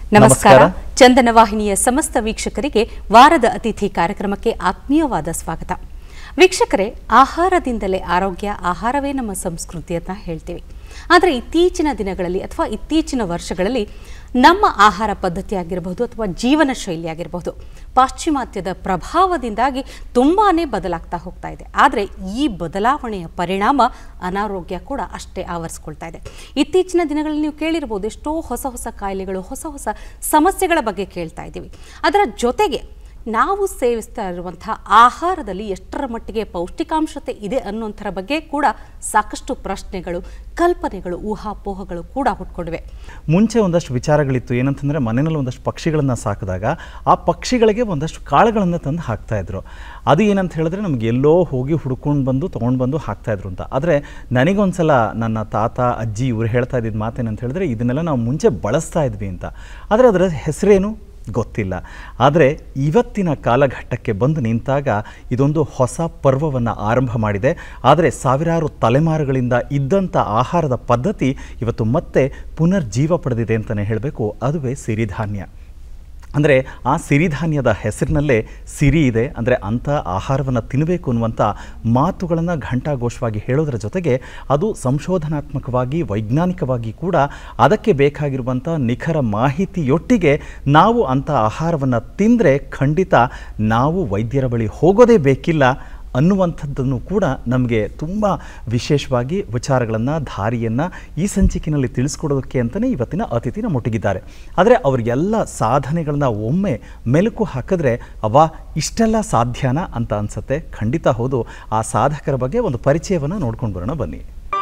ನಮಸ್ಕಾರ ನಮಸ್ಕಾರ. ಚಂದನ ವಾಹಿನಿಯ ಸಮಸ್ತ ವೀಕ್ಷಕರಿಗೆ ವಾರದ ಅತಿಥಿ ಕಾರ್ಯಕ್ರಮಕ್ಕೆ ಆತ್ಮೀಯವಾದ ಸ್ವಾಗತ ವೀಕ್ಷಕರೇ ಆಹಾರದಿಂದಲೇ ಆರೋಗ್ಯ ಆಹಾರವೇ ನಮ್ಮ ಸಂಸ್ಕೃತಿ ಅಂತ ಹೇಳ್ತೀವಿ ಆದರೆ ಇತ್ತೀಚಿನ ದಿನಗಳಲ್ಲಿ ಅಥವಾ ಇತ್ತೀಚಿನ ವರ್ಷಗಳಲ್ಲಿ ನಮ್ಮ ಆಹಾರ ಪದ್ಧತಿ ಆಗಿರಬಹುದು ಅಥವಾ ಜೀವನ ಶೈಲಿ ಆಗಿರಬಹುದು ಪಾಶ್ಚಿಮಾತ್ಯದ ಪ್ರಭಾವದಿಂದಾಗಿ ತುಂಬಾನೇ ಬದಲಾಗ್ತಾ ಹೋಗ್ತಾ ಇದೆ ಆದರೆ ಈ ಬದಲಾವಣೆಯ ಪರಿಣಾಮ ಅನಾರೋಗ್ಯ ಕೂಡ ಅಷ್ಟೇ ಆವರಿಸ್ಕೊಳ್ತಾ ಇದೆ ಇತ್ತೀಚಿನ ದಿನಗಳಲ್ಲಿ ನೀವು ಕೇಳಿರ್ಬೋದು ಎಷ್ಟೋ ಹೊಸ ಹೊಸ ಕಾಯಿಲೆಗಳು ಹೊಸ ಹೊಸ ಸಮಸ್ಯೆಗಳ ಬಗ್ಗೆ ಕೇಳ್ತಾ ಇದ್ದೀವಿ ಅದರ ಜೊತೆಗೆ ನಾವು ಸೇವಿಸ್ತಾ ಇರುವಂತಹ ಆಹಾರದಲ್ಲಿ ಎಷ್ಟರ ಮಟ್ಟಿಗೆ ಪೌಷ್ಟಿಕಾಂಶತೆ ಇದೆ ಅನ್ನೋಂಥರ ಬಗ್ಗೆ ಕೂಡ ಸಾಕಷ್ಟು ಪ್ರಶ್ನೆಗಳು ಕಲ್ಪನೆಗಳು ಊಹಾಪೋಹಗಳು ಕೂಡ ಹುಟ್ಕೊಂಡಿವೆ ಮುಂಚೆ ಒಂದಷ್ಟು ವಿಚಾರಗಳಿತ್ತು ಏನಂತಂದರೆ ಮನೆಯಲ್ಲಿ ಒಂದಷ್ಟು ಪಕ್ಷಿಗಳನ್ನು ಸಾಕಿದಾಗ ಆ ಪಕ್ಷಿಗಳಿಗೆ ಒಂದಷ್ಟು ಕಾಳುಗಳನ್ನು ತಂದು ಹಾಕ್ತಾಯಿದ್ರು ಅದು ಏನಂತ ಹೇಳಿದ್ರೆ ನಮ್ಗೆ ಎಲ್ಲೋ ಹೋಗಿ ಹುಡ್ಕೊಂಡು ಬಂದು ತೊಗೊಂಡು ಬಂದು ಹಾಕ್ತಾಯಿದ್ರು ಅಂತ ಆದರೆ ನನಗೊಂದ್ಸಲ ನನ್ನ ತಾತ ಅಜ್ಜಿ ಇವ್ರು ಹೇಳ್ತಾ ಇದ್ದಿದ್ದು ಮಾತೇನಂತ ಹೇಳಿದ್ರೆ ಇದನ್ನೆಲ್ಲ ನಾವು ಮುಂಚೆ ಬಳಸ್ತಾ ಇದ್ವಿ ಅಂತ ಆದರೆ ಅದರ ಹೆಸರೇನು ಗೊತ್ತಿಲ್ಲ ಆದರೆ ಇವತ್ತಿನ ಕಾಲಘಟ್ಟಕ್ಕೆ ಬಂದು ನಿಂತಾಗ ಇದೊಂದು ಹೊಸ ಪರ್ವವನ್ನು ಆರಂಭ ಮಾಡಿದೆ ಆದರೆ ಸಾವಿರಾರು ತಲೆಮಾರುಗಳಿಂದ ಇದ್ದಂಥ ಆಹಾರದ ಪದ್ಧತಿ ಇವತ್ತು ಮತ್ತೆ ಪುನರ್ಜೀವ ಪಡೆದಿದೆ ಅಂತಲೇ ಹೇಳಬೇಕು ಅದುವೇ ಸಿರಿಧಾನ್ಯ ಅಂದರೆ ಆ ಸಿರಿಧಾನ್ಯದ ಹೆಸರಿನಲ್ಲೇ ಸಿರಿ ಇದೆ ಅಂದರೆ ಅಂಥ ಆಹಾರವನ್ನು ತಿನ್ನಬೇಕು ಅನ್ನುವಂಥ ಮಾತುಗಳನ್ನು ಘಂಟಾಘೋಷವಾಗಿ ಹೇಳೋದರ ಜೊತೆಗೆ ಅದು ಸಂಶೋಧನಾತ್ಮಕವಾಗಿ ವೈಜ್ಞಾನಿಕವಾಗಿ ಕೂಡ ಅದಕ್ಕೆ ಬೇಕಾಗಿರುವಂಥ ನಿಖರ ಮಾಹಿತಿಯೊಟ್ಟಿಗೆ ನಾವು ಅಂಥ ಆಹಾರವನ್ನು ತಿಂದರೆ ಖಂಡಿತ ನಾವು ವೈದ್ಯರ ಬಳಿ ಹೋಗೋದೇ ಬೇಕಿಲ್ಲ ಅನ್ನುವಂಥದ್ದನ್ನು ಕೂಡ ನಮಗೆ ತುಂಬ ವಿಶೇಷವಾಗಿ ವಿಚಾರಗಳನ್ನು ದಾರಿಯನ್ನು ಈ ಸಂಚಿಕೆಯಲ್ಲಿ ತಿಳಿಸ್ಕೊಡೋದಕ್ಕೆ ಅಂತಲೇ ಇವತ್ತಿನ ಅತಿಥಿ ನಮ್ಮ ಒಟ್ಟಿಗಿದ್ದಾರೆ ಆದರೆ ಅವರಿಗೆಲ್ಲ ಸಾಧನೆಗಳನ್ನ ಒಮ್ಮೆ ಮೆಲುಕು ಹಾಕಿದ್ರೆ ಅವ ಇಷ್ಟೆಲ್ಲ ಸಾಧ್ಯನಾ ಅಂತ ಅನ್ಸುತ್ತೆ ಖಂಡಿತ ಹೌದು ಆ ಸಾಧಕರ ಬಗ್ಗೆ ಒಂದು ಪರಿಚಯವನ್ನು ನೋಡ್ಕೊಂಡು ಬರೋಣ ಬನ್ನಿ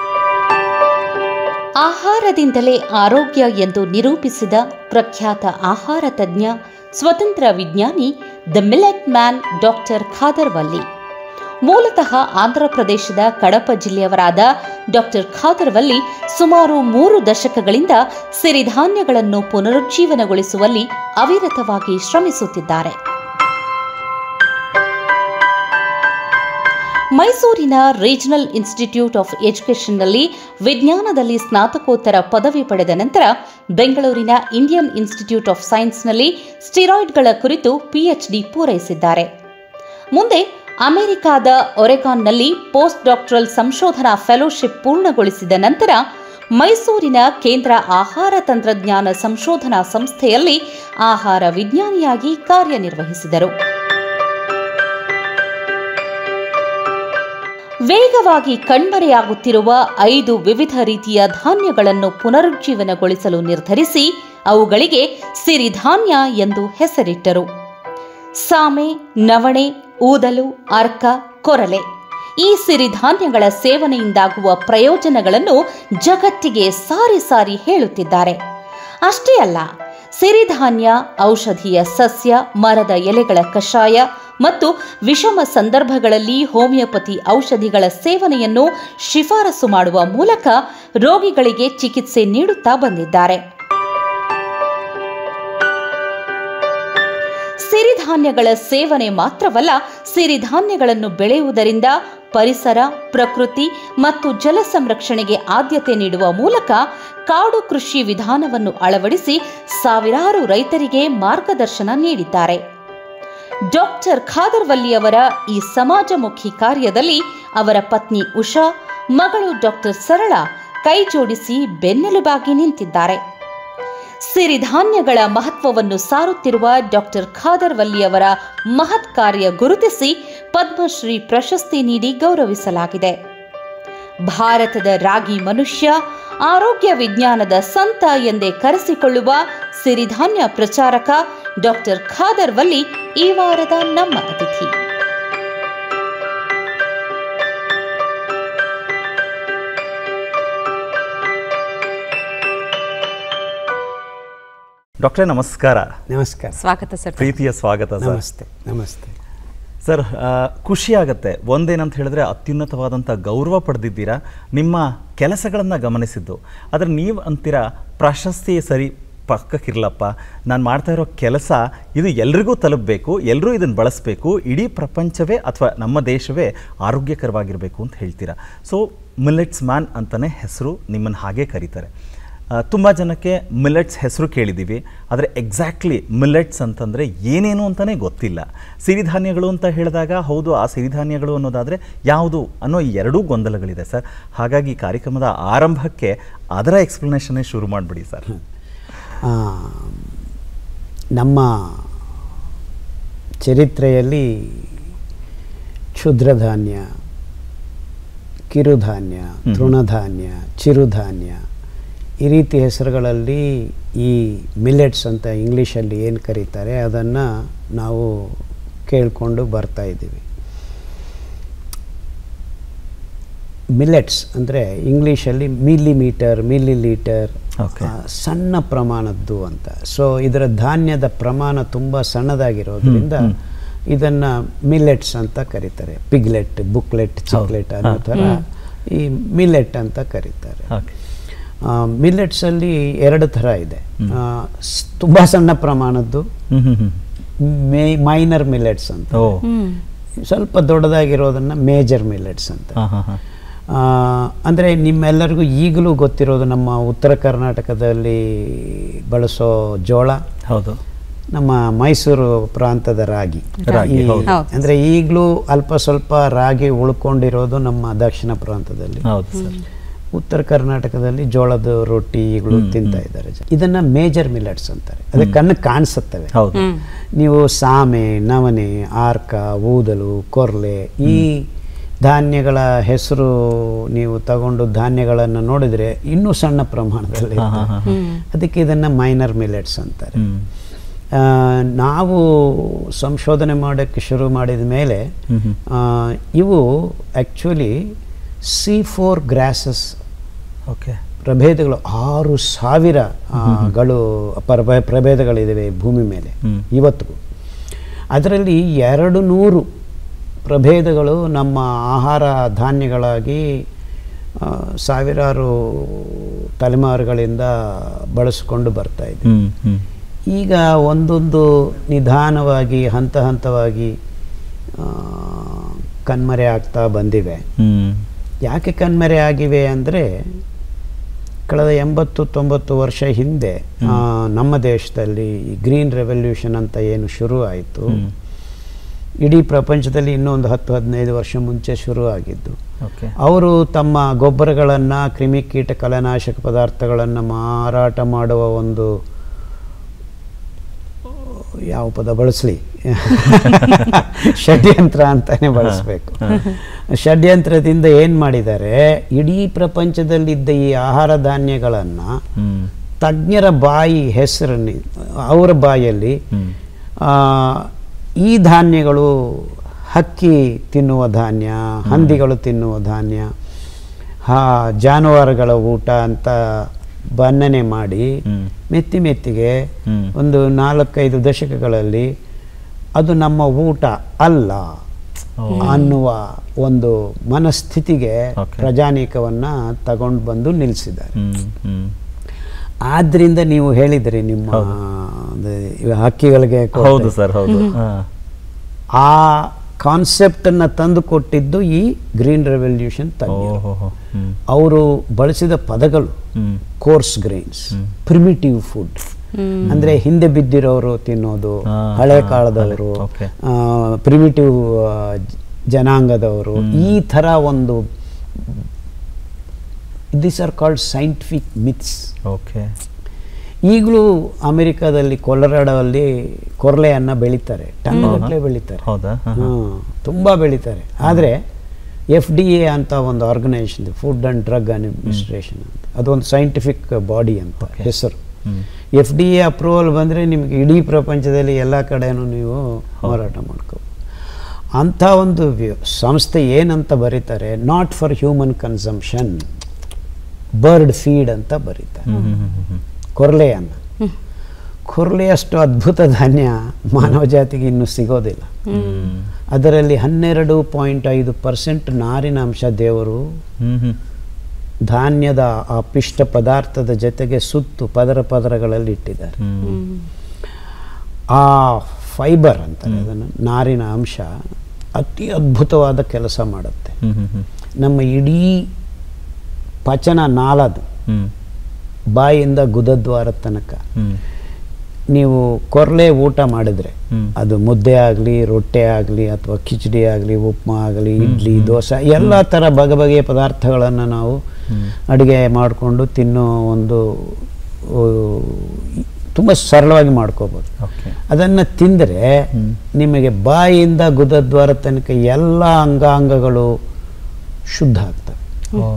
ಆಹಾರದಿಂದಲೇ ಆರೋಗ್ಯ ಎಂದು ನಿರೂಪಿಸಿದ ಪ್ರಖ್ಯಾತ ಆಹಾರ ತಜ್ಞ ಸ್ವತಂತ್ರ ವಿಜ್ಞಾನಿ the millet man doctor Khadar Valli ಮೂಲತಃ ಆಂಧ್ರಪ್ರದೇಶದ ಕಡಪ ಜಿಲ್ಲೆಯವರಾದ ಡಾಕ್ಟರ್ ಖಾದರ್ವಲ್ಲಿ ಸುಮಾರು ಮೂರು ದಶಕಗಳಿಂದ ಸಿರಿಧಾನ್ಯಗಳನ್ನು ಪುನರುಜ್ಜೀವನಗೊಳಿಸುವಲ್ಲಿ ಅವಿರತವಾಗಿ ಶ್ರಮಿಸುತ್ತಿದ್ದಾರೆ ಮೈಸೂರಿನ ರೀಜನಲ್ ಇನ್ಸ್ಟಿಟ್ಯೂಟ್ ಆಫ್ ಎಜುಕೇಷನ್ನಲ್ಲಿ ವಿಜ್ಞಾನದಲ್ಲಿ ಸ್ನಾತಕೋತ್ತರ ಪದವಿ ಪಡೆದ ನಂತರ ಬೆಂಗಳೂರಿನ ಇಂಡಿಯನ್ ಇನ್ಸ್ಟಿಟ್ಯೂಟ್ ಆಫ್ ಸೈನ್ಸ್ನಲ್ಲಿ ಸ್ಟಿರಾಯ್ಡ್ಗಳ ಕುರಿತು ಪಿಎಚ್ಡಿ ಪೂರೈಸಿದ್ದಾರೆ ಮುಂದೆ ಅಮೆರಿಕಾದ ಒರೆಗಾನ್ನಲ್ಲಿ ಪೋಸ್ಟ್ ಡಾಕ್ಟರಲ್ ಸಂಶೋಧನಾ ಫೆಲೋಶಿಪ್ ಪೂರ್ಣಗೊಳಿಸಿದ ನಂತರ ಮೈಸೂರಿನ ಕೇಂದ್ರ ಆಹಾರ ತಂತ್ರಜ್ಞಾನ ಸಂಶೋಧನಾ ಸಂಸ್ಥೆಯಲ್ಲಿ ಆಹಾರ ವಿಜ್ಞಾನಿಯಾಗಿ ಕಾರ್ಯನಿರ್ವಹಿಸಿದರು ವೇಗವಾಗಿ ಕಣ್ಮರೆಯಾಗುತ್ತಿರುವ ಐದು ವಿವಿಧ ರೀತಿಯ ಧಾನ್ಯಗಳನ್ನು ಪುನರುಜ್ಜೀವನಗೊಳಿಸಲು ನಿರ್ಧರಿಸಿ ಅವುಗಳಿಗೆ ಸಿರಿಧಾನ್ಯ ಎಂದು ಹೆಸರಿಟ್ಟರು ಸಾಮೆ ನವಣೆ ಊದಲು ಅರ್ಕ ಕೊರಲೆ ಈ ಸಿರಿಧಾನ್ಯಗಳ ಸೇವನೆಯಿಂದಾಗುವ ಪ್ರಯೋಜನಗಳನ್ನು ಜಗತ್ತಿಗೆ ಸಾರಿ ಸಾರಿ ಹೇಳುತ್ತಿದ್ದಾರೆ ಅಷ್ಟೇ ಅಲ್ಲ ಸಿರಿಧಾನ್ಯ ಔಷಧೀಯ ಸಸ್ಯ ಮರದ ಎಲೆಗಳ ಕಷಾಯ ಮತ್ತು ವಿಷಮ ಸಂದರ್ಭಗಳಲ್ಲಿ ಹೋಮಿಯೋಪತಿ ಔಷಧಿಗಳ ಸೇವನೆಯನ್ನು ಶಿಫಾರಸು ಮಾಡುವ ಮೂಲಕ ರೋಗಿಗಳಿಗೆ ಚಿಕಿತ್ಸೆ ನೀಡುತ್ತಾ ಬಂದಿದ್ದಾರೆ ಸಿರಿಧಾನ್ಯಗಳ ಸೇವನೆ ಮಾತ್ರವಲ್ಲ ಸಿರಿಧಾನ್ಯಗಳನ್ನು ಬೆಳೆಯುವುದರಿಂದ ಪರಿಸರ ಪ್ರಕೃತಿ ಮತ್ತು ಜಲ ಸಂರಕ್ಷಣೆಗೆ ಆದ್ಯತೆ ನೀಡುವ ಮೂಲಕ ಕಾಡು ಕೃಷಿ ವಿಧಾನವನ್ನು ಅಳವಡಿಸಿ ಸಾವಿರಾರು ರೈತರಿಗೆ ಮಾರ್ಗದರ್ಶನ ನೀಡಿದ್ದಾರೆ ಡಾಕ್ಟರ್ ಖಾದರ್ವಲ್ಲಿಯವರ ಈ ಸಮಾಜಮುಖಿ ಕಾರ್ಯದಲ್ಲಿ ಅವರ ಪತ್ನಿ ಉಷಾ ಮಗಳು ಡಾಕ್ಟರ್ ಸರಳ ಕೈ ಜೋಡಿಸಿ ಬೆನ್ನೆಲುಬಾಗಿ ನಿಂತಿದ್ದಾರೆ ಸಿರಿಧಾನ್ಯಗಳ ಮಹತ್ವವನ್ನು ಸಾರುತ್ತಿರುವ ಡಾಕ್ಟರ್ ಖಾದರ್ವಲ್ಲಿಯವರ ಮಹತ್ ಕಾರ್ಯ ಗುರುತಿಸಿ ಪದ್ಮಶ್ರೀ ಪ್ರಶಸ್ತಿ ನೀಡಿ ಗೌರವಿಸಲಾಗಿದೆ ಭಾರತದ ರಾಗಿ ಮನುಷ್ಯ ಆರೋಗ್ಯ ವಿಜ್ಞಾನದ ಸಂತ ಎಂದೇ ಕರೆಸಿಕೊಳ್ಳುವ ಸಿರಿಧಾನ್ಯ ಪ್ರಚಾರಕ ಡಾಕ್ಟರ್ ಖಾದರ್ವಲ್ಲಿ ಈ ವಾರದ ನಮ್ಮ ಅತಿಥಿ ಡಾಕ್ಟ್ರೇ ನಮಸ್ಕಾರ ನಮಸ್ಕಾರ ಸ್ವಾಗತ ಸರ್ ಪ್ರೀತಿಯ ಸ್ವಾಗತ ಸರ್ ನಮಸ್ತೆ ನಮಸ್ತೆ ಸರ್ ಆ, ಖುಷಿ ಆಗುತ್ತೆ ಒಂದೇನಂತ ಹೇಳಿದ್ರೆ ಅತ್ಯುನ್ನತವಾದಂಥ ಗೌರವ ಪಡೆದಿದ್ದೀರಾ ನಿಮ್ಮ ಕೆಲಸಗಳನ್ನು ಗಮನಿಸಿದ್ದು ಆದರೆ ನೀವು ಅಂತೀರಾ ಪ್ರಶಸ್ತಿ ಸರಿ ಪಕ್ಕಕ್ಕಿರಲಪ್ಪ ನಾನು ಮಾಡ್ತಾ ಇರೋ ಕೆಲಸ ಇದು ಎಲ್ರಿಗೂ ತಲುಪಬೇಕು ಎಲ್ಲರೂ ಇದನ್ನು ಬಳಸಬೇಕು ಇಡೀ ಪ್ರಪಂಚವೇ ಅಥವಾ ನಮ್ಮ ದೇಶವೇ ಆರೋಗ್ಯಕರವಾಗಿರಬೇಕು ಅಂತ ಹೇಳ್ತೀರಾ ಸೊ ಮಿಲೆಟ್ಸ್ ಮ್ಯಾನ್ ಅಂತಲೇ ಹೆಸರು ನಿಮ್ಮನ್ನು ಹಾಗೆ ಕರೀತಾರೆ ತುಂಬ ಜನಕ್ಕೆ ಮಿಲೆಟ್ಸ್ ಹೆಸರು ಕೇಳಿದ್ದೀವಿ ಆದರೆ ಎಕ್ಸಾಕ್ಟ್ಲಿ ಮಿಲೆಟ್ಸ್ ಅಂತಂದರೆ ಏನೇನು ಅಂತಲೇ ಗೊತ್ತಿಲ್ಲ ಸಿರಿಧಾನ್ಯಗಳು ಅಂತ ಹೇಳಿದಾಗ ಹೌದು ಆ ಸಿರಿಧಾನ್ಯಗಳು ಅನ್ನೋದಾದರೆ ಯಾವುದು ಅನ್ನೋ ಈ ಎರಡೂ ಗೊಂದಲಗಳಿದೆ ಸರ್ ಹಾಗಾಗಿ ಈ ಕಾರ್ಯಕ್ರಮದ ಆರಂಭಕ್ಕೆ ಅದರ ಎಕ್ಸ್ಪ್ಲನೇಷನ್ನೇ ಶುರು ಮಾಡಿಬಿಡಿ ಸರ್ ಆ, ನಮ್ಮ ಚರಿತ್ರೆಯಲ್ಲಿ ಕ್ಷುದ್ರಧಾನ್ಯ ಕಿರುಧಾನ್ಯ ತೃಣಧಾನ್ಯ ಚಿರುಧಾನ್ಯ ಈ ರೀತಿ ಹೆಸರುಗಳಲ್ಲಿ ಈ ಮಿಲೆಟ್ಸ್ ಅಂತ ಇಂಗ್ಲೀಷಲ್ಲಿ ಏನು ಕರೀತಾರೆ ಅದನ್ನು ನಾವು ಕೇಳಿಕೊಂಡು ಬರ್ತಾ ಇದ್ದೀವಿ ಮಿಲೆಟ್ಸ್ ಅಂದರೆ ಇಂಗ್ಲೀಷಲ್ಲಿ ಮಿಲಿಮೀಟರ್ ಮಿಲಿ ಲೀಟರ್ Okay. ಸಣ್ಣ ಪ್ರಮಾಣದ್ದು ಅಂತ ಸೊ ಇದರ ಧಾನ್ಯದ ಪ್ರಮಾಣ ತುಂಬ ಸಣ್ಣದಾಗಿರೋದ್ರಿಂದ ಇದನ್ನು ಮಿಲೆಟ್ಸ್ ಅಂತ ಕರೀತಾರೆ ಪಿಗ್ಲೆಟ್ ಬುಕ್ಲೆಟ್ ಚಿಕ್ಲೆಟ್ ಅನ್ನೋ ಥರ ಈ ಮಿಲೆಟ್ ಅಂತ ಕರೀತಾರೆ ಓಕೆ ಮಿಲೆಟ್ಸಲ್ಲಿ ಎರಡು ಥರ ಇದೆ ತುಂಬ ಸಣ್ಣ ಪ್ರಮಾಣದ್ದು ಹ್ಞೂ ಹ್ಞೂ ಹ್ಞೂ ಮೇ ಮೈನರ್ ಮಿಲೆಟ್ಸ್ ಅಂತ ಓ ಸ್ವಲ್ಪ ದೊಡ್ಡದಾಗಿರೋದನ್ನು ಮೇಜರ್ ಮಿಲೆಟ್ಸ್ ಅಂತ ಹಾಂ ಹಾಂ ಹಾಂ ಆ, ಅಂದರೆ ನಿಮ್ಮೆಲ್ಲರಿಗೂ ಈಗಲೂ ಗೊತ್ತಿರೋದು ನಮ್ಮ ಉತ್ತರ ಕರ್ನಾಟಕದಲ್ಲಿ ಬಳಸೋ ಜೋಳ ಹೌದು ನಮ್ಮ ಮೈಸೂರು ಪ್ರಾಂತದ ರಾಗಿ ರಾಗಿ, ಈ- ಹೌದು. ಹೌದು. ಅಂದ್ರೆ ಈಗಲೂ ಅಲ್ಪ ಸ್ವಲ್ಪ ರಾಗಿ ಉಳ್ಕೊಂಡಿರೋದು ನಮ್ಮ ದಕ್ಷಿಣ ಪ್ರಾಂತದಲ್ಲಿ ಹೌದು ಸರ್ ಉತ್ತರ ಕರ್ನಾಟಕದಲ್ಲಿ ಜೋಳದ ರೊಟ್ಟಿ ಈಗಲೂ ತಿಂತಾ ಇದ್ದಾರೆ ಜನ. ಇದನ್ನ ಮೇಜರ್ ಮಿಲೆಟ್ಸ್ ಅಂತಾರೆ ಅದಕ್ಕೆ ಕಣ್ಣು ಕಾಣಿಸುತ್ತವೆ ಹೌದು ನೀವು ಸಾಮೆ ನವನೆ ಆರ್ಕ ಊದಲು ಕೊರ್ಲೆ ಈ ಧಾನ್ಯಗಳ ಹೆಸರು ನೀವು ತಗೊಂಡು ಧಾನ್ಯಗಳನ್ನು ನೋಡಿದರೆ ಇನ್ನೂ ಸಣ್ಣ ಪ್ರಮಾಣದಲ್ಲಿ ಹಾ, ಹಾ, ಇರ್ತವೆ. ಹಾ. ಅದಕ್ಕೆ ಇದನ್ನು ಮೈನರ್ ಮಿಲೆಟ್ಸ್ ಅಂತಾರೆ ಹ್ಮ್ ಆ, ನಾವು ಸಂಶೋಧನೆ ಮಾಡೋಕ್ಕೆ ಶುರು ಮಾಡಿದ ಮೇಲೆ ಹ್ಮ್ ಹ್ಮ್. ಆ, ಇವು actually C four grasses okay ಪ್ರಭೇದಗಳು ಆರು ಸಾವಿರ ಆ, ಗಳು ಪ್ರಭೇ ಪ್ರಭೇದಗಳಿವೆ ಭೂಮಿ ಮೇಲೆ ಹ್ಮ್. ಇವತ್ತಿಗೂ ಅದರಲ್ಲಿ ಎರಡು ನೂರು ಪ್ರಭೇದಗಳು ನಮ್ಮ ಆಹಾರ ಧಾನ್ಯಗಳಾಗಿ ಆ, ಸಾವಿರಾರು ತಲೆಮಾರುಗಳಿಂದ ಬಳಸಿಕೊಂಡು ಬರ್ತಾ ಇದೆ ಹ್ಮ್ ಹ್ಮ್ ಈಗ ಒಂದೊಂದು ನಿಧಾನವಾಗಿ ಹಂತ ಹಂತವಾಗಿ ಆ, ಕಣ್ಮರೆ ಆಗ್ತಾ ಬಂದಿವೆ ಹ್ಮ್ ಯಾಕೆ ಕಣ್ಮರೆ ಆಗಿವೆ ಅಂದರೆ ಕಳೆದ ಎಂಬತ್ತು ತೊಂಬತ್ತು ವರ್ಷ ಹಿಂದೆ ಆ, ನಮ್ಮ ದೇಶದಲ್ಲಿ ಗ್ರೀನ್ ರೆವಲ್ಯೂಷನ್ ಅಂತ ಏನು ಶುರು ಆಯಿತು ಹ್ಮ್. ಇಡೀ ಪ್ರಪಂಚದಲ್ಲಿ ಇನ್ನೊಂದು ಹತ್ತು ಹದಿನೈದು ವರ್ಷ ಮುಂಚೆ ಶುರು ಆಗಿದ್ದು ಓಕೆ ಅವರು ತಮ್ಮ ಗೊಬ್ಬರಗಳನ್ನು ಕ್ರಿಮಿಕೀಟ ಕಲನಾಶಕ ಪದಾರ್ಥಗಳನ್ನು ಮಾರಾಟ ಮಾಡುವ ಒಂದು ಯಾವ ಪದ ಬಳಸಲಿ ಷಡ್ಯಂತ್ರ ಅಂತಾನೆ ಬಳಸಬೇಕು ಷಡ್ಯಂತ್ರದಿಂದ ಏನು ಮಾಡಿದ್ದಾರೆ ಇಡೀ ಪ್ರಪಂಚದಲ್ಲಿದ್ದ ಈ ಆಹಾರ ಧಾನ್ಯಗಳನ್ನು ಹ್ಮ್ ತಜ್ಞರ ಬಾಯಿ ಹೆಸರನ್ನು ಅವರ ಬಾಯಲ್ಲಿ ಹ್ಮ್ ಆ, ಈ ಧಾನ್ಯಗಳು ಹಕ್ಕಿ ತಿನ್ನುವ ಧಾನ್ಯ ಹಂದಿಗಳು ತಿನ್ನುವ ಧಾನ್ಯ ಹಾ ಜಾನುವಾರುಗಳ ಊಟ ಅಂತ ಬಣ್ಣನೆ ಮಾಡಿ ಹ್ಮ್. ಮೆತ್ತಿ ಮೆತ್ತಿಗೆ ಹ್ಮ್. ಒಂದು ನಾಲ್ಕೈದು ದಶಕಗಳಲ್ಲಿ ಅದು ನಮ್ಮ ಊಟ ಅಲ್ಲ ಅನ್ನುವ ಒಂದು ಮನಸ್ಥಿತಿಗೆ Okay. ಪ್ರಜಾನೀಕವನ್ನು ತಗೊಂಡು ಬಂದು ನಿಲ್ಲಿಸಿದ್ದಾರೆ ಹ್ಮ್ ಹ್ಮ್ ಆದ್ರಿಂದ ನೀವು ಹೇಳಿದ್ರಿ ನಿಮ್ಮ ಅದು ಇವ ಹಕ್ಕಿಗಳಿಗೆ ಕೊಡ್ತಾ ಹೌದು ಸರ್ ಹೌದು ಹಾ. ಆ ಕಾನ್ಸೆಪ್ಟ್ ಅನ್ನ ತಂದು ಕೊಟ್ಟಿದ್ದು ಈ ಗ್ರೀನ್ ರೆವಲ್ಯೂಷನ್ ತಜ್ಞರು ಓಹೋ ಹ್ಮ್ ಅವರು ಬಳಸಿದ ಪದಗಳು ಹ್ಮ್ ಕೋರ್ಸ್ ಗ್ರೈನ್ಸ್ ಪ್ರಿಮಿಟಿವ್ ಫುಡ್ ಅಂದ್ರೆ ಹಿಂದೆ ಬಿದ್ದಿರೋರು ತಿನ್ನೋದು ಹಾ, ಹಳೆ ಹಾ, ಕಾಲದವರು ಹಳೆ, okay. ಪ್ರಿಮಿಟಿವ್ ಜನಾಂಗದವರು ಈ ಥರ ಒಂದು this are called scientific myths okay ಈಗಲೂ ಅಮೆರಿಕಾದಲ್ಲಿ ಕೊಲರಾಡೋಲ್ಲಿ ಕೊರ್ಲೆಯನ್ನು ಬೆಳೀತಾರೆ ಟನ್ಗಟ್ಟಲೆ ಬೆಳೀತಾರೆ ಹೌದಾ ಹಾ, ಹಾ. ಹ್ಮ್, ತುಂಬಾ ಬೆಳೀತಾರೆ ಆದರೆ ಎಫ್ ಡಿ ಎ ಅಂತ ಒಂದು organisation food and drug administration ಅಂತ ಅದೊಂದು ಸೈಂಟಿಫಿಕ್ ಬಾಡಿ ಅಂತ Okay. ಹೆಸರು ಹ್ಮ್ ಎಫ್ ಡಿ ಎ ಅಪ್ರೂವಲ್ ಬಂದರೆ ನಿಮಗೆ ಇಡೀ ಪ್ರಪಂಚದಲ್ಲಿ ಎಲ್ಲ ಕಡೆನೂ ನೀವು ಮಾರಾಟ ಮಾಡ್ಕೋ ಅಂಥ ಒಂದು ವ್ಯ- ಸಂಸ್ಥೆ ಏನಂತ ಬರೀತಾರೆ not for human consumption bird feed ಅಂತ ಬರೀತಾರೆ ಹ್ಮ್ ಹ್ಮ್ ಹ್ಮ್ ಹ್ಮ್ ಕೊರ್ಲೆಯನ್ನು ಕೊರ್ಲೆಯಷ್ಟು ಅದ್ಭುತ ಧಾನ್ಯ ಮಾನವ ಜಾತಿಗೆ ಇನ್ನೂ ಸಿಗೋದಿಲ್ಲ ಹ್ಮ್ ಅದರಲ್ಲಿ ಹನ್ನೆರಡು ಪಾಯಿಂಟ್ ಐದು ಪರ್ಸೆಂಟ್ ನಾರಿನ ಅಂಶ ದೇವರು ಹ್ಮ್ ಹ್ಮ್ ಧಾನ್ಯದ ಆ ಪಿಷ್ಟ ಪದಾರ್ಥದ ಜೊತೆಗೆ ಸುತ್ತು ಪದರ ಪದರಗಳಲ್ಲಿ ಇಟ್ಟಿದ್ದಾರೆ ಹ್ಮ್ ಆ ಫೈಬರ್ ಅಂತಾರೆ ಅದನ್ನು ನಾರಿನ ಅಂಶ ಅತಿ ಅದ್ಭುತವಾದ ಕೆಲಸ ಮಾಡುತ್ತೆ ಹ್ಮ್ ಹ್ಮ್ ಹ್ಮ್ ನಮ್ಮ ಇಡೀ ಪಚನ ನಾಳದು ಹ್ಮ್ ಬಾಯಿಂದ ಗುದದ್ವಾರ ತನಕ ಹ್ಮ್ ನೀವು ಕೊರ್ಲೆ ಊಟ ಮಾಡಿದ್ರೆ ಹ್ಮ್. ಅದು ಮುದ್ದೆ ಆಗಲಿ ರೊಟ್ಟೆ ಆಗಲಿ ಅಥವಾ ಖಿಚಡಿ ಆಗಲಿ ಉಪ್ಮಾ ಆಗಲಿ ಇಡ್ಲಿ ದೋಸೆ ಎಲ್ಲ ಥರ ಬಗೆ ಬಗೆಯ ಪದಾರ್ಥಗಳನ್ನು ನಾವು ಅಡುಗೆ ಮಾಡಿಕೊಂಡು ತಿನ್ನೋ ಒಂದು ತುಂಬ ಸರಳವಾಗಿ ಮಾಡ್ಕೋಬೋದು ಓಕೆ ಅದನ್ನು ತಿಂದರೆ ನಿಮಗೆ ಬಾಯಿಯಿಂದ ಗುದದ್ವಾರ ತನಕ ಎಲ್ಲ ಅಂಗಾಂಗಗಳು ಶುದ್ಧ ಆಗ್ತವೆ ಓ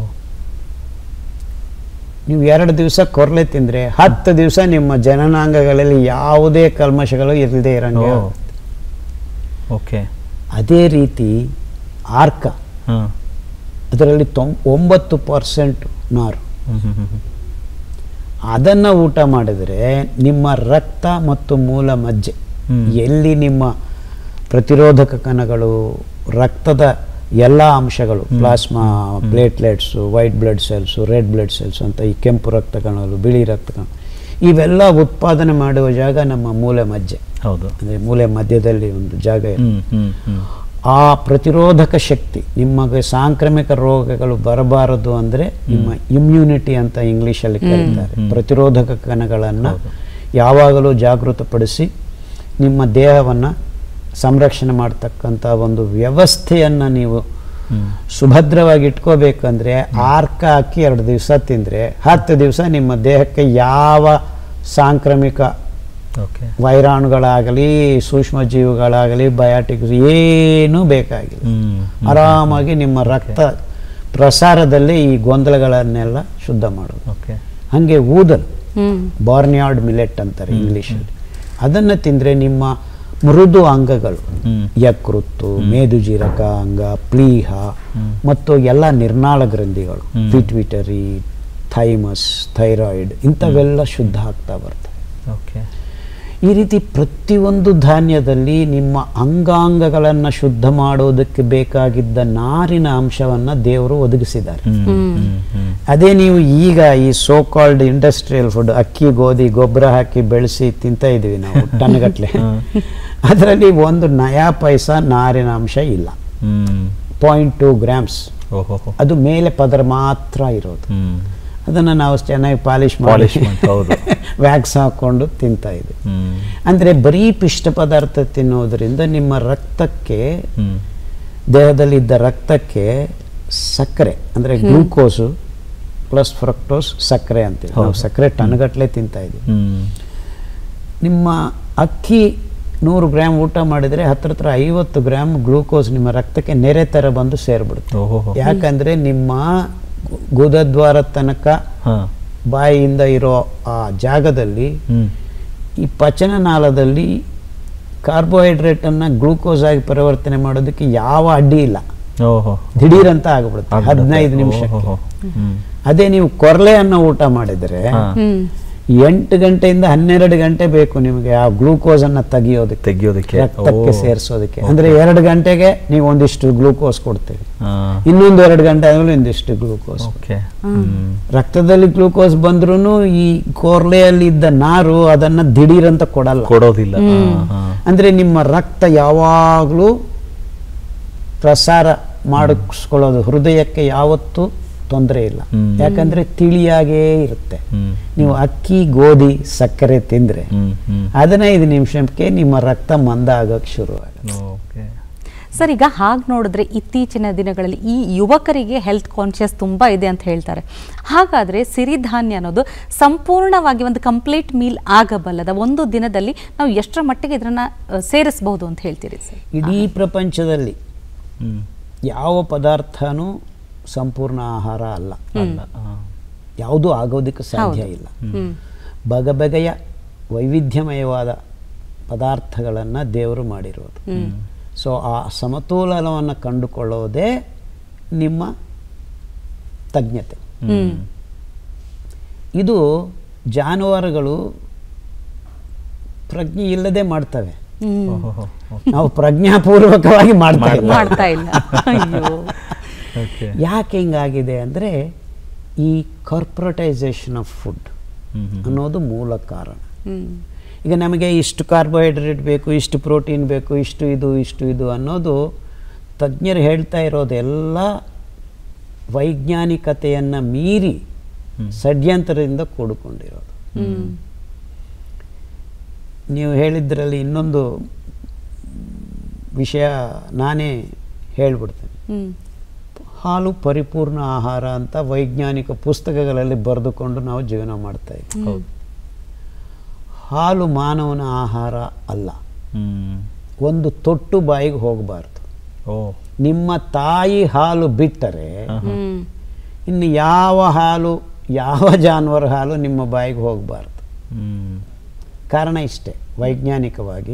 ನೀವು ಎರಡು ದಿವಸ ಕೊರ್ಲೆ ತಿಂದರೆ ಹತ್ತು ದಿವಸ ನಿಮ್ಮ ಜನನಾಂಗಗಳಲ್ಲಿ ಯಾವುದೇ ಕಲ್ಮಶಗಳು ಇರದೇ ಇರಂಗೆ ಓ. ಆಗುತ್ತೆ. ಓಕೆ ಅದೇ ರೀತಿ ಆರ್ಕ ಹಾಂ ಅದರಲ್ಲಿ ತೊಂ ಒಂಬತ್ತು ಪರ್ಸೆಂಟ್ ನಾರು ಹ್ಮ್ ಹ್ಮ್ ಹ್ಮ್ ಅದನ್ನು ಊಟ ಮಾಡಿದರೆ ನಿಮ್ಮ ರಕ್ತ ಮತ್ತು ಮೂಲ ಮಜ್ಜೆ ಹ್ಮ್. ಎಲ್ಲಿ ನಿಮ್ಮ ಪ್ರತಿರೋಧಕ ಕಣಗಳು ರಕ್ತದ ಎಲ್ಲ ಅಂಶಗಳು plasma platelets white blood cells red blood cells ಅಂತ ಈ ಕೆಂಪು ರಕ್ತ ಕಣಗಳು ಬಿಳಿ ರಕ್ತ ಕಣ ಇವೆಲ್ಲ ಉತ್ಪಾದನೆ ಮಾಡುವ ಜಾಗ ನಮ್ಮ ಮೂಲೆ ಮಜ್ಜೆ ಹೌದು ಅಂದರೆ ಮೂಲೆ ಮಧ್ಯದಲ್ಲಿ ಒಂದು ಜಾಗ ಇದೆ ಹ್ಮ್ ಹ್ಮ್ ಹ್ಮ್ ಆ ಪ್ರತಿರೋಧಕ ಶಕ್ತಿ ನಿಮಗೆ ಸಾಂಕ್ರಾಮಿಕ ರೋಗಗಳು ಬರಬಾರದು ಅಂದರೆ ನಿಮ್ಮ ಇಮ್ಯುನಿಟಿ ಅಂತ ಇಂಗ್ಲೀಷಲ್ಲಿ ಕರೀತಾರೆ ಪ್ರತಿರೋಧಕ ಕಣಗಳನ್ನು ಯಾವಾಗಲೂ ಜಾಗೃತಪಡಿಸಿ ನಿಮ್ಮ ದೇಹವನ್ನು ಸಂರಕ್ಷಣೆ ಮಾಡ್ತಕ್ಕಂಥ ಒಂದು ವ್ಯವಸ್ಥೆಯನ್ನು ನೀವು ಹ್ಮ್ ಸುಭದ್ರವಾಗಿ ಇಟ್ಕೋಬೇಕಂದ್ರೆ ಆರ್ಕ ಹಾಕಿ ಎರಡು ದಿವಸ ತಿಂದರೆ ಹತ್ತು ದಿವಸ ನಿಮ್ಮ ದೇಹಕ್ಕೆ ಯಾವ ಸಾಂಕ್ರಾಮಿಕ ಓಕೆ ವೈರಾಣುಗಳಾಗಲಿ ಸೂಕ್ಷ್ಮ ಜೀವಿಗಳಾಗಲಿ ಬಯಾಟಿಕ್ಸ್ ಏನೂ ಬೇಕಾಗಿಲ್ಲ ಹ್ಮ್ ಆರಾಮಾಗಿ ನಿಮ್ಮ ರಕ್ತ ಪ್ರಸಾರದಲ್ಲಿ ಈ ಗೊಂದಲಗಳನ್ನೆಲ್ಲ ಶುದ್ಧ ಮಾಡೋದು ಓಕೆ ಹಾಗೆ ಊದಲು ಹ್ಮ್ ಬಾರ್ನಿಯಾರ್ಡ್ ಮಿಲೆಟ್ ಅಂತಾರೆ ಇಂಗ್ಲೀಷಲ್ಲಿ ಅದನ್ನು ತಿಂದರೆ ನಿಮ್ಮ ಮೃದು ಅಂಗಗಳು ಹ್ಮ್ ಯಕೃತ್ತು ಮೇದುಜೀರಕ ಅಂಗ ಪ್ಲೀಹ ಮತ್ತು ಎಲ್ಲ ನಿರ್ನಾಳ ಗ್ರಂಥಿಗಳು ಹ್ಮ್. ಪಿಟ್ವಿಟರಿ ಥೈಮಸ್ ಥೈರಾಯ್ಡ್ ಇಂಥವೆಲ್ಲ ಶುದ್ಧ ಆಗ್ತಾ ಬರ್ತವೆ ಓಕೆ ಈ ರೀತಿ ಪ್ರತಿಯೊಂದು ಧಾನ್ಯದಲ್ಲಿ ನಿಮ್ಮ ಅಂಗಾಂಗಗಳನ್ನು ಶುದ್ಧ ಮಾಡೋದಕ್ಕೆ ಬೇಕಾಗಿದ್ದ ನಾರಿನ ಅಂಶವನ್ನು ದೇವರು ಒದಗಿಸಿದ್ದಾರೆ ಹ್ಮ್ ಹ್ಮ್ ಹ್ಮ್ ಅದೇ ನೀವು ಈಗ ಈ ಸೋ ಕಾಲ್ಡ್ ಇಂಡಸ್ಟ್ರಿಯಲ್ ಫುಡ್ ಅಕ್ಕಿ ಗೋಧಿ ಗೊಬ್ಬರ ಹಾಕಿ ಬೆಳೆಸಿ ತಿಂತ ಇದೀವಿ ನಾವು ಟನ್ಗಟ್ಲೆ ಅದರಲ್ಲಿ ಒಂದು ನಯಾ ಪೈಸಾ ನಾರಿನ ಅಂಶ ಇಲ್ಲ ಹ್ಮ್ ಪಾಯಿಂಟ್ ಟು ಗ್ರಾಮ್ಸ್ ಓಹೋ ಅದು ಮೇಲೆ ಪದರ ಮಾತ್ರ ಇರೋದು ಹ್ಮ್ ಅದನ್ನು ನಾವು ಚೆನ್ನಾಗಿ ಪಾಲಿಶ್ ಮಾಡಿ ಪಾಲಿಶ್ ಮಾಡಿ ಹೌದು ವ್ಯಾಕ್ಸ್ ಹಾಕ್ಕೊಂಡು ತಿಂತಾ ಇದ್ದೀವಿ ಹ್ಮ್ ಅಂದರೆ ಬರೀ ಪಿಷ್ಟ ಪದಾರ್ಥ ತಿನ್ನೋದ್ರಿಂದ ನಿಮ್ಮ ರಕ್ತಕ್ಕೆ ಹ್ಮ್ ದೇಹದಲ್ಲಿದ್ದ ರಕ್ತಕ್ಕೆ ಸಕ್ಕರೆ ಅಂದರೆ ಗ್ಲೂಕೋಸು ಪ್ಲಸ್ ಫ್ರಕ್ಟೋಸ್ ಸಕ್ಕರೆ ಅಂತೀವಿ ನಾವು ಸಕ್ಕರೆ ಟನ್ಗಟ್ಲೆ ತಿಂತಾ ಇದ್ದೀವಿ ಹ್ಮ್ ನಿಮ್ಮ ಅಕ್ಕಿ ನೂರು ಗ್ರಾಮ್ ಊಟ ಮಾಡಿದರೆ ಹತ್ರ ಹತ್ರ ಐವತ್ತು ಗ್ರಾಮ್ ಗ್ಲೂಕೋಸ್ ನಿಮ್ಮ ರಕ್ತಕ್ಕೆ ನೆರೆ ಥರ ಬಂದು ಸೇರಿಬಿಡುತ್ತೆ ಓಹೋ ಯಾಕಂದರೆ ನಿಮ್ಮ ಗು- ಗುದದ್ವಾರ ತನಕ ಹಾ ಬಾಯಿಯಿಂದ ಇರೋ ಆ ಜಾಗದಲ್ಲಿ ಹ್ಮ್ ಈ ಪಚನನಾಳದಲ್ಲಿ ಕಾರ್ಬೋಹೈಡ್ರೇಟನ್ನು ಗ್ಲೂಕೋಸ್ ಆಗಿ ಪರಿವರ್ತನೆ ಮಾಡೋದಕ್ಕೆ ಯಾವ ಅಡ್ಡಿ ಇಲ್ಲ ಓಹೋ ದಿಢೀರಂತ ಆಗ್ಬಿಡುತ್ತೆ ಆಗ್ಬಿಡುತ್ತೆ. ಹದಿನೈದು ನಿಮಿಷಕ್ಕೆ ಓಹೋ. ಹ್ಮ್ ಅದೇ ನೀವು ಕೊರ್ಲೆಯನ್ನು ಊಟ ಮಾಡಿದರೆ ಹಾ ಹ್ಮ್ ಎಂಟು ಗಂಟೆಯಿಂದ ಹನ್ನೆರಡು ಗಂಟೆ ಬೇಕು ನಿಮಗೆ ಆ ಗ್ಲೂಕೋಸ್ ಅನ್ನ ತೆಗಿಯೋದಕ್ಕೆ ತೆಗಿಯೋದಕ್ಕೆ ರಕ್ತಕ್ಕೆ ಓ. ಸೇರಿಸೋದಕ್ಕೆ ಅಂದ್ರೆ ಎರಡು ಗಂಟೆಗೆ ನೀವು ಒಂದಿಷ್ಟು ಗ್ಲೂಕೋಸ್ ಕೊಡ್ತೀವಿ ಹಾ ಇನ್ನೊಂದು ಎರಡು ಗಂಟೆ ಆದ್ಮೇಲೆ ಒಂದಿಷ್ಟು ಗ್ಲೂಕೋಸ್ ಓಕೆ ಹ್ಮ್ ರಕ್ತದಲ್ಲಿ ಗ್ಲೂಕೋಸ್ ಬಂದ್ರೂ ಈ ಕೋರ್ಲೆಯಲ್ಲಿ ಇದ್ದ ನಾರು ಅದನ್ನ ದಿಢೀರಂತ ಕೊಡಲ್ಲ ಕೊಡೋದಿಲ್ಲ ಹಾ, ಹಾ. ಅಂದ್ರೆ ನಿಮ್ಮ ರಕ್ತ ಯಾವಾಗಲೂ ಪ್ರಸಾರ ಮಾಡಿಸ್ಕೊಳ್ಳೋದು ಹೃದಯಕ್ಕೆ ಯಾವತ್ತೂ ತೊಂದರೆ ಇಲ್ಲ ಹ್ಮ್. ಯಾಕಂದ್ರೆ ತಿಳಿಯಾಗೇ ಇರುತ್ತೆ ಹ್ಮ್ ನೀವು ಅಕ್ಕಿ ಗೋಧಿ ಸಕ್ಕರೆ ತಿಂದರೆ ಹ್ಮ್ ಹ್ಮ್ ಹದಿನೈದು ನಿಮಿಷಕ್ಕೆ ನಿಮ್ಮ ರಕ್ತ ಮಂದ ಆಗೋಕ್ಕೆ ಶುರು ಆಗುತ್ತೆ ಓಕೆ ಸರ್ ಈಗ ಹಾಗೆ ನೋಡಿದ್ರೆ ಇತ್ತೀಚಿನ ದಿನಗಳಲ್ಲಿ ಈ ಯುವಕರಿಗೆ ಹೆಲ್ತ್ ಕಾನ್ಷಿಯಸ್ ತುಂಬ ಇದೆ ಅಂತ ಹೇಳ್ತಾರೆ ಹಾಗಾದರೆ ಸಿರಿಧಾನ್ಯ ಅನ್ನೋದು ಸಂಪೂರ್ಣವಾಗಿ ಒಂದು ಕಂಪ್ಲೀಟ್ ಮೀಲ್ ಆಗಬಲ್ಲದ ಒಂದು ದಿನದಲ್ಲಿ ನಾವು ಎಷ್ಟರ ಮಟ್ಟಿಗೆ ಇದನ್ನು ಸೇರಿಸಬಹುದು ಅಂತ ಹೇಳ್ತೀರಿ ಸರ್ ಇಡೀ ಪ್ರಪಂಚದಲ್ಲಿ ಹ್ಮ್ ಯಾವ ಪದಾರ್ಥನೂ ಸಂಪೂರ್ಣ ಆಹಾರ ಅಲ್ಲ ಅಲ್ಲ ಹಾ. ಯಾವುದೂ ಆಗೋದಕ್ಕೆ ಸಾಧ್ಯ ಹೌದು. ಇಲ್ಲ ಹ್ಮ್ ಬಗೆ ಬಗೆಯ ವೈವಿಧ್ಯಮಯವಾದ ಪದಾರ್ಥಗಳನ್ನು ದೇವರು ಮಾಡಿರೋದು ಹ್ಮ್ ಸೊ ಆ ಸಮತೋಲನವನ್ನು ಕಂಡುಕೊಳ್ಳೋದೇ ನಿಮ್ಮ ತಜ್ಞತೆ ಹ್ಮ್ ಇದು ಜಾನುವಾರುಗಳು ಪ್ರಜ್ಞೆ ಇಲ್ಲದೆ ಮಾಡ್ತವೆ ಹ್ಮ್ ಓಹೋ ನಾವು ಪ್ರಜ್ಞಾಪೂರ್ವಕವಾಗಿ ಮಾಡ್ತಾ ಇಲ್ಲ ಮಾಡ್ತಾ ಇಲ್ಲ ಅಯ್ಯೋ ಓಕೆ ಯಾಕೆ ಹಿಂಗಾಗಿದೆ ಅಂದರೆ ಈ corporatisation of food hmm hmm ಅನ್ನೋದು ಮೂಲ ಕಾರಣ ಹ್ಮ್ ಈಗ ನಮಗೆ ಇಷ್ಟು ಕಾರ್ಬೋಹೈಡ್ರೇಟ್ ಬೇಕು ಇಷ್ಟು ಪ್ರೋಟೀನ್ ಬೇಕು ಇಷ್ಟು ಇದು ಇಷ್ಟು ಇದು ಅನ್ನೋದು ತಜ್ಞರು ಹೇಳ್ತಾ ಇರೋದೆಲ್ಲ ವೈಜ್ಞಾನಿಕತೆಯನ್ನು ಮೀರಿ ಷಡ್ಯಂತರದಿಂದ ಕೂಡಿಕೊಂಡಿರೋದು ನೀವು ಹೇಳಿದ್ರಲ್ಲಿ ಇನ್ನೊಂದು ವಿಷಯ ನಾನೇ ಹೇಳ್ಬಿಡ್ತೇನೆ ಹ್ಮ್ ಹಾಲು ಪರಿಪೂರ್ಣ ಆಹಾರ ಅಂತ ವೈಜ್ಞಾನಿಕ ಪುಸ್ತಕಗಳಲ್ಲಿ ಬರೆದುಕೊಂಡು ನಾವು ಜೀವನ ಮಾಡ್ತಾ ಇದ್ದೀವಿ ಹೌದು ಹಾಲು ಮಾನವನ ಆಹಾರ ಅಲ್ಲ ಹ್ಮ್ ಒಂದು ತೊಟ್ಟು ಬಾಯಿಗೆ ಹೋಗಬಾರ್ದು ಓ ನಿಮ್ಮ ತಾಯಿ ಹಾಲು ಬಿಟ್ಟರೆ ಹ್ಮ್ ಇನ್ನು ಯಾವ ಹಾಲು ಯಾವ ಜಾನುವಾರು ಹಾಲು ನಿಮ್ಮ ಬಾಯಿಗೆ ಹೋಗಬಾರ್ದು ಹ್ಮ್ ಕಾರಣ ಇಷ್ಟೇ ವೈಜ್ಞಾನಿಕವಾಗಿ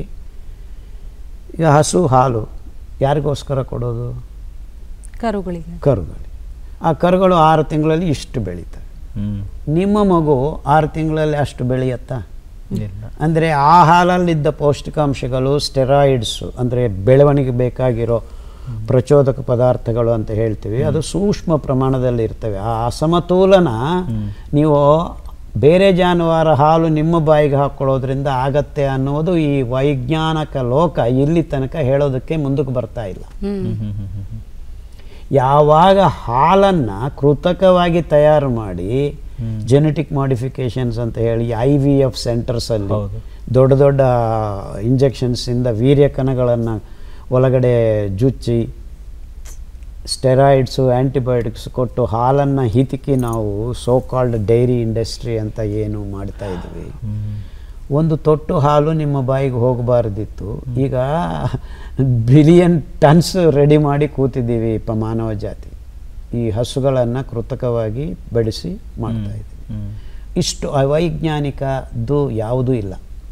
ಈಗ ಹಸು ಹಾಲು ಯಾರಿಗೋಸ್ಕರ ಕೊಡೋದು ಕರುಗಳಿಗೆ ಕರುಗಳು ಆ ಕರುಗಳು ಆರು ತಿಂಗಳಲ್ಲಿ ಇಷ್ಟು ಬೆಳೀತವೆ ಹ್ಮ್ ನಿಮ್ಮ ಮಗು ಆರು ತಿಂಗಳಲ್ಲಿ ಅಷ್ಟು ಬೆಳೆಯತ್ತಾ ಇಲ್ಲ ಅಂದರೆ ಆ ಹಾಲಲ್ಲಿದ್ದ ಪೌಷ್ಟಿಕಾಂಶಗಳು ಸ್ಟೆರಾಯ್ಡ್ಸು ಅಂದರೆ ಬೆಳವಣಿಗೆ ಬೇಕಾಗಿರೋ ಪ್ರಚೋದಕ ಪದಾರ್ಥಗಳು ಅಂತ ಹೇಳ್ತೀವಿ ಅದು ಸೂಕ್ಷ್ಮ ಪ್ರಮಾಣದಲ್ಲಿ ಇರ್ತವೆ ಆ ಅಸಮತೋಲನ ನೀವು ಬೇರೆ ಜಾನುವಾರು ಹಾಲು ನಿಮ್ಮ ಬಾಯಿಗೆ ಹಾಕ್ಕೊಳ್ಳೋದ್ರಿಂದ ಆಗತ್ತೆ ಅನ್ನೋದು ಈ ವೈಜ್ಞಾನಿಕ ಲೋಕ ಇಲ್ಲಿ ತನಕ ಹೇಳೋದಕ್ಕೆ ಮುಂದಕ್ಕೆ ಬರ್ತಾ ಇಲ್ಲ ಹ್ಮ್ ಹ್ಮ್ ಹ್ಮ್ ಹ್ಮ್ ಹ್ಮ್ ಯಾವಾಗ ಹಾಲನ್ನು ಕೃತಕವಾಗಿ ತಯಾರು ಮಾಡಿ ಜೆನೆಟಿಕ್ ಮಾಡಿಫಿಕೇಶನ್ಸ್ ಅಂತ ಹೇಳಿ ಐ ವಿ ಎಫ್ ಸೆಂಟರ್ಸಲ್ಲಿ ಹೌದು. ದೊಡ್ಡ ದೊಡ್ಡ ಇಂಜೆಕ್ಷನ್ಸಿಂದ ವೀರ್ಯ ಕಣಗಳನ್ನು ಒಳಗಡೆ ಜುಚ್ಚಿ ಸ್ಟೆರಾಯ್ಡ್ಸು ಆ್ಯಂಟಿಬಯೋಟಿಕ್ಸ್ ಕೊಟ್ಟು ಹಾಲನ್ನು ಹಿತಿಕಿ ನಾವು ಸೋ ಕಾಲ್ಡ್ ಡೈರಿ ಇಂಡಸ್ಟ್ರಿ ಅಂತ ಏನು ಮಾಡ್ತಾ ಇದ್ವಿ ಒಂದು ತೊಟ್ಟು ಹಾಲು ನಿಮ್ಮ ಬಾಯಿಗೆ ಹೋಗಬಾರ್ದಿತ್ತು ಈಗ ಬಿಲಿಯನ್ ಟನ್ಸ್ ರೆಡಿ ಮಾಡಿ ಕೂತಿದ್ದೀವಿ ಪ ಮಾನವ ಜಾತಿ ಈ ಹಸುಗಳನ್ನು ಕೃತಕವಾಗಿ ಬೆಳೆಸಿ ಮಾಡ್ತಾ ಇದ್ದೀವಿ ಹ್ಮ್ ಇಷ್ಟು ಅವೈಜ್ಞಾನಿಕದ್ದು ಯಾವುದೂ ಇಲ್ಲ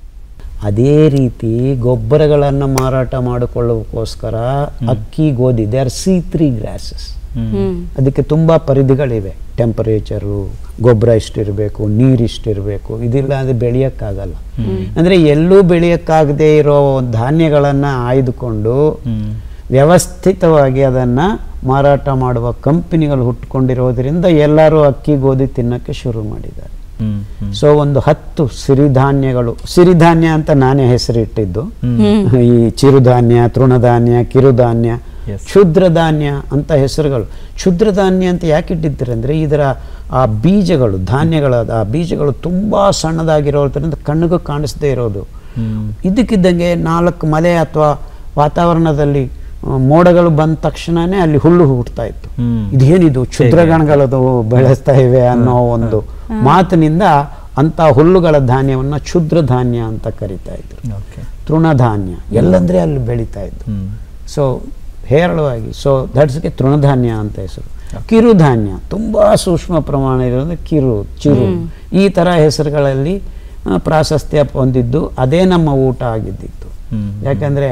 ಅದೇ ರೀತಿ ಗೊಬ್ಬರಗಳನ್ನು ಮಾರಾಟ ಮಾಡಿಕೊಳ್ಳೋಕ್ಕೋಸ್ಕರ ಅಕ್ಕಿ ಗೋಧಿ they are C three grasses hmm ಅದಕ್ಕೆ ತುಂಬ ಪರಿಧಿಗಳಿವೆ ಟೆಂಪರೇಚರು ಗೊಬ್ಬರ ಇಷ್ಟಿರಬೇಕು ನೀರು ಇಷ್ಟಿರಬೇಕು ಇದಿಲ್ಲ ಅಂದರೆ ಬೆಳೆಯೋಕ್ಕಾಗಲ್ಲ ಅಂದರೆ ಎಲ್ಲೂ ಬೆಳೆಯೋಕ್ಕಾಗದೇ ಇರೋ ಧಾನ್ಯಗಳನ್ನು ಆಯ್ದುಕೊಂಡು ಹ್ಮ್ ವ್ಯವಸ್ಥಿತವಾಗಿ ಅದನ್ನು ಮಾರಾಟ ಮಾಡುವ ಕಂಪನಿಗಳು ಹುಟ್ಕೊಂಡಿರೋದ್ರಿಂದ ಎಲ್ಲರೂ ಅಕ್ಕಿ ಗೋಧಿ ತಿನ್ನೋಕ್ಕೆ ಶುರು ಮಾಡಿದ್ದಾರೆ ಹ್ಮ್ ಹ್ಮ್ ಸೊ ಒಂದು ಹತ್ತು ಸಿರಿಧಾನ್ಯಗಳು ಸಿರಿಧಾನ್ಯ ಅಂತ ನಾನೇ ಹೆಸರಿಟ್ಟಿದ್ದು ಈ ಚಿರುಧಾನ್ಯ ತೃಣಧಾನ್ಯ ಕಿರುಧಾನ್ಯ Yes. ಕ್ಷುದ್ರಧಾನ್ಯ ಅಂತ ಹೆಸರುಗಳು ಕ್ಷುದ್ರಧಾನ್ಯ ಅಂತ ಯಾಕೆ ಇಟ್ಟಿದ್ದಾರೆ ಅಂದರೆ ಇದರ ಆ ಬೀಜಗಳು ಧಾನ್ಯಗಳ ಆ ಬೀಜಗಳು ತುಂಬ ಸಣ್ಣದಾಗಿರೋದ್ರಿಂದ ಕಣ್ಣಿಗೂ ಕಾಣಿಸದೇ ಇರೋದು ಹ್ಮ್ ಇದ್ದಕ್ಕಿದ್ದಂಗೆ ನಾಲ್ಕು ಮಲೆ ಅಥವಾ ವಾತಾವರಣದಲ್ಲಿ ಆ, ಮೋಡಗಳು ಬಂದ ತಕ್ಷಣನೇ ಅಲ್ಲಿ ಹುಲ್ಲು ಹುಟ್ಟುತ್ತಾ ಇತ್ತು ಹ್ಮ್. ಇದೇನಿದು ಕ್ಷುದ್ರಗಣಗಳದು ಬೆಳೆಸ್ತಾ ಇವೆ ಅನ್ನೋ ಒಂದು ಮಾತಿನಿಂದ ಅಂತ ಹುಲ್ಲುಗಳ ಧಾನ್ಯವನ್ನು ಕ್ಷುದ್ರ ಧಾನ್ಯ ಅಂತ ಕರಿತಾ ಇದ್ರು ಓಕೆ ತೃಣಧಾನ್ಯ ಎಲ್ಲಂದ್ರೆ ಅಲ್ಲಿ ಬೆಳೀತಾ ಇತ್ತು ಹ್ಮ್ ಸೊ ಹೇರಳವಾಗಿ ಸೊ ದಟ್ಸ್ಗೆ ತೃಣಧಾನ್ಯ ಅಂತ ಹೆಸರು ಕಿರುಧಾನ್ಯ ತುಂಬ ಸೂಕ್ಷ್ಮ ಪ್ರಮಾಣ ಇರೋದು ಕಿರು ಚಿರು ಈ ಥರ ಹೆಸರುಗಳಲ್ಲಿ ಆ, ಪ್ರಾಶಸ್ತ್ಯ ಹೊಂದಿದ್ದು ಅದೇ ನಮ್ಮ ಊಟ ಆಗಿದ್ದಿತ್ತು ಹ್ಮ್. ಯಾಕಂದರೆ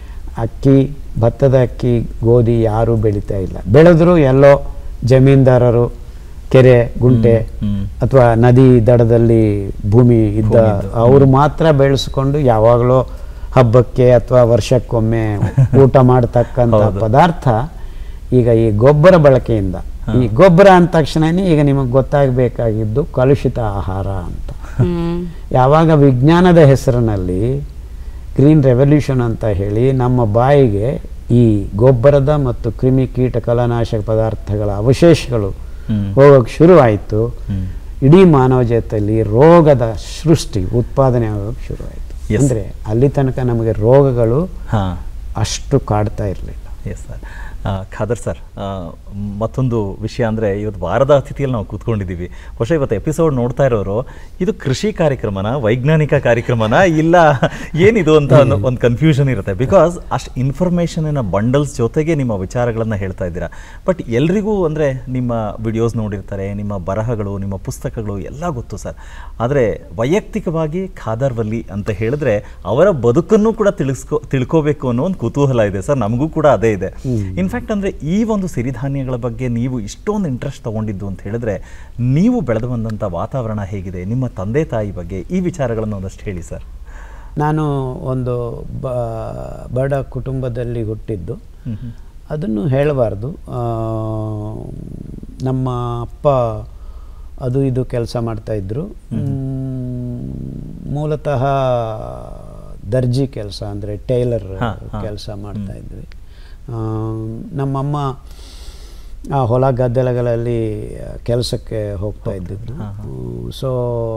ಅಕ್ಕಿ ಭತ್ತದ ಅಕ್ಕಿ ಗೋಧಿ ಯಾರೂ ಬೆಳೀತಾ ಇಲ್ಲ ಬೆಳೆದ್ರು ಎಲ್ಲೋ ಜಮೀನ್ದಾರರು ಕೆರೆ ಗುಂಟೆ ಹ್ಮ್. ಅಥವಾ ನದಿ ದಡದಲ್ಲಿ ಭೂಮಿ ಇದ್ದ ಅವರು ಮಾತ್ರ ಬೆಳೆಸ್ಕೊಂಡು ಯಾವಾಗಲೋ ಹಬ್ಬಕ್ಕೆ ಅಥವಾ ವರ್ಷಕ್ಕೊಮ್ಮೆ ಊಟ ಮಾಡತಕ್ಕಂಥ ಪದಾರ್ಥ ಈಗ ಈ ಗೊಬ್ಬರ ಬಳಕೆಯಿಂದ ಈ ಗೊಬ್ಬರ ಅಂದ ತಕ್ಷಣನೇ ಈಗ ನಿಮಗೆ ಗೊತ್ತಾಗಬೇಕಾಗಿದ್ದು ಕಲುಷಿತ ಆಹಾರ ಅಂತ ಹ್ಮ್ ಯಾವಾಗ ವಿಜ್ಞಾನದ ಹೆಸರಿನಲ್ಲಿ ಗ್ರೀನ್ ರೆವಲ್ಯೂಷನ್ ಅಂತ ಹೇಳಿ ನಮ್ಮ ಬಾಯಿಗೆ ಈ ಗೊಬ್ಬರದ ಮತ್ತು ಕ್ರಿಮಿ ಕೀಟ ಕಲನಾಶಕ ಪದಾರ್ಥಗಳ ಅವಶೇಷಗಳು ಹ್ಮ್. ಹೋಗೋಕೆ ಶುರುವಾಯಿತು ಹ್ಮ್. ಇಡೀ ಮಾನವ ಜಾತಿಯಲ್ಲಿ ರೋಗದ ಸೃಷ್ಟಿ ಉತ್ಪಾದನೆ ಆಗೋಕೆ ಶುರುವಾಯಿತು Yes. ಅಂದರೆ ಅಲ್ಲಿ ತನಕ ನಮಗೆ ರೋಗಗಳು ಹಾ ಅಷ್ಟು ಕಾಡ್ತಾ ಇರಲಿಲ್ಲ ಎಸ್ ಸರ್ ಖಾದರ್ ಸರ್ ಆ, ಮತ್ತೊಂದು ವಿಷಯ ಅಂದರೆ ಇವತ್ತು ವಾರದ ಅತಿಥಿಯಲ್ಲಿ ನಾವು ಕೂತ್ಕೊಂಡಿದ್ದೀವಿ ಬಹುಶಃ ಇವತ್ತು ಎಪಿಸೋಡ್ ನೋಡ್ತಾ ಇರೋರು ಇದು ಕೃಷಿ ಕಾರ್ಯಕ್ರಮನ ವೈಜ್ಞಾನಿಕ ಕಾರ್ಯಕ್ರಮನ ಇಲ್ಲ ಏನಿದು ಅಂತ ಅನ್ನೋ ಒಂದು ಕನ್ಫ್ಯೂಷನ್ ಇರುತ್ತೆ ಬಿಕಾಸ್ ಅಷ್ಟು ಇನ್ಫಾರ್ಮೇಷನಿನ ಬಂಡಲ್ಸ್ ಜೊತೆಗೆ ನಿಮ್ಮ ವಿಚಾರಗಳನ್ನು ಹೇಳ್ತಾ ಇದ್ದೀರಾ ಬಟ್ ಎಲ್ರಿಗೂ ಅಂದರೆ ನಿಮ್ಮ ವಿಡಿಯೋಸ್ ನೋಡಿರ್ತಾರೆ ನಿಮ್ಮ ಬರಹಗಳು ನಿಮ್ಮ ಪುಸ್ತಕಗಳು ಎಲ್ಲ ಗೊತ್ತು ಸರ್ ಆದರೆ ವೈಯಕ್ತಿಕವಾಗಿ ಖಾದರ್ ವಲ್ಲಿ ಅಂತ ಹೇಳಿದ್ರೆ ಅವರ ಬದುಕನ್ನು ಕೂಡ ತಿಳಿಸ್ಕೊ ತಿಳ್ಕೋಬೇಕು ಅನ್ನೋ ಒಂದು ಕುತೂಹಲ ಇದೆ ಸರ್ ನಮಗೂ ಕೂಡ ಅದೇ ಇದೆ ಇನ್ಫ್ಯಾಕ್ಟ್ ಅಂದರೆ ಈ ಒಂದು ಸಿರಿಧಾನ್ಯಗಳ ಬಗ್ಗೆ ನೀವು ಇಷ್ಟೊಂದು ಇಂಟ್ರೆಸ್ಟ್ ತಗೊಂಡಿದ್ದು ಅಂತ ಹೇಳಿದ್ರೆ ನೀವು ಬೆಳೆದು ಬಂದಂಥ ವಾತಾವರಣ ಹೇಗಿದೆ ನಿಮ್ಮ ತಂದೆ ತಾಯಿ ಬಗ್ಗೆ ಈ ವಿಚಾರಗಳನ್ನು ಒಂದಷ್ಟು ಹೇಳಿ ಸರ್ ನಾನು ಒಂದು ಬ ಬಡ ಕುಟುಂಬದಲ್ಲಿ ಹುಟ್ಟಿದ್ದು ಅದನ್ನು ಹೇಳಬಾರ್ದು ಆ, ನಮ್ಮ ಅಪ್ಪ ಅದು ಇದು ಕೆಲಸ ಮಾಡ್ತಾಯಿದ್ರು ಮೂಲತಃ ದರ್ಜಿ ಕೆಲಸ ಅಂದರೆ ಟೈಲರ್ ಹಾ, ಹಾ. ಕೆಲಸ ಮಾಡ್ತಾಯಿದ್ವಿ ನಮ್ಮಮ್ಮ ಆ ಹೊಲ ಗದ್ದೆಗಳಲ್ಲಿ ಕೆಲಸಕ್ಕೆ ಹೋಗ್ತಾ ಇದ್ದಿದ್ದು ಸೊ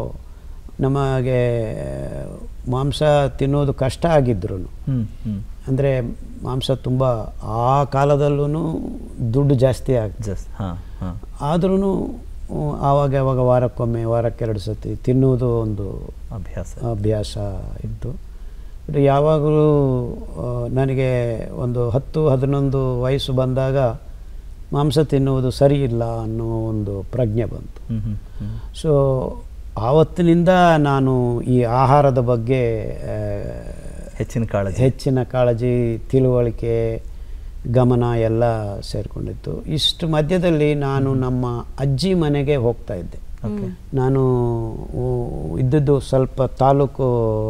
ನಮಗೆ ಮಾಂಸ ತಿನ್ನೋದು ಕಷ್ಟ ಆಗಿದ್ರು ಹ್ಮ್ ಹ್ಮ್ ಅಂದರೆ ಮಾಂಸ ತುಂಬ ಆ ಕಾಲದಲ್ಲೂ ದುಡ್ಡು ಜಾಸ್ತಿ ಆಗ್ತದೆ ಜಸ್ಟ್ ಹಾ ಹಾ ಆದ್ರೂ ಆವಾಗ ಆವಾಗ ವಾರಕ್ಕೊಮ್ಮೆ ವಾರಕ್ಕೆರಡು ಸತಿ ತಿನ್ನುವುದು ಒಂದು ಅಭ್ಯಾಸ ಅಭ್ಯಾಸ ಇತ್ತು ಬಟ್ ಯಾವಾಗಲೂ ಆ, ನನಗೆ ಒಂದು ಹತ್ತು ಹದಿನೊಂದು ವಯಸ್ಸು ಬಂದಾಗ ಮಾಂಸ ತಿನ್ನುವುದು ಸರಿ ಇಲ್ಲ ಅನ್ನೋ ಒಂದು ಪ್ರಜ್ಞೆ ಬಂತು ಹ್ಮ್ ಹ್ಮ್ ಹ್ಮ್ ಸೊ ಆವತ್ತಿನಿಂದ ನಾನು ಈ ಆಹಾರದ ಬಗ್ಗೆ ಆ, ಹೆಚ್ಚಿನ ಕಾಳಜಿ ಹೆಚ್ಚಿನ ಕಾಳಜಿ ತಿಳುವಳಿಕೆ ಗಮನ ಎಲ್ಲ ಸೇರಿಕೊಂಡಿತ್ತು ಇಷ್ಟು ಮಧ್ಯದಲ್ಲಿ ನಾನು ನಮ್ಮ ಅಜ್ಜಿ ಮನೆಗೆ ಹೋಗ್ತಾ ಇದ್ದೆ ಓಕೆ ನಾನು ಊ- ಇದ್ದದ್ದು ಸ್ವಲ್ಪ ತಾಲೂಕು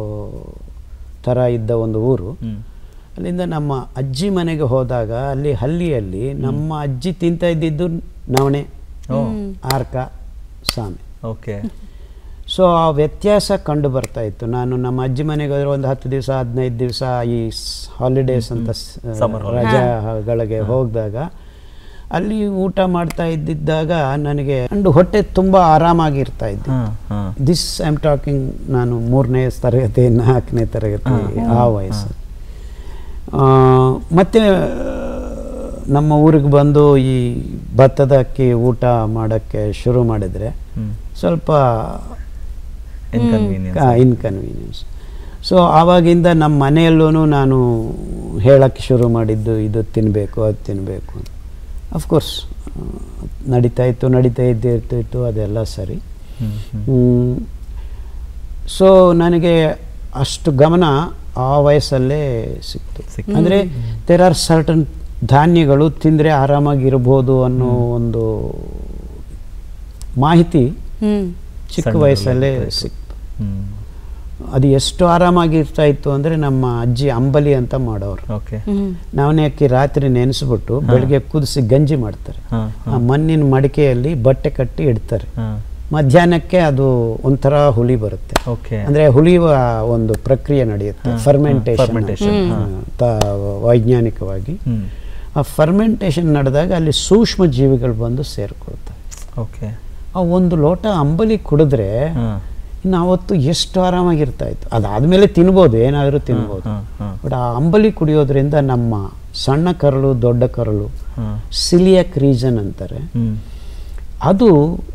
ಥರ ಇದ್ದ ಒಂದು ಊರು ಹ್ಮ್ ಅಲ್ಲಿಂದ ನಮ್ಮ ಅಜ್ಜಿ ಮನೆಗೆ ಹೋದಾಗ ಅಲ್ಲಿ ಹಳ್ಳಿಯಲ್ಲಿ ನಮ್ಮ ಅಜ್ಜಿ ತಿಂತ ಇದ್ದಿದ್ದು ನವಣೆ ಆರ್ಕ ಸಾಮೆ ಓಕೆ ಸೊ ಆ ವ್ಯತ್ಯಾಸ ಕಂಡು ಬರ್ತಾ ಇತ್ತು ನಾನು ನಮ್ಮ ಅಜ್ಜಿ ಮನೆಗೆ ಹೋದ್ರೆ ಒಂದು ಹತ್ತು ದಿವಸ ಹದಿನೈದು ದಿವಸ ಈ ಹಾಲಿಡೇಸ್ ಅಂತ ಸ್- Summer ರಜಾಗಳಿಗೆ ಹೋಗಿದಾಗ ಅಲ್ಲಿ ಊಟ ಮಾಡ್ತಾ ಇದ್ದಿದ್ದಾಗ ನನಗೆ ಅಂಡು ಹೊಟ್ಟೆ ತುಂಬ ಆರಾಮಾಗಿರ್ತಾ ಇದ್ದೆ ಹಾ ಹಾ ದಿಸ್ ಐ ಆಮ್ ಟಾಕಿಂಗ್ ನಾನು ಮೂರನೇ ತರಗತಿ ನಾಲ್ಕನೇ ತರಗತಿ ಆ ವಯಸ್ಸು ಆ, ಮತ್ತೆ ನಮ್ಮ ಊರಿಗೆ ಬಂದು ಈ ಭತ್ತದ ಅಕ್ಕಿ ಊಟ ಮಾಡೋಕ್ಕೆ ಶುರು ಮಾಡಿದರೆ ಹ್ಮ್ ಸ್ವಲ್ಪ ಇನ್ಕನ್ವೀನಿಯನ್ಸ್ ಇನ್ಕನ್ವೀನಿಯನ್ಸ್ ಸೊ ಆವಾಗಿಂದ ನಮ್ಮ ಮನೆಯಲ್ಲೂ ನಾನು ಹೇಳಕ್ಕೆ ಶುರು ಮಾಡಿದ್ದು ಇದು ತಿನ್ನಬೇಕು ಅದು ತಿನ್ನಬೇಕು ಅಫ್ಕೋರ್ಸ್ ನಡೀತಾ ಇತ್ತು ನಡೀತಾ ಇದ್ದಿರ್ತಿತ್ತು ಅದೆಲ್ಲ ಸರಿ ಹ್ಮ್ ಹ್ಮ್ ಸೊ ನನಗೆ ಅಷ್ಟು ಗಮನ ಆ ವಯಸ್ಸಲ್ಲೇ ಸಿಕ್ತು ಸಿಕ್ತು. ಅಂದರೆ ದೇರ್ ಆರ್ ಸರ್ಟನ್ ಧಾನ್ಯಗಳು ತಿಂದರೆ ಆರಾಮಾಗಿರ್ಬೋದು ಅನ್ನೋ ಒಂದು ಮಾಹಿತಿ ಹ್ಮ್ ಚಿಕ್ಕ ಸಣ್ಣದ್ರಲ್ಲಿ ವಯಸ್ಸಲ್ಲೇ ಗೊತ್ತಾಯ್ತು. ಸಿಕ್ತು ಹ್ಮ್ ಅದು ಎಷ್ಟು ಆರಾಮಾಗಿರ್ತಾ ಇತ್ತು ಅಂದರೆ ನಮ್ಮ ಅಜ್ಜಿ ಅಂಬಲಿ ಅಂತ ಮಾಡೋರು ಓಕೆ ಹ್ಮ್ ನವನೆ ಅಕ್ಕಿ ರಾತ್ರಿ ನೆನೆಸ್ಬಿಟ್ಟು ಬೆಳಗ್ಗೆ ಕುದಿಸಿ ಗಂಜಿ ಮಾಡ್ತಾರೆ ಹಾ ಆ ಮಣ್ಣಿನ ಮಡಿಕೆಯಲ್ಲಿ ಬಟ್ಟೆ ಕಟ್ಟಿ ಇಡ್ತಾರೆ ಹಾ ಮಧ್ಯಾಹ್ನಕ್ಕೆ ಅದು ಒಂಥರ ಹುಳಿ ಬರುತ್ತೆ ಓಕೆ ಅಂದ್ರೆ ಹುಳಿಯುವ ಒಂದು ಪ್ರಕ್ರಿಯೆ ನಡೆಯುತ್ತೆ ಹಾ, ಫರ್ಮೆಂಟೇಷನ್ fermentation, ಹಾ. ವೈಜ್ಞಾನಿಕವಾಗಿ ಹ್ಮ್ ಆ ಫರ್ಮೆಂಟೇಷನ್ ನಡೆದಾಗ ಅಲ್ಲಿ ಸೂಕ್ಷ್ಮ ಜೀವಿಗಳು ಬಂದು ಸೇರ್ಕೊಳ್ತವೆ ಓಕೆ ಆ ಒಂದು ಲೋಟ ಅಂಬಲಿ ಕುಡಿದ್ರೆ ಹಾ ಇನ್ನು ಅವತ್ತು ಎಷ್ಟು ಆರಾಮಾಗಿರ್ತಾ ಇತ್ತು ಅದಾದ್ಮೇಲೆ ತಿನ್ಬೋದು ಏನಾದರೂ ತಿನ್ಬೋದು ಹಾ ಹಾ ಬಟ್ ಆ ಅಂಬಲಿ ಕುಡಿಯೋದ್ರಿಂದ ನಮ್ಮ ಸಣ್ಣ ಕರಳು ದೊಡ್ಡ ಕರಳು ಹಾ ಸಿಲಿಯಕ್ ರೀಜನ್ ಅಂತಾರೆ ಹ್ಮ್ ಅದು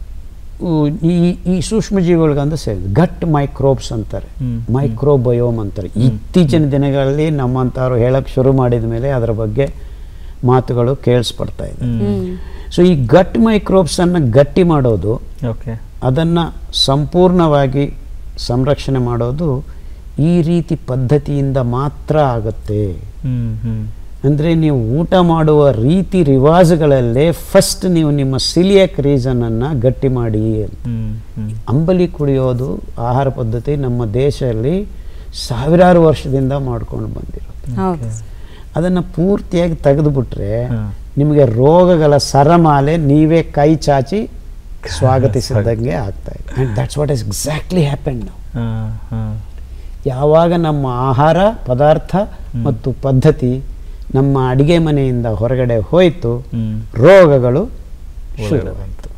ಉ, ಈ ಈ ಸೂಕ್ಷ್ಮಜೀವಿಗಳಿಗಂದು ಸೇರಿ ಗಟ್ ಮೈಕ್ರೋಬ್ಸ್ ಅಂತಾರೆ ಹ್ಮ್. ಮೈಕ್ರೋಬಯೋಮ್ ಅಂತಾರೆ ಇತ್ತೀಚಿನ ದಿನಗಳಲ್ಲಿ ನಮ್ಮಂಥವ್ರು ಹೇಳಕ್ಕೆ ಶುರು ಮಾಡಿದ ಮೇಲೆ ಅದರ ಬಗ್ಗೆ ಮಾತುಗಳು ಕೇಳಿಸ್ಪಡ್ತಾ ಇದೆ ಹ್ಮ್ ಸೊ ಈ ಗಟ್ ಮೈಕ್ರೋಬ್ಸನ್ನು ಗಟ್ಟಿ ಮಾಡೋದು ಓಕೆ ಅದನ್ನು ಸಂಪೂರ್ಣವಾಗಿ ಸಂರಕ್ಷಣೆ ಮಾಡೋದು ಈ ರೀತಿ ಪದ್ಧತಿಯಿಂದ ಮಾತ್ರ ಆಗುತ್ತೆ ಹ್ಮ್ ಹ್ಮ್ ಅಂದರೆ ನೀವು ಊಟ ಮಾಡುವ ರೀತಿ ರಿವಾಜುಗಳಲ್ಲೇ ಫಸ್ಟ್ ನೀವು ನಿಮ್ಮ ಸಿಲಿಯಕ್ ರೀಸನನ್ನು ಗಟ್ಟಿ ಮಾಡಿ ಅಂತ ಹ್ಮ್ ಹ್ಮ್ ಅಂಬಲಿ ಕುಡಿಯೋದು ಆಹಾರ ಪದ್ಧತಿ ನಮ್ಮ ದೇಶದಲ್ಲಿ ಸಾವಿರಾರು ವರ್ಷದಿಂದ ಮಾಡ್ಕೊಂಡು ಬಂದಿರೋದು ಹೌದು ಅದನ್ನು ಪೂರ್ತಿಯಾಗಿ ತೆಗೆದುಬಿಟ್ರೆ ಹಾ. ನಿಮಗೆ ರೋಗಗಳ ಸರಮಾಲೆ ನೀವೇ ಕೈ ಚಾಚಿ ಸ್ವಾಗತಿಸಿದಂಗೆ ಆಗ್ತಾ ಇದೆ and that's what is exactly happen ನಾವು ಹಾ ಹಾ ಯಾವಾಗ ನಮ್ಮ ಆಹಾರ ಪದಾರ್ಥ ಮತ್ತು ಪದ್ಧತಿ ನಮ್ಮ ಅಡಿಗೆ ಮನೆಯಿಂದ ಹೊರಗಡೆ ಹೋಯಿತು ಹ್ಮ್ ರೋಗಗಳು ಒಳಗಡೆ ಶುರುವಾಯಿತು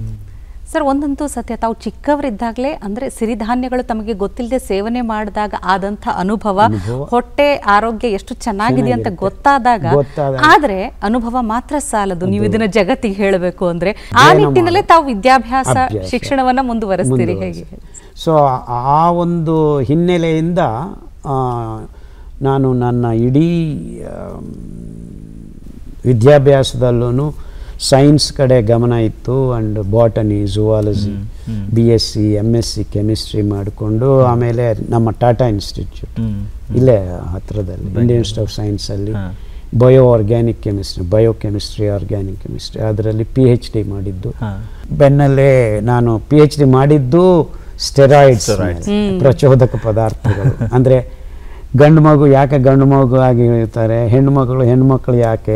ಸರ್ ಒಂದಂತೂ ಸತ್ಯ ತಾವು ಚಿಕ್ಕವರಿದ್ದಾಗಲೇ ಅಂದ್ರೆ ಸಿರಿಧಾನ್ಯಗಳು ತಮಗೆ ಗೊತ್ತಿಲ್ಲದೆ ಸೇವನೆ ಮಾಡಿದಾಗ ಆದಂಥ ಅನುಭವ ಹೊಟ್ಟೆ ಆರೋಗ್ಯ ಎಷ್ಟು ಚೆನ್ನಾಗಿದೆ ಅಂತ ಚೆನ್ನಾಗಿರುತ್ತೆ. ಗೊತ್ತಾದಾಗ ಗೊತ್ತಾದಾಗ. ಆದ್ರೆ ಅನುಭವ ಮಾತ್ರ ಸಾಲದು ನೀವು ಇದನ್ನ ಜಗತ್ತಿಗೆ ಹೇಳಬೇಕು ಅಂದ್ರೆ ಆ ಏನು ನಿಟ್ಟಿನಲ್ಲೇ ತಾವು ವಿದ್ಯಾಭ್ಯಾಸ ಅಭ್ಯಾಸ. ಶಿಕ್ಷಣವನ್ನ ಮುಂದುವರಿಸ್ತೀರಿ ಹೇಗೆ ಸೊ ಆ ಒಂದು ಹಿನ್ನೆಲೆಯಿಂದ ಆ, ನಾನು ನನ್ನ ಇಡೀ ಆಮ್, ವಿದ್ಯಾಭ್ಯಾಸದಲ್ಲೂ ಸೈನ್ಸ್ ಕಡೆ ಗಮನ ಇತ್ತು and botany zoology B S C M S C chemistry ಮಾಡಿಕೊಂಡು ಆಮೇಲೆ ನಮ್ಮ ಟಾಟಾ ಇನ್ಸ್ಟಿಟ್ಯೂಟ್ ಹ್ಮ್ ಇಲ್ಲೇ ಹತ್ರದಲ್ಲಿ ಇಂಡಿಯನ್ ಇನ್ಸ್ಟಿಟ್ಯೂಟ್ ಆಫ್ ಸೈನ್ಸಲ್ಲಿ ಹಾ. Bioorganic chemistry biochemistry organic chemistry ಅದರಲ್ಲಿ ಪಿ ಎಚ್ ಡಿ ಮಾಡಿದ್ದು ಹಾ ಬೆನ್ನಲ್ಲೇ ನಾನು ಪಿ ಎಚ್ ಡಿ ಮಾಡಿದ್ದು ಸ್ಟೆರಾಯ್ಡ್ಸ್ Steroids. ಪ್ರಚೋದಕ ಪದಾರ್ಥಗಳು ಅಂದರೆ ಗಂಡು ಮಗು ಯಾಕೆ ಗಂಡು ಮಗು ಆಗಿ ಇರ್ತಾರೆ ಹೆಣ್ಣು ಮಗಳು ಹೆಣ್ಮಕ್ಳು ಯಾಕೆ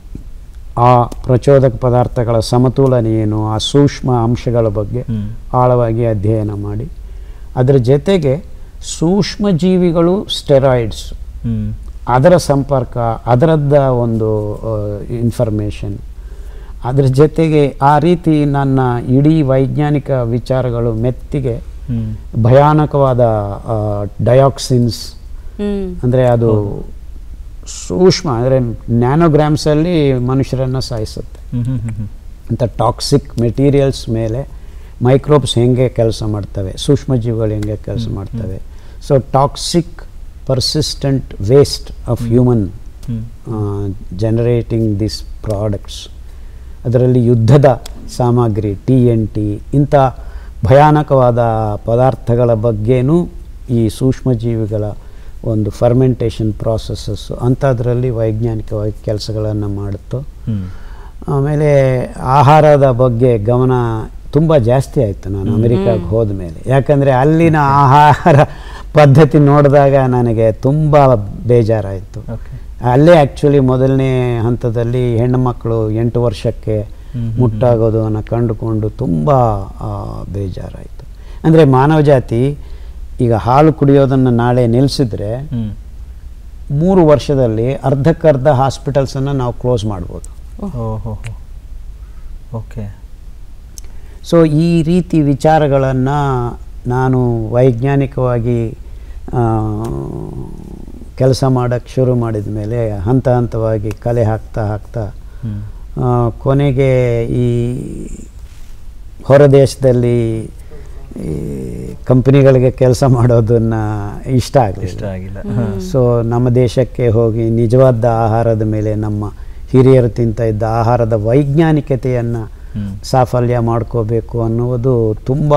ಆ ಪ್ರಚೋದಕ ಪದಾರ್ಥಗಳ ಸಮತೋಲನ ಏನು ಆ ಸೂಕ್ಷ್ಮ ಅಂಶಗಳ ಬಗ್ಗೆ ಹ್ಮ್ ಆಳವಾಗಿ ಅಧ್ಯಯನ ಮಾಡಿ ಅದರ ಜೊತೆಗೆ ಸೂಕ್ಷ್ಮ ಜೀವಿಗಳು ಸ್ಟೆರಾಯ್ಡ್ಸ್ ಹ್ಮ್ ಅದರ ಸಂಪರ್ಕ ಅದರದ್ದ ಒಂದು ಇನ್ಫಾರ್ಮೇಷನ್ ಅದ್ರ ಜೊತೆಗೆ ಆ ರೀತಿ ನನ್ನ ಇಡೀ ವೈಜ್ಞಾನಿಕ ವಿಚಾರಗಳು ಮೆತ್ತಿಗೆ ಹ್ಮ್ ಭಯಾನಕವಾದ ಡಯಾಕ್ಸಿನ್ಸ್ ಹ್ಮ್ ಅಂದರೆ ಅದು ಸೂಕ್ಷ್ಮ ಅಂದರೆ ನ್ಯಾನೋಗ್ರಾಮ್ಸಲ್ಲಿ ಮನುಷ್ಯರನ್ನು ಸಾಯಿಸುತ್ತೆ ಹ್ಮ್ ಹ್ಮ್ ಹ್ಮ್ ಹ್ಮ್ ಅಂಥ ಟಾಕ್ಸಿಕ್ ಮೆಟೀರಿಯಲ್ಸ್ ಮೇಲೆ ಮೈಕ್ರೋಬ್ಸ್ ಹೆಂಗೆ ಕೆಲಸ ಮಾಡ್ತವೆ ಸೂಕ್ಷ್ಮಜೀವಿಗಳು ಹೆಂಗೆ ಕೆಲಸ ಮಾಡ್ತವೆ so toxic persistent waste of human hmm generating this products ಅದರಲ್ಲಿ ಯುದ್ಧದ ಸಾಮಗ್ರಿ ಟಿ ಎನ್ ಟಿ ಇಂಥ ಭಯಾನಕವಾದ ಪದಾರ್ಥಗಳ ಬಗ್ಗೆನೂ ಈ ಸೂಕ್ಷ್ಮಜೀವಿಗಳ ಒಂದು ಫರ್ಮೆಂಟೇಷನ್ ಪ್ರಾಸೆಸಸ್ಸು ಅಂಥದ್ರಲ್ಲಿ ವೈಜ್ಞಾನಿಕವಾಗಿ ಕೆಲಸಗಳನ್ನು ಮಾಡುತ್ತೋ ಹ್ಮ್ ಆಮೇಲೆ ಆಹಾರದ ಬಗ್ಗೆ ಗಮನ ತುಂಬ ಜಾಸ್ತಿ ಆಯಿತು ನಾನು ಅಮೆರಿಕಾಗೆ ಹೋದ ಮೇಲೆ ಯಾಕಂದರೆ ಅಲ್ಲಿನ ಆಹಾರ ಪದ್ಧತಿ ನೋಡಿದಾಗ ನನಗೆ ತುಂಬ ಬೇಜಾರಾಯಿತು ಓಕೆ ಅಲ್ಲೇ ಆ್ಯಕ್ಚುಲಿ ಮೊದಲನೇ ಹಂತದಲ್ಲಿ ಹೆಣ್ಣು ಮಕ್ಕಳು ಎಂಟು ವರ್ಷಕ್ಕೆ ಮುಟ್ಟಾಗೋದನ್ನು ಕಂಡುಕೊಂಡು ತುಂಬ ಆ, ಬೇಜಾರಾಯಿತು ಅಂದರೆ ಮಾನವ ಜಾತಿ ಈಗ ಹಾಲು ಕುಡಿಯೋದನ್ನು ನಾಳೆ ನಿಲ್ಲಿಸಿದ್ರೆ ಹ್ಮ್ ಮೂರು ವರ್ಷದಲ್ಲಿ ಅರ್ಧಕ್ಕರ್ಧ ಹಾಸ್ಪಿಟಲ್ಸನ್ನು ನಾವು ಕ್ಲೋಸ್ ಮಾಡ್ಬೋದು ಓಹೋ ಓಕೆ ಸೊ ಈ ರೀತಿ ವಿಚಾರಗಳನ್ನು ನಾನು ವೈಜ್ಞಾನಿಕವಾಗಿ ಕೆಲಸ ಮಾಡೋಕ್ಕೆ ಶುರು ಮಾಡಿದ ಮೇಲೆ ಹಂತ ಹಂತವಾಗಿ ಕಲೆ ಹಾಕ್ತಾ ಹಾಕ್ತಾ ಹ್ಮ್ ಆ, ಕೊನೆಗೆ ಈ ಹೊರ ದೇಶದಲ್ಲಿ ಈ ಕಂಪ್ನಿಗಳಿಗೆ ಕೆಲಸ ಮಾಡೋದನ್ನು ಇಷ್ಟ ಇಷ್ಟ ಆಗಲಿಲ್ಲ ಆಗಿಲ್ಲ ಸೊ ನಮ್ಮ ದೇಶಕ್ಕೆ ಹೋಗಿ ನಿಜವಾದ ಆಹಾರದ ಮೇಲೆ ನಮ್ಮ ಹಿರಿಯರು ತಿಂತ ಇದ್ದ ಆಹಾರದ ವೈಜ್ಞಾನಿಕತೆಯನ್ನು ಹ್ಮ್ ಸಾಫಲ್ಯ ಮಾಡ್ಕೋಬೇಕು ಅನ್ನುವುದು ತುಂಬ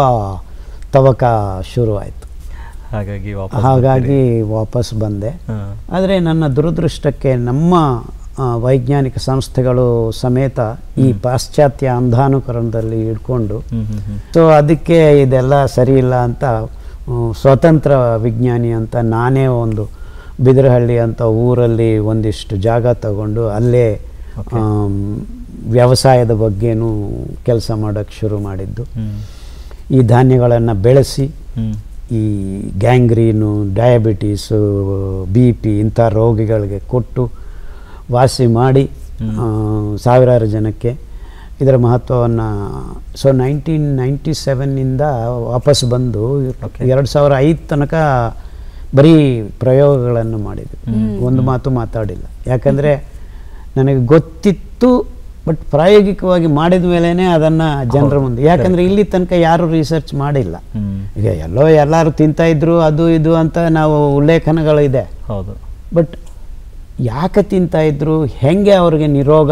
ತವಕ ಶುರುವಾಯಿತು ಹಾಗಾಗಿ ವಾಪಸ್ ಹಾಗಾಗಿ ವಾಪಸ್ ಬಂದೆ ಹಾ. ಆದರೆ ನನ್ನ ದುರದೃಷ್ಟಕ್ಕೆ ನಮ್ಮ ಆ, ವೈಜ್ಞಾನಿಕ ಸಂಸ್ಥೆಗಳು ಸಮೇತ ಈ ಪಾಶ್ಚಾತ್ಯ ಅಂಧಾನುಕರಣದಲ್ಲಿ ಇಟ್ಕೊಂಡು ಹ್ಮ್ ಹ್ಮ್ ಹ್ಮ್ ಸೊ ಅದಕ್ಕೆ ಇದೆಲ್ಲ ಸರಿ ಇಲ್ಲ ಅಂತ ಆ, ಸ್ವತಂತ್ರ ವಿಜ್ಞಾನಿ ಅಂತ ನಾನೇ ಒಂದು ಬಿದರಹಳ್ಳಿ ಅಂತ ಊರಲ್ಲಿ ಒಂದಿಷ್ಟು ಜಾಗ ತಗೊಂಡು ಅಲ್ಲೇ Okay. ಆಮ್, ವ್ಯವಸಾಯದ ಬಗ್ಗೆನೂ ಕೆಲಸ ಮಾಡೋಕ್ಕೆ ಶುರು ಮಾಡಿದ್ದು ಹ್ಮ್ ಈ ಧಾನ್ಯಗಳನ್ನು ಬೆಳೆಸಿ ಹ್ಮ್ ಈ ಗ್ಯಾಂಗ್ರೀನು ಡಯಾಬಿಟೀಸು ಬಿ ಪಿ ಇಂಥ ರೋಗಿಗಳಿಗೆ ಕೊಟ್ಟು ವಾಸಿ ಮಾಡಿ ಆ, ಸಾವಿರಾರು ಜನಕ್ಕೆ ಇದರ ಮಹತ್ವವನ್ನು ಸೊ ನೈನ್ಟೀನ್ ನೈಂಟಿ ಸೆವೆನ್ನಿಂದ ವಾಪಸ್ ಬಂದು Okay. ಎರಡು ಸಾವಿರ ಐದು ತನಕ ಬರೀ ಪ್ರಯೋಗಗಳನ್ನು ಮಾಡಿದ್ವಿ ಒಂದು ಮಾತು ಮಾತಾಡಿಲ್ಲ ಯಾಕಂದರೆ ನನಗೆ ಗೊತ್ತಿತ್ತು ಬಟ್ ಪ್ರಾಯೋಗಿಕವಾಗಿ ಮಾಡಿದ ಮೇಲೇ ಅದನ್ನು ಜನರ ಮುಂದೆ ಯಾಕಂದರೆ ಇಲ್ಲಿ ತನಕ ಯಾರೂ ರಿಸರ್ಚ್ ಮಾಡಿಲ್ಲ ಹ್ಮ್ ಈಗ ಎಲ್ಲೋ ಎಲ್ಲರೂ ತಿಂತಾ ಇದ್ರು ಅದು ಇದು ಅಂತ ನಾವು ಉಲ್ಲೇಖನಗಳಿದೆ ಹೌದು ಬಟ್ ಯಾಕೆ ತಿಂತಾ ಇದ್ರು ಹೆಂಗೆ ಅವ್ರಿಗೆ ನಿರೋಗ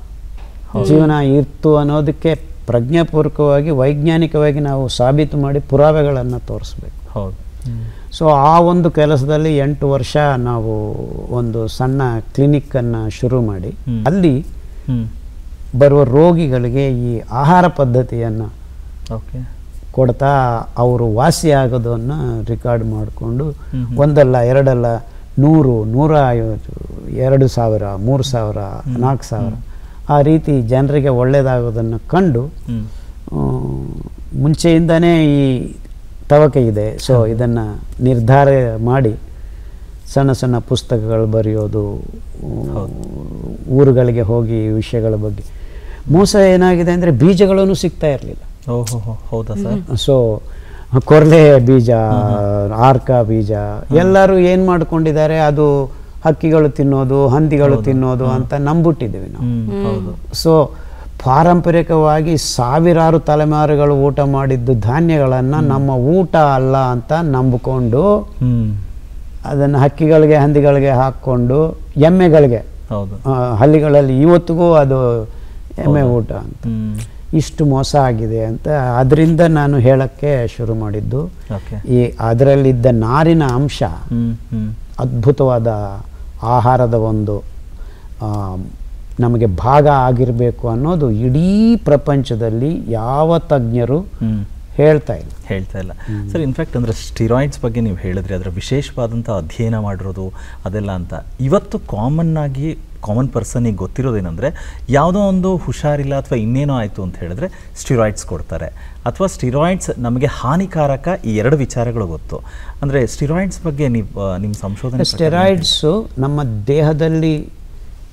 ಜೀವನ ಇತ್ತು ಅನ್ನೋದಕ್ಕೆ ಪ್ರಜ್ಞಾಪೂರ್ವಕವಾಗಿ ವೈಜ್ಞಾನಿಕವಾಗಿ ನಾವು ಸಾಬೀತು ಮಾಡಿ ಪುರಾವೆಗಳನ್ನು ತೋರಿಸ್ಬೇಕು ಹೌದು ಸೊ ಆ ಒಂದು ಕೆಲಸದಲ್ಲಿ ಎಂಟು ವರ್ಷ ನಾವು ಒಂದು ಸಣ್ಣ ಕ್ಲಿನಿಕ್ಕನ್ನು ಶುರು ಮಾಡಿ ಹ್ಮ್. ಅಲ್ಲಿ ಹ್ಮ್ ಬರುವ ರೋಗಿಗಳಿಗೆ ಈ ಆಹಾರ ಪದ್ಧತಿಯನ್ನು ಓಕೆ ಕೊಡ್ತಾ ಅವರು ವಾಸಿ ಆಗೋದನ್ನು ರೆಕಾರ್ಡ್ ಮಾಡಿಕೊಂಡು ಹ್ಮ್ ಹ್ಮ್. ಒಂದಲ್ಲ ಎರಡಲ್ಲ ನೂರು ನೂರ ಐವತ್ತು ಎರಡು ಸಾವಿರ ಮೂರು ಸಾವಿರ ನಾಲ್ಕು ಸಾವಿರ ಆ ರೀತಿ ಜನರಿಗೆ ಒಳ್ಳೆಯದಾಗೋದನ್ನು ಕಂಡು ಹ್ಮ್ ಆ, ಮುಂಚೆಯಿಂದನೇ ಈ ತವಕೆ ಇದೆ ಸೊ ಇದನ್ನು ನಿರ್ಧಾರ ಮಾಡಿ ಸಣ್ಣ ಸಣ್ಣ ಪುಸ್ತಕಗಳು ಬರೆಯೋದು ಆ, ಊರುಗಳಿಗೆ ಹೋಗಿ ಈ ವಿಷಯಗಳ ಬಗ್ಗೆ ಮೋಸ ಏನಾಗಿದೆ ಅಂದರೆ ಬೀಜಗಳೂ ಸಿಗ್ತಾ ಇರಲಿಲ್ಲ ಓಹೋ ಹೋ, ಹೌದಾ ಸರ್ ಸೊ ಕೊರ್ಲೆ ಬೀಜ ಆರ್ಕ ಬೀಜ ಎಲ್ಲರೂ ಏನು ಮಾಡ್ಕೊಂಡಿದ್ದಾರೆ ಅದು ಹಕ್ಕಿಗಳು ತಿನ್ನೋದು ಹಂದಿಗಳು ತಿನ್ನೋದು ಅಂತ ನಂಬಿಟ್ಟಿದ್ದೀವಿ ನಾವು ಹ್ಮ್ ಹೌದು ಸೊ ಪಾರಂಪರಿಕವಾಗಿ ಸಾವಿರಾರು ತಲೆಮಾರುಗಳು ಊಟ ಮಾಡಿದ್ದು ಧಾನ್ಯಗಳನ್ನು ನಮ್ಮ ಊಟ ಅಲ್ಲ ಅಂತ ನಂಬಿಕೊಂಡು ಹ್ಮ್ ಅದನ್ನು ಹಕ್ಕಿಗಳಿಗೆ ಹಂದಿಗಳಿಗೆ ಹಾಕ್ಕೊಂಡು ಎಮ್ಮೆಗಳಿಗೆ ಹೌದು ಆ, ಹಳ್ಳಿಗಳಲ್ಲಿ ಇವತ್ತಿಗೂ ಅದು ಎಮ್ಮೆ ಊಟ ಅಂತ ಹ್ಮ್ ಇಷ್ಟು ಮೋಸ ಆಗಿದೆ ಅಂತ ಅದರಿಂದ ನಾನು ಹೇಳಕ್ಕೆ ಶುರು ಮಾಡಿದ್ದು ಓಕೆ ಈ ಅದರಲ್ಲಿದ್ದ ನಾರಿನ ಅಂಶ ಹ್ಮ್ ಹ್ಮ್ ಅದ್ಭುತವಾದ ಆಹಾರದ ಒಂದು ಆ, ನಮಗೆ ಭಾಗ ಆಗಿರಬೇಕು ಅನ್ನೋದು ಇಡೀ ಪ್ರಪಂಚದಲ್ಲಿ ಯಾವ ತಜ್ಞರು ಹ್ಮ್ ಹೇಳ್ತಾ ಇಲ್ಲ ಹೇಳ್ತಾ ಇಲ್ಲ ಸರ್ ಇನ್ಫ್ಯಾಕ್ಟ್ ಅಂದರೆ ಸ್ಟಿರಾಯ್ಡ್ಸ್ ಬಗ್ಗೆ ನೀವು ಹೇಳಿದ್ರಿ ಅದರ ವಿಶೇಷವಾದಂಥ ಅಧ್ಯಯನ ಮಾಡಿರೋದು ಅದೆಲ್ಲ ಅಂತ ಇವತ್ತು ಕಾಮನ್ ಆಗಿ ಕಾಮನ್ ಪರ್ಸನಿಗೆ ಗೊತ್ತಿರೋದೇನೆಂದರೆ ಯಾವುದೋ ಒಂದು ಹುಷಾರಿಲ್ಲ ಅಥವಾ ಇನ್ನೇನೋ ಆಯಿತು ಅಂತ ಹೇಳಿದ್ರೆ ಸ್ಟಿರಾಯ್ಡ್ಸ್ ಕೊಡ್ತಾರೆ ಅಥವಾ ಸ್ಟಿರಾಯ್ಡ್ಸ್ ನಮಗೆ ಹಾನಿಕಾರಕ ಈ ಎರಡು ವಿಚಾರಗಳು ಗೊತ್ತು ಅಂದರೆ ಸ್ಟಿರಾಯ್ಡ್ಸ್ ಬಗ್ಗೆ ನೀವು ನಿಮ್ಮ ಸಂಶೋಧನೆ ಪ್ರಕಾರ ಸ್ಟೆರಾಯ್ಡ್ಸು ನಮ್ಮ ದೇಹದಲ್ಲಿ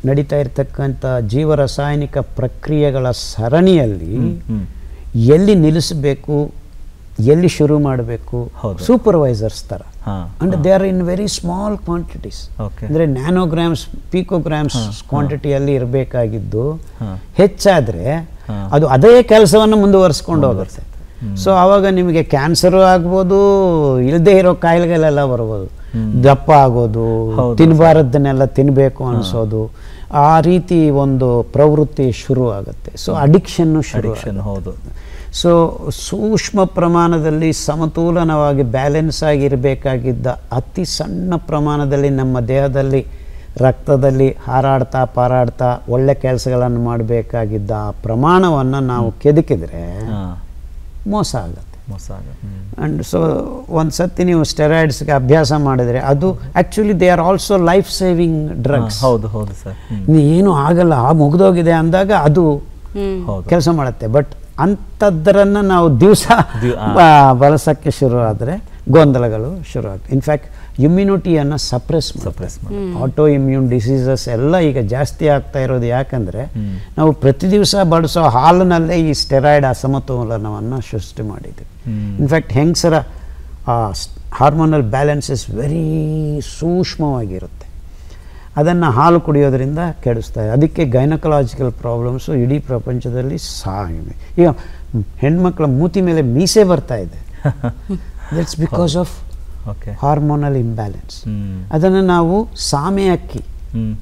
ನಡೀತಾ ಇರತಕ್ಕಂಥ ಜೀವರಾಸಾಯನಿಕ ಪ್ರಕ್ರಿಯೆಗಳ ಸರಣಿಯಲ್ಲಿ ಹ್ಮ್. ಎಲ್ಲಿ ನಿಲ್ಲಿಸಬೇಕು ಎಲ್ಲಿ ಶುರು ಮಾಡಬೇಕು ಹೌದು. ಸೂಪರ್ವೈಸರ್ಸ್ ಥರ ಹಾ, and they are in very small quantities Okay. ಅಂದರೆ ನ್ಯಾನೋಗ್ರಾಮ್ಸ್ ಪಿಕೋಗ್ರಾಮ್ಸ್ ಕ್ವಾಂಟಿಟಿಯಲ್ಲಿ ಇರಬೇಕಾಗಿದ್ದು ಹಾ. ಹೆಚ್ಚಾದರೆ ಹಾ. ಅದು ಅದೇ ಕೆಲಸವನ್ನು ಮುಂದುವರಿಸ್ಕೊಂಡು ಹೋಗುತ್ತೆ ಸೊ ಆವಾಗ ನಿಮಗೆ ಕ್ಯಾನ್ಸರು ಆಗ್ಬೋದು ಇಲ್ಲದೆ ಇರೋ ಕಾಯಿಲೆಗಳೆಲ್ಲ ಬರ್ಬೋದು ದಪ್ಪ ಆಗೋದು ಹೌದು. ತಿನ್ನಬಾರದನ್ನೆಲ್ಲ ತಿನ್ನಬೇಕು ಅನಿಸೋದು ಆ ರೀತಿ ಒಂದು ಪ್ರವೃತ್ತಿ ಶುರು ಆಗುತ್ತೆ ಸೊ ಅಡಿಕ್ಷನ್ನು ಶುರು ಅಡಿಕ್ಷನ್ ಹೌದು ಸೊ ಸೂಕ್ಷ್ಮ ಪ್ರಮಾಣದಲ್ಲಿ ಸಮತೋಲನವಾಗಿ ಬ್ಯಾಲೆನ್ಸ್ ಆಗಿರಬೇಕಾಗಿದ್ದ ಅತಿ ಸಣ್ಣ ಪ್ರಮಾಣದಲ್ಲಿ ನಮ್ಮ ದೇಹದಲ್ಲಿ ರಕ್ತದಲ್ಲಿ ಹಾರಾಡ್ತಾ ಪಾರಾಡ್ತಾ ಒಳ್ಳೆ ಕೆಲಸಗಳನ್ನು ಮಾಡಬೇಕಾಗಿದ್ದ ಆ ಪ್ರಮಾಣವನ್ನು ನಾವು ಕೆದಕಿದ್ರೆ ಹಾ ಮೋಸ ಆಗುತ್ತೆ ಮೋಸ ಆಗುತ್ತೆ ಹ್ಮ್. ಆ್ಯಂಡ್ ಸೊ ಒಂದು ಸತಿ ನೀವು ಸ್ಟೆರಾಯ್ಡ್ಸ್ಗೆ ಅಭ್ಯಾಸ ಮಾಡಿದರೆ ಅದು actually they are also life saving drugs ಹಾ, ಹೌದು ಹೌದು ಸರ್ ಹ್ಮ್. ಏನು ಆಗಲ್ಲ ಆ ಮುಗ್ದೋಗಿದೆ ಅಂದಾಗ ಅದು ಹೌದು ಕೆಲಸ ಮಾಡುತ್ತೆ ಬಟ್ ಅಂಥದ್ದರನ್ನು ನಾವು ದಿವಸ ದಿವ್- ಆ. ಬಳಸೋಕ್ಕೆ ಶುರು ಆದರೆ ಗೊಂದಲಗಳು ಶುರು ಆಗ್ತವೆ ಇನ್ಫ್ಯಾಕ್ಟ್ ಇಮ್ಯುನಿಟಿಯನ್ನು ಸಪ್ರೆಸ್ ಸಪ್ರೆಸ್ ಮಾಡಿ ಆಟೋ ಇಮ್ಯೂನ್ ಡಿಸೀಸಸ್ ಎಲ್ಲ ಈಗ ಜಾಸ್ತಿ ಆಗ್ತಾ ಇರೋದು ಯಾಕಂದರೆ ನಾವು ಪ್ರತಿ ದಿವಸ ಬಳಸೋ ಹಾಲಿನಲ್ಲೇ ಈ ಸ್ಟೆರಾಯ್ಡ್ ಅಸಮತೋಲನವನ್ನು ಸೃಷ್ಟಿ ಮಾಡಿದ್ದೀವಿ ಇನ್ಫ್ಯಾಕ್ಟ್ ಹೆಂಗಸರ ಹಾರ್ಮೋನಲ್ ಬ್ಯಾಲೆನ್ಸ್ ಇಸ್ ವೆರಿ ಸೂಕ್ಷ್ಮವಾಗಿರುತ್ತೆ ಅದನ್ನು ಹಾಲು ಕುಡಿಯೋದ್ರಿಂದ ಕೆಡಿಸ್ತಾರೆ ಅದಕ್ಕೆ ಗೈನಕಲಾಜಿಕಲ್ ಪ್ರಾಬ್ಲಮ್ಸು ಇಡೀ ಪ್ರಪಂಚದಲ್ಲಿ ಸಾಗಿವೆ ಈಗ ಹೆಣ್ಮಕ್ಳ ಮೂತಿ ಮೇಲೆ ಮೀಸೆ ಬರ್ತಾ ಇದೆ that's because of okay hormonal imbalance hmm ಅದನ್ನು ನಾವು ಸಾಮೆ ಅಕ್ಕಿ ಹ್ಮ್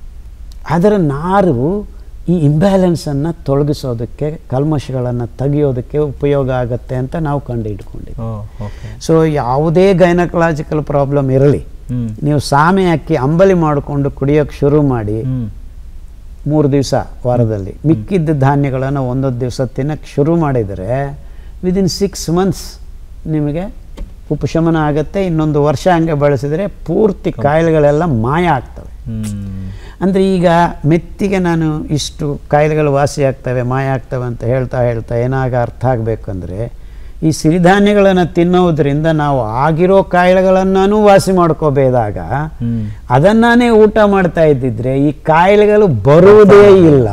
ಅದರ ನಾರು ಈ ಇಂಬ್ಯಾಲೆನ್ಸನ್ನು ತೊಲಗಿಸೋದಕ್ಕೆ ಕಲ್ಮಶಗಳನ್ನು ತೆಗೆಯೋದಕ್ಕೆ ಉಪಯೋಗ ಆಗುತ್ತೆ ಅಂತ ನಾವು ಕಂಡು ಹಿಡ್ಕೊಂಡಿದ್ದೀವಿ ಓ ಓಕೆ ಸೊ ಯಾವುದೇ ಗೈನಕಲಾಜಿಕಲ್ ಪ್ರಾಬ್ಲಮ್ ಇರಲಿ ಹ್ಮ್ ನೀವು ಸಾಮೆ ಅಕ್ಕಿ ಅಂಬಲಿ ಮಾಡಿಕೊಂಡು ಕುಡಿಯೋಕ್ಕೆ ಶುರು ಮಾಡಿ ಹ್ಮ್ ಮೂರು ದಿವಸ ವಾರದಲ್ಲಿ ಮಿಕ್ಕಿದ್ದ ಧಾನ್ಯಗಳನ್ನು ಒಂದೊಂದು ದಿವಸ ತಿನ್ನಕ್ಕೆ ಶುರು ಮಾಡಿದರೆ ವಿದಿನ್ ಸಿಕ್ಸ್ ಮಂತ್ಸ್ ನಿಮಗೆ ಉಪಶಮನ ಆಗುತ್ತೆ ಇನ್ನೊಂದು ವರ್ಷ ಹಂಗೆ ಬಳಸಿದರೆ ಪೂರ್ತಿ ಕಾಯಿಲೆಗಳೆಲ್ಲ ಮಾಯ ಆಗ್ತವೆ ಹ್ಮ್ ಅಂದರೆ ಈಗ ಮೆತ್ತಿಗೆ ನಾನು ಇಷ್ಟು ಕಾಯಿಲೆಗಳು ವಾಸಿ ಆಗ್ತವೆ ಮಾಯ ಆಗ್ತವೆ ಅಂತ ಹೇಳ್ತಾ ಹೇಳ್ತಾ ಏನಾಗ ಅರ್ಥ ಆಗಬೇಕಂದ್ರೆ ಈ ಸಿರಿಧಾನ್ಯಗಳನ್ನು ತಿನ್ನೋದ್ರಿಂದ ನಾವು ಆಗಿರೋ ಕಾಯಿಲೆಗಳನ್ನೂ ವಾಸಿ ಮಾಡ್ಕೋಬೇದಾಗ ಹ್ಮ್ ಅದನ್ನೇ ಊಟ ಮಾಡ್ತಾ ಇದ್ದಿದ್ರೆ ಈ ಕಾಯಿಲೆಗಳು ಬರುವುದೇ ಇಲ್ಲ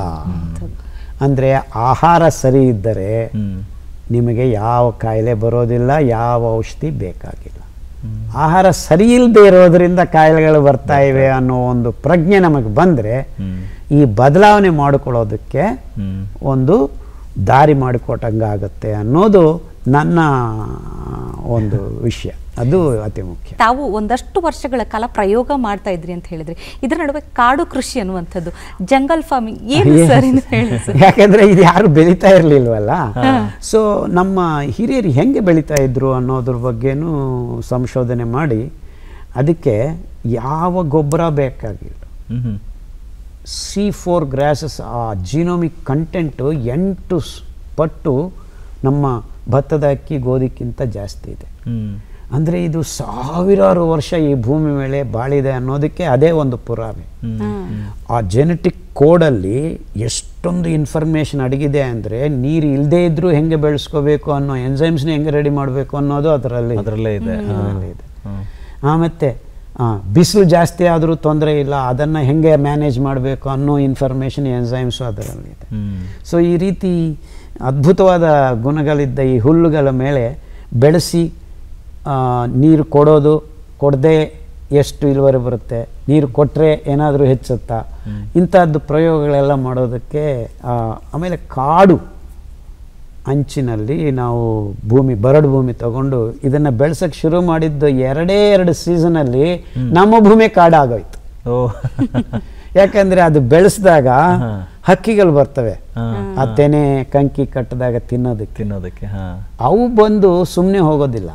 ಅಂದರೆ ಆಹಾರ ಸರಿ ಇದ್ದರೆ ಹ್ಮ್ ನಿಮಗೆ ಯಾವ ಕಾಯಿಲೆ ಬರೋದಿಲ್ಲ ಯಾವ ಔಷಧಿ ಬೇಕಾಗಿಲ್ಲ ಆಹಾರ ಸರಿ ಇಲ್ಲದೆ ಇರೋದ್ರಿಂದ ಕಾಯಿಲೆಗಳು ಬರ್ತಾ ಇವೆ ಅನ್ನೋ ಒಂದು ಪ್ರಜ್ಞೆ ನಮಗೆ ಬಂದರೆ ಹ್ಮ್ ಈ ಬದಲಾವಣೆ ಮಾಡಿಕೊಳ್ಳೋದಕ್ಕೆ ಹ್ಮ್ ಒಂದು ದಾರಿ ಮಾಡಿಕೊಟ್ಟಂಗಾಗತ್ತೆ ಅನ್ನೋದು ನನ್ನ ಒಂದು ವಿಷಯ ಅದು ಅತಿ ಮುಖ್ಯ ತಾವು ಒಂದಷ್ಟು ವರ್ಷಗಳ ಕಾಲ ಪ್ರಯೋಗ ಮಾಡ್ತಾ ಇದ್ರಿ ಅಂತ ಹೇಳಿದ್ರಿ ಇದರ ನಡುವೆ ಕಾಡು ಕೃಷಿ ಅನ್ನುವಂಥದ್ದು ಜಂಗಲ್ ಫಾರ್ಮಿಂಗ್ ಏನು ಸರ್ ಇನ್ನು ಹೇಳಿ ಸರ್ ಯಾಕೆಂದ್ರೆ ಇದು ಯಾರು ಬೆಳೀತಾ ಇರಲಿಲ್ವಲ್ಲ ಸೊ ನಮ್ಮ ಹಿರಿಯರು ಹೆಂಗೆ ಬೆಳೀತಾ ಇದ್ರು ಅನ್ನೋದ್ರ ಬಗ್ಗೆನೂ ಸಂಶೋಧನೆ ಮಾಡಿ ಅದಕ್ಕೆ ಯಾವ ಗೊಬ್ಬರ ಬೇಕಾಗಿಲ್ಲ hmm hmm C four grasses ಆ ಜೀನೋಮಿಕ್ ಕಂಟೆಂಟು ಎಂಟು ಸ್- ಪಟ್ಟು ನಮ್ಮ ಭತ್ತದ ಅಕ್ಕಿ ಗೋಧಿಕ್ಕಿಂತ ಜಾಸ್ತಿ ಇದೆ ಹ್ಮ್ ಅಂದರೆ ಇದು ಸಾವಿರಾರು ವರ್ಷ ಈ ಭೂಮಿ ಮೇಲೆ ಬಾಳಿದೆ ಅನ್ನೋದಕ್ಕೆ ಅದೇ ಒಂದು ಪುರಾವೆ ಆ ಜೆನೆಟಿಕ್ ಕೋಡಲ್ಲಿ ಎಷ್ಟೊಂದು ಇನ್ಫಾರ್ಮೇಷನ್ ಅಡಗಿದೆ ಅಂದರೆ ನೀರು ಇಲ್ಲದೇ ಇದ್ದರೂ ಹೆಂಗೆ ಬೆಳೆಸ್ಕೋಬೇಕು ಅನ್ನೋ ಎಂಜೈಮ್ಸ್ನ ಹೆಂಗೆ ರೆಡಿ ಮಾಡಬೇಕು ಅನ್ನೋದು ಅದರಲ್ಲಿ ಅದರಲ್ಲೇ ಇದೆ ಅದರಲ್ಲೇ ಇದೆ ಹ್ಮ್. ಆಮೇಲೆ ಬಿಸಿಲು ಜಾಸ್ತಿ ಆದರೂ ತೊಂದರೆ ಇಲ್ಲ ಅದನ್ನು ಹೆಂಗೆ ಮ್ಯಾನೇಜ್ ಮಾಡಬೇಕು ಅನ್ನೋ ಇನ್ಫಾರ್ಮೇಷನ್ ಎಂಜೈಮ್ಸು ಅದರಲ್ಲಿದೆ ಹ್ಮ್ ಸೊ ಈ ರೀತಿ ಅದ್ಭುತವಾದ ಗುಣಗಳಿದ್ದ ಈ ಹುಲ್ಲುಗಳ ಮೇಲೆ ಬೆಳೆಸಿ ಆ, ನೀರು ಕೊಡೋದು ಕೊಡದೆ ಎಷ್ಟು ಇಳುವರಿ ಬರುತ್ತೆ ನೀರು ಕೊಟ್ಟರೆ ಏನಾದರೂ ಹೆಚ್ಚುತ್ತಾ ಇಂಥದ್ದು ಪ್ರಯೋಗಗಳೆಲ್ಲ ಮಾಡೋದಕ್ಕೆ ಆ, ಆಮೇಲೆ ಕಾಡು ಅಂಚಿನಲ್ಲಿ ನಾವು ಭೂಮಿ ಬರಡು ಭೂಮಿ ತಗೊಂಡು ಇದನ್ನು ಬೆಳೆಸೋಕ್ಕೆ ಶುರು ಮಾಡಿದ್ದು ಎರಡೇ ಎರಡು ಸೀಸನಲ್ಲಿ ನಮ್ಮ ಭೂಮಿ ಕಾಡಾಗೋಯ್ತು ಓ ಯಾಕಂದ್ರೆ ಅದು ಬೆಳೆಸಿದಾಗ ಹಾ. ಹಕ್ಕಿಗಳು ಬರ್ತವೆ ಹಾ. ಆ ತೆನೆ ಕಂಕಿ ಕಟ್ಟಿದಾಗ ತಿನ್ನೋದಕ್ಕೆ ತಿನ್ನೋದಕ್ಕೆ ಹಾ ಅವು ಬಂದು ಸುಮ್ಮನೆ ಹೋಗೋದಿಲ್ಲ